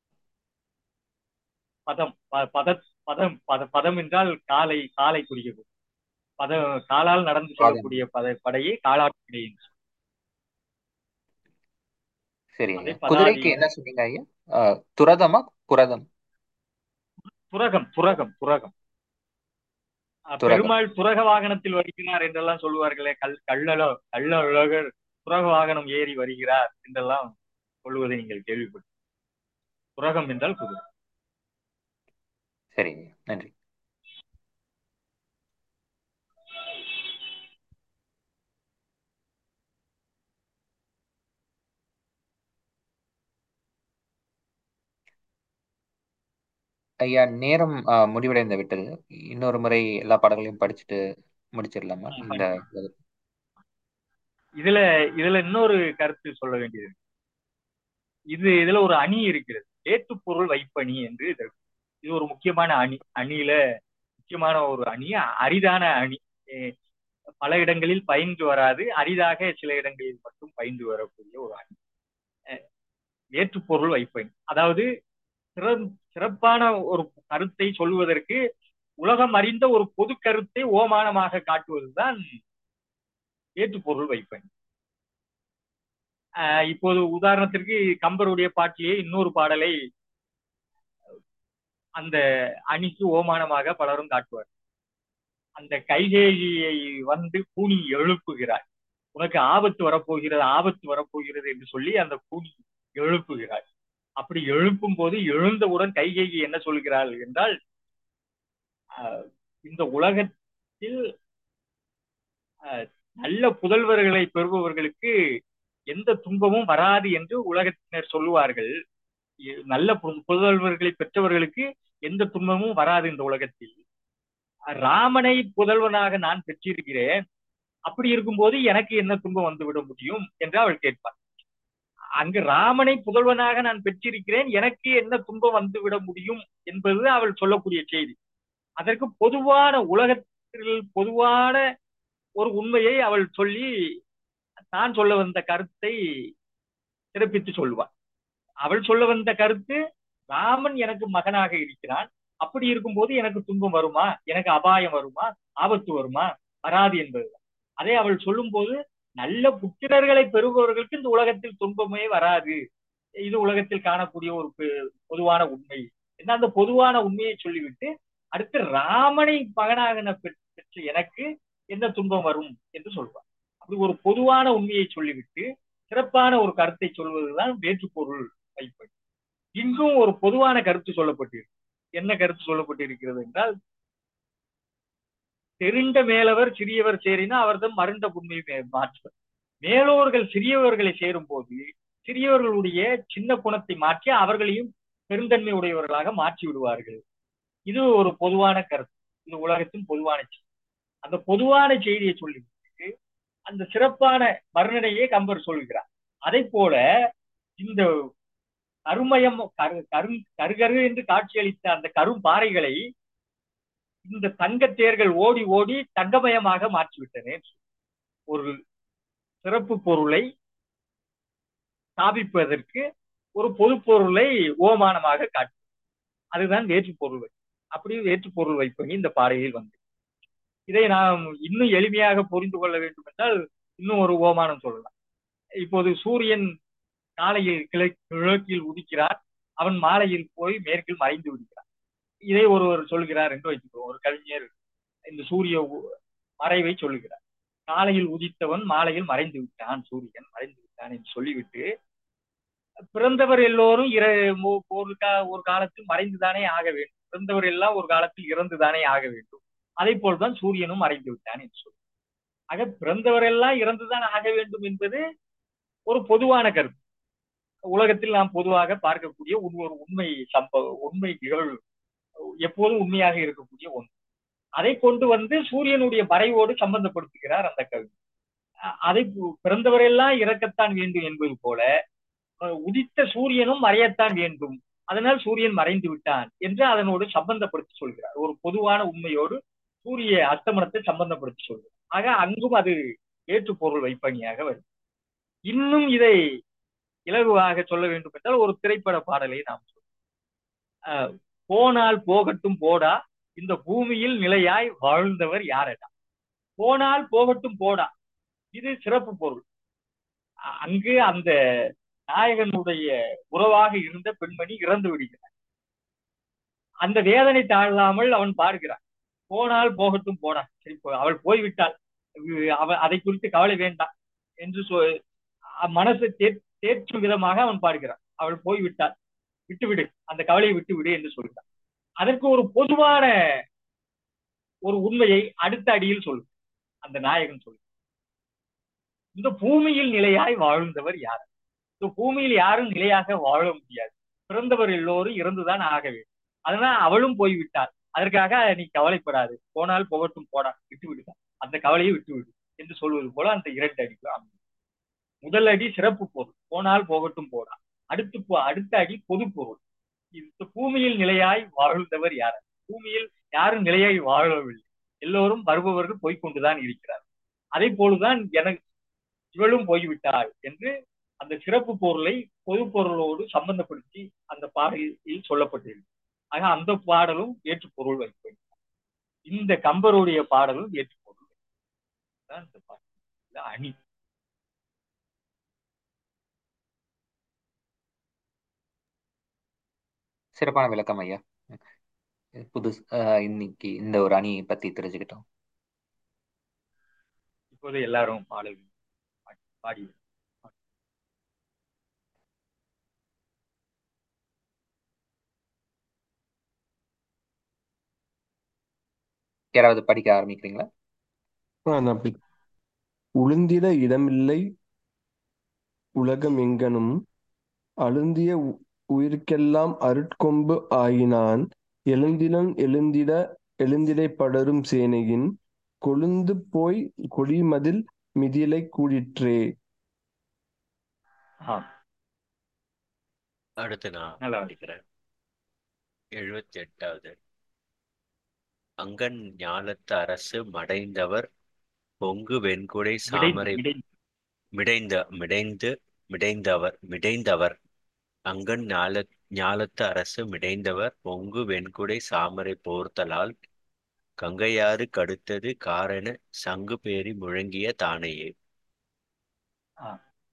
பதம் ப- பத பதம் பத பதம் என்றால் காலை காலை குறிக்கிறது பத காலால் நடந்து செல்லக்கூடிய பத படையை காலாட்படை என்று சொல்லுவோம். சரி அதே ஐயா பதாதி. குதிரைக்கு என்ன சொன்னீங்க ஐயா ஆ, துரதமா புரதம் துரகம் துரகம் துரகம் அஹ் துரகம். பெருமாள் துரக வாகனத்தில் வருகிறார் என்றெல்லாம் சொல்லுவார்களே கல் கள்ளலோ கள்ளழகர் துரக வாகனம் ஏறி வருகிறார் என்றெல்லாம் சொல்லுவதை நீங்கள் கேள்விப்பட்டு துரகம் என்றால் குதிரை சரி ஐயா நன்றி ஐயா நேரம் ஆ, முடிவடைந்து விட்டது இன்னொரு முறை எல்லா பாடங்களையும் படிச்சுட்டு முடிச்சிடலாமா ஆ, இந்த இதுல இதுல இன்னொரு கருத்து சொல்ல வேண்டியது இருக்கு. இது இதுல ஒரு அணி இருக்கிறது ஏற்றுப்பொருள் வைப்பணி என்று இது இருக்கு. இது ஒரு முக்கியமான அணி அணியில முக்கியமான ஒரு அணி அரிதான அணி எ- பல இடங்களில் பயின்று வராது அரிதாக சில இடங்களில் மட்டும் பயின்று வரக்கூடிய ஒரு அணி அஹ் ஏற்றுப்பொருள் வைப்பணி அதாவது சிற- சிறப்பான ஒரு கருத்தை சொல்வதற்கு உலகம் அறிந்த ஒரு பொது கருத்தை ஓமானமாக காட்டுவதுதான் ஏற்றுப்பொருள் வைப்பணி ஆஹ் இப்போது உதாரணத்திற்கு கம்பருடைய பாட்டிலே இன்னொரு பாடலை அந்த அணிக்கு ஓமானமாக பலரும் காட்டுவார் அந்த கைகேயியை வந்து கூனி எழுப்புகிறார் உனக்கு ஆபத்து வரப்போகிறது ஆபத்து வரப்போகிறது என்று சொல்லி அந்த கூனி எழுப்புகிறார் அப்படி எழுப்பும் போது எழுந்தவுடன் கைகேயி என்ன சொல்கிறாள் என்றால் ஆஹ் இந்த உலகத்தில் ஆஹ் நல்ல புதல்வர்களை பெறுபவர்களுக்கு எந்த துன்பமும் வராது என்று உலகத்தினர் சொல்லுவார்கள் எ- நல்ல பு- புதல்வர்களை பெற்றவர்களுக்கு எந்த துன்பமும் வராது இந்த உலகத்தில் ராமனை புதல்வனாக நான் பெற்றிருக்கிறேன் அப்படி இருக்கும்போது எனக்கு என்ன துன்பம் வந்துவிட முடியும் என்று அவள் கேட்பார் அங்கு ராமனை புதல்வனாக நான் பெற்றிருக்கிறேன் எனக்கு என்ன துன்பம் வந்துவிட முடியும் என்பது அவள் சொல்லக்கூடிய செய்தி அதற்கு பொதுவான உலகத்தில் பொதுவான ஒரு உண்மையை அவள் சொல்லி தான் சொல்ல வந்த கருத்தை சிறப்பித்து சொல்லுவாள் அவள் சொல்ல வந்த கருத்து ராமன் எனக்கு மகனாக இருக்கிறான் அப்படி இருக்கும்போது எனக்கு துன்பம் வருமா எனக்கு அபாயம் வருமா ஆபத்து வருமா வராது என்பதுதான் அதை அவள் சொல்லும்போது நல்ல புத்திரர்களை பெறுபவர்களுக்கு இந்த உலகத்தில் துன்பமே வராது இது உலகத்தில் காணக்கூடிய ஒரு பெ- பொதுவான உண்மை என்ன அந்த பொதுவான உண்மையை சொல்லிவிட்டு அடுத்து ராமனை மகனாக நான் பெற்- பெற்ற எனக்கு என்ன துன்பம் வரும் என்று சொல்வார் அப்படி ஒரு பொதுவான உண்மையை சொல்லிவிட்டு சிறப்பான ஒரு கருத்தை சொல்வதுதான் வேற்றுப்பொருள் வைப்பது இங்கும் ஒரு பொதுவான கருத்து சொல்லப்பட்டிருக்கு என்ன கருத்து சொல்லப்பட்டிருக்கிறது என்றால் தெரிந்த மேலவர் சிறியவர் சேரினா அவர்தம் மருண்ட புண்மை மாற்றுவர் மேலோர்கள் சிறியவர்களை சேரும் போது சிறியவர்களுடைய சின்ன குணத்தை மாற்றி அவர்களையும் பெருந்தன்மை உடையவர்களாக மாற்றி விடுவார்கள் இது ஒரு பொதுவான கருத்து இது உலகத்தின் பொதுவான செய்தி அந்த பொதுவான செய்தியை சொல்லிவிட்டு அந்த சிறப்பான வர்ணனையை கம்பர் சொல்கிறார் அதை போல இந்த கருமயம் கரு கரு கருகரு என்று காட்சியளித்த அந்த கரும் பாறைகளை இந்த தங்கத் தேர்கள் ஓடி ஓடி தங்கமயமாக மாற்றிவிட்டன ஒரு சிறப்பு பொருளை ஸ்தாபிப்பதற்கு ஒரு பொது பொருளை ஓமானமாக காட்டு அதுதான் வேற்று பொருள் வை அப்படி வேற்று பொருள் வைப்பணி இந்த பாறையில் வந்து இதை நாம் இன்னும் எளிமையாக புரிந்து கொள்ள வேண்டும் என்றால் இன்னும் ஒரு ஓமானம் சொல்லலாம் இப்போது சூரியன் காலையில் கிழ கிழக்கில் உதிக்கிறார் அவன் மாலையில் போய் மேற்கில் மறைந்து விடுகிறார் இதை ஒருவர் சொல்கிறார் என்று வைத்துக்கோ ஒரு கவிஞர் இந்த சூரிய உ- மறைவை சொல்லுகிறார் காலையில் உதித்தவன் மாலையில் மறைந்து விட்டான் சூரியன் மறைந்து விட்டான் என்று சொல்லிவிட்டு பிறந்தவர் எல்லோரும் இற மு- ஒரு கா ஒரு காலத்தில் மறைந்துதானே ஆக வேண்டும் பிறந்தவர் எல்லாம் ஒரு காலத்தில் இறந்துதானே ஆக வேண்டும் அதை போல்தான் சூரியனும் மறைந்து விட்டான் என்று சொல்லி ஆக பிறந்தவர் எல்லாம் இறந்துதான் ஆக வேண்டும் என்பது ஒரு பொதுவான கருத்து உலகத்தில் நாம் பொதுவாக பார்க்கக்கூடிய ஒரு ஒரு உண்மை சம்பவ உண்மை நிகழ்வு எப்போதும் உண்மையாக இருக்கக்கூடிய ஒன்று அதை கொண்டு வந்து சூரியனுடைய மறைவோடு சம்பந்தப்படுத்துகிறார் அந்த கவி அ- அதை பு- பிறந்தவரெல்லாம் இறக்கத்தான் வேண்டும் என்பது போல அஹ், உதித்த சூரியனும் மறையத்தான் வேண்டும் அதனால் சூரியன் மறைந்து விட்டான் என்று அதனோடு சம்பந்தப்படுத்தி சொல்கிறார் ஒரு பொதுவான உண்மையோடு சூரிய அஸ்தமனத்தை சம்பந்தப்படுத்தி சொல்கிறார் ஆக அங்கும் அது ஏற்று பொருள் வைப்பணியாக வரும் இன்னும் இதை இலகுவாக சொல்ல வேண்டும் என்றால் ஒரு திரைப்பட பாடலை நாம் சொல்லுவோம் அஹ், போனால் போகட்டும் போடா இந்த பூமியில் நிலையாய் வாழ்ந்தவர் யாரடா போனால் போகட்டும் போடா இது சிறப்பு பொருள் அ- அங்கு அந்த நாயகனுடைய உறவாக இருந்த பெண்மணி இறந்து விடுகிறார் அந்த வேதனை தாழாமல் அவன் பார்க்கிறான் போனால் போகட்டும் போடா சரி போ- அவள் போய்விட்டாள் இது அவ அதை குறித்து கவலை வேண்டாம் என்று சொ அ- மனசை தேற் தேற்றும் விதமாக அவன் பார்க்கிறான் அவள் போய்விட்டாள் விட்டுவிடு அந்த கவலையை விட்டு விடு என்று சொல்கிறான் அதற்கு ஒரு பொதுவான ஒரு உண்மையை அடுத்த அடியில் சொல்லு அந்த நாயகன் சொல்லு இந்த பூமியில் நிலையாய் வாழ்ந்தவர் யார் இந்த பூமியில் யாரும் நிலையாக வாழ முடியாது பிறந்தவர் எல்லோரும் இறந்துதான் ஆக வேண்டும் அதனால் அவளும் போய்விட்டாள் அதற்காக நீ கவலைப்படாது போனால் போகட்டும் போடா விட்டு விடுங்க அந்த கவலையை விட்டு விடு என்று சொல்வது போல அந்த இரண்டு அடி அமையும். முதல் அடி சிறப்பு பொருள் போனால் போகட்டும் போடா அடுத்து போ- அடுத்த அடி பொது பொருள் இந்த பூமியில் நிலையாய் வாழ்ந்தவர் யார் பூமியில் யாரும் நிலையாய் வாழவில்லை எல்லோரும் வருபவர்கள் போய்க்கொண்டுதான் இருக்கிறார் அதே போலதான் எனக்கு இவளும் போய்விட்டாள் என்று அந்த சிறப்பு பொருளை பொது பொருளோடு சம்பந்தப்படுத்தி அந்த பாடலில் சொல்லப்பட்டிருக்கு ஆக அந்த பாடலும் ஏற்று பொருள் வைப்பது இந்த கம்பருடைய பாடலும் ஏற்று பொருள் தான் இந்த பாடல் இந்த அணி சிறப்பான விளக்கம் ஐயா புது அஹ், இன்னைக்கு இந்த ஒரு அணியை பத்தி தெரிஞ்சுக்கிட்டோம் இப்போது எல்லாரும் பாட பாடி யாராவது படிக்க ஆரம்பிக்கிறீங்களா ஆ, நான் அப்படி உளுந்திட இடமில்லை உலகம் எங்கனும் அழுந்திய உ- உயிர்க்கெல்லாம் அருட்கொம்பு ஆயினான் எழுந்திலன் எழுந்திட எழுந்திடை படரும் சேனையின் கொழுந்து போய் கொடிமதில் மிதிலை கூடிற்றே ஆ அடுத்து நான் நல்லா படிக்கிறேன் எழுபத்தி எட்டாவது அங்கன் ஞாலத்து அரசு மடைந்தவர் பொங்கு வெண்குடை விடை சாமரை விடை மிடைந்த மிடைந்து மிடைந்தவர் மிடைந்தவர் அங்கன் ஞால ஞாலத்து அரசு மிடைந்தவர் பொங்கு வெண்குடை சாமரை போர்த்தலால் கங்கையாறு கடுத்தது காரண சங்கு பேரி முழங்கிய தானையே ஆ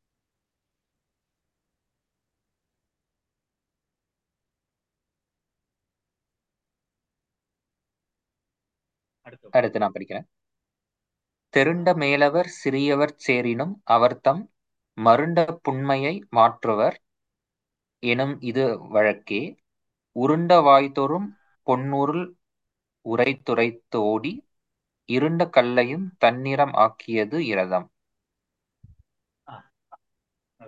அடுத்து அடுத்து நான் படிக்கிறேன் தெருண்ட மேலவர் சிறியவர் சேரினும் அவர்தம் மருண்ட புண்மையை மாற்றுவர் எனும் இது வழக்கே உருண்ட வாய்தொறும் பொன்னுருள் உரைத்துரைத்து ஓடி இருண்ட கல்லையும் தன்னிறம் ஆக்கியது இரதம் ஆ ஆ.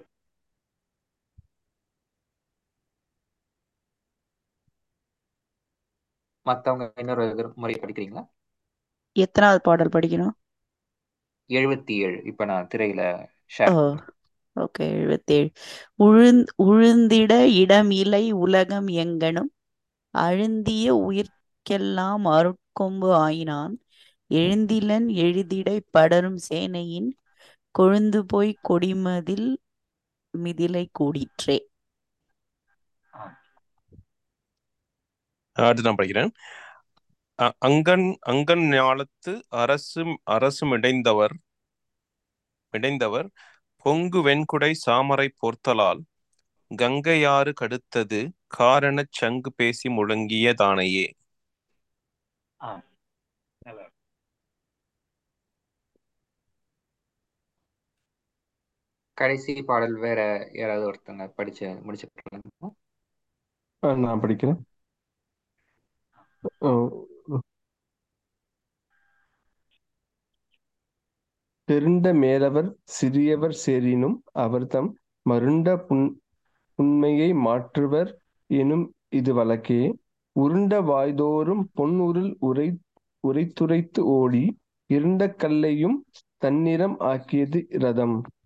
மத்தவங்க இன்னொரு தடவை முறை படிக்கிறீங்களா எத்தனாவது பாடல் படிக்கணும் எழுபத்தி ஏழு இப்ப நான் திரையில ஓ ஷேர் பண்றேன் ஓகே எழுபத்தேழு உழுந் உழுந்திட இடம் இலை உலகம் எங்கனும் அழுந்திய உயிர்க்கெல்லாம் அருட்கொம்பு ஆயினான் எழுந்திலன் எழுதிடை படரும் சேனையின் கொழுந்து போய் கொடிமதில் மிதிலை கூடிற்றே ஆ அடுத்து நான் படிக்கிறேன் அ- அங்கன் அங்கன் ஞாலத்து அரசு அரசு மிடைந்தவர் மிடைந்தவர் பொங்கு வெண்குடை சாமரை போர்த்தலால் கங்கையாறு கடுத்தது காரணச் சங்கு பேசி முழங்கிய தானையே ஆ நல்லா கடைசி பாடல் வேற யாராவது ஒருத்தங்க படிச்சு முடிச்சிருக்காங்க ஆ, நான் படிக்கிறேன் ஓ, பெருண்ட மேலவர் சிறியவர் சேரினும் அவர்தம் மருண்ட புண் புண்மையை மாற்றுவர் எனும் இது வழக்கே உருண்ட வாய்தோறும் பொன்னுருள் உரை உரைத்துரைத்து ஓடி இருண்ட கல்லையும் தன்னிறம் ஆக்கியது இரதம்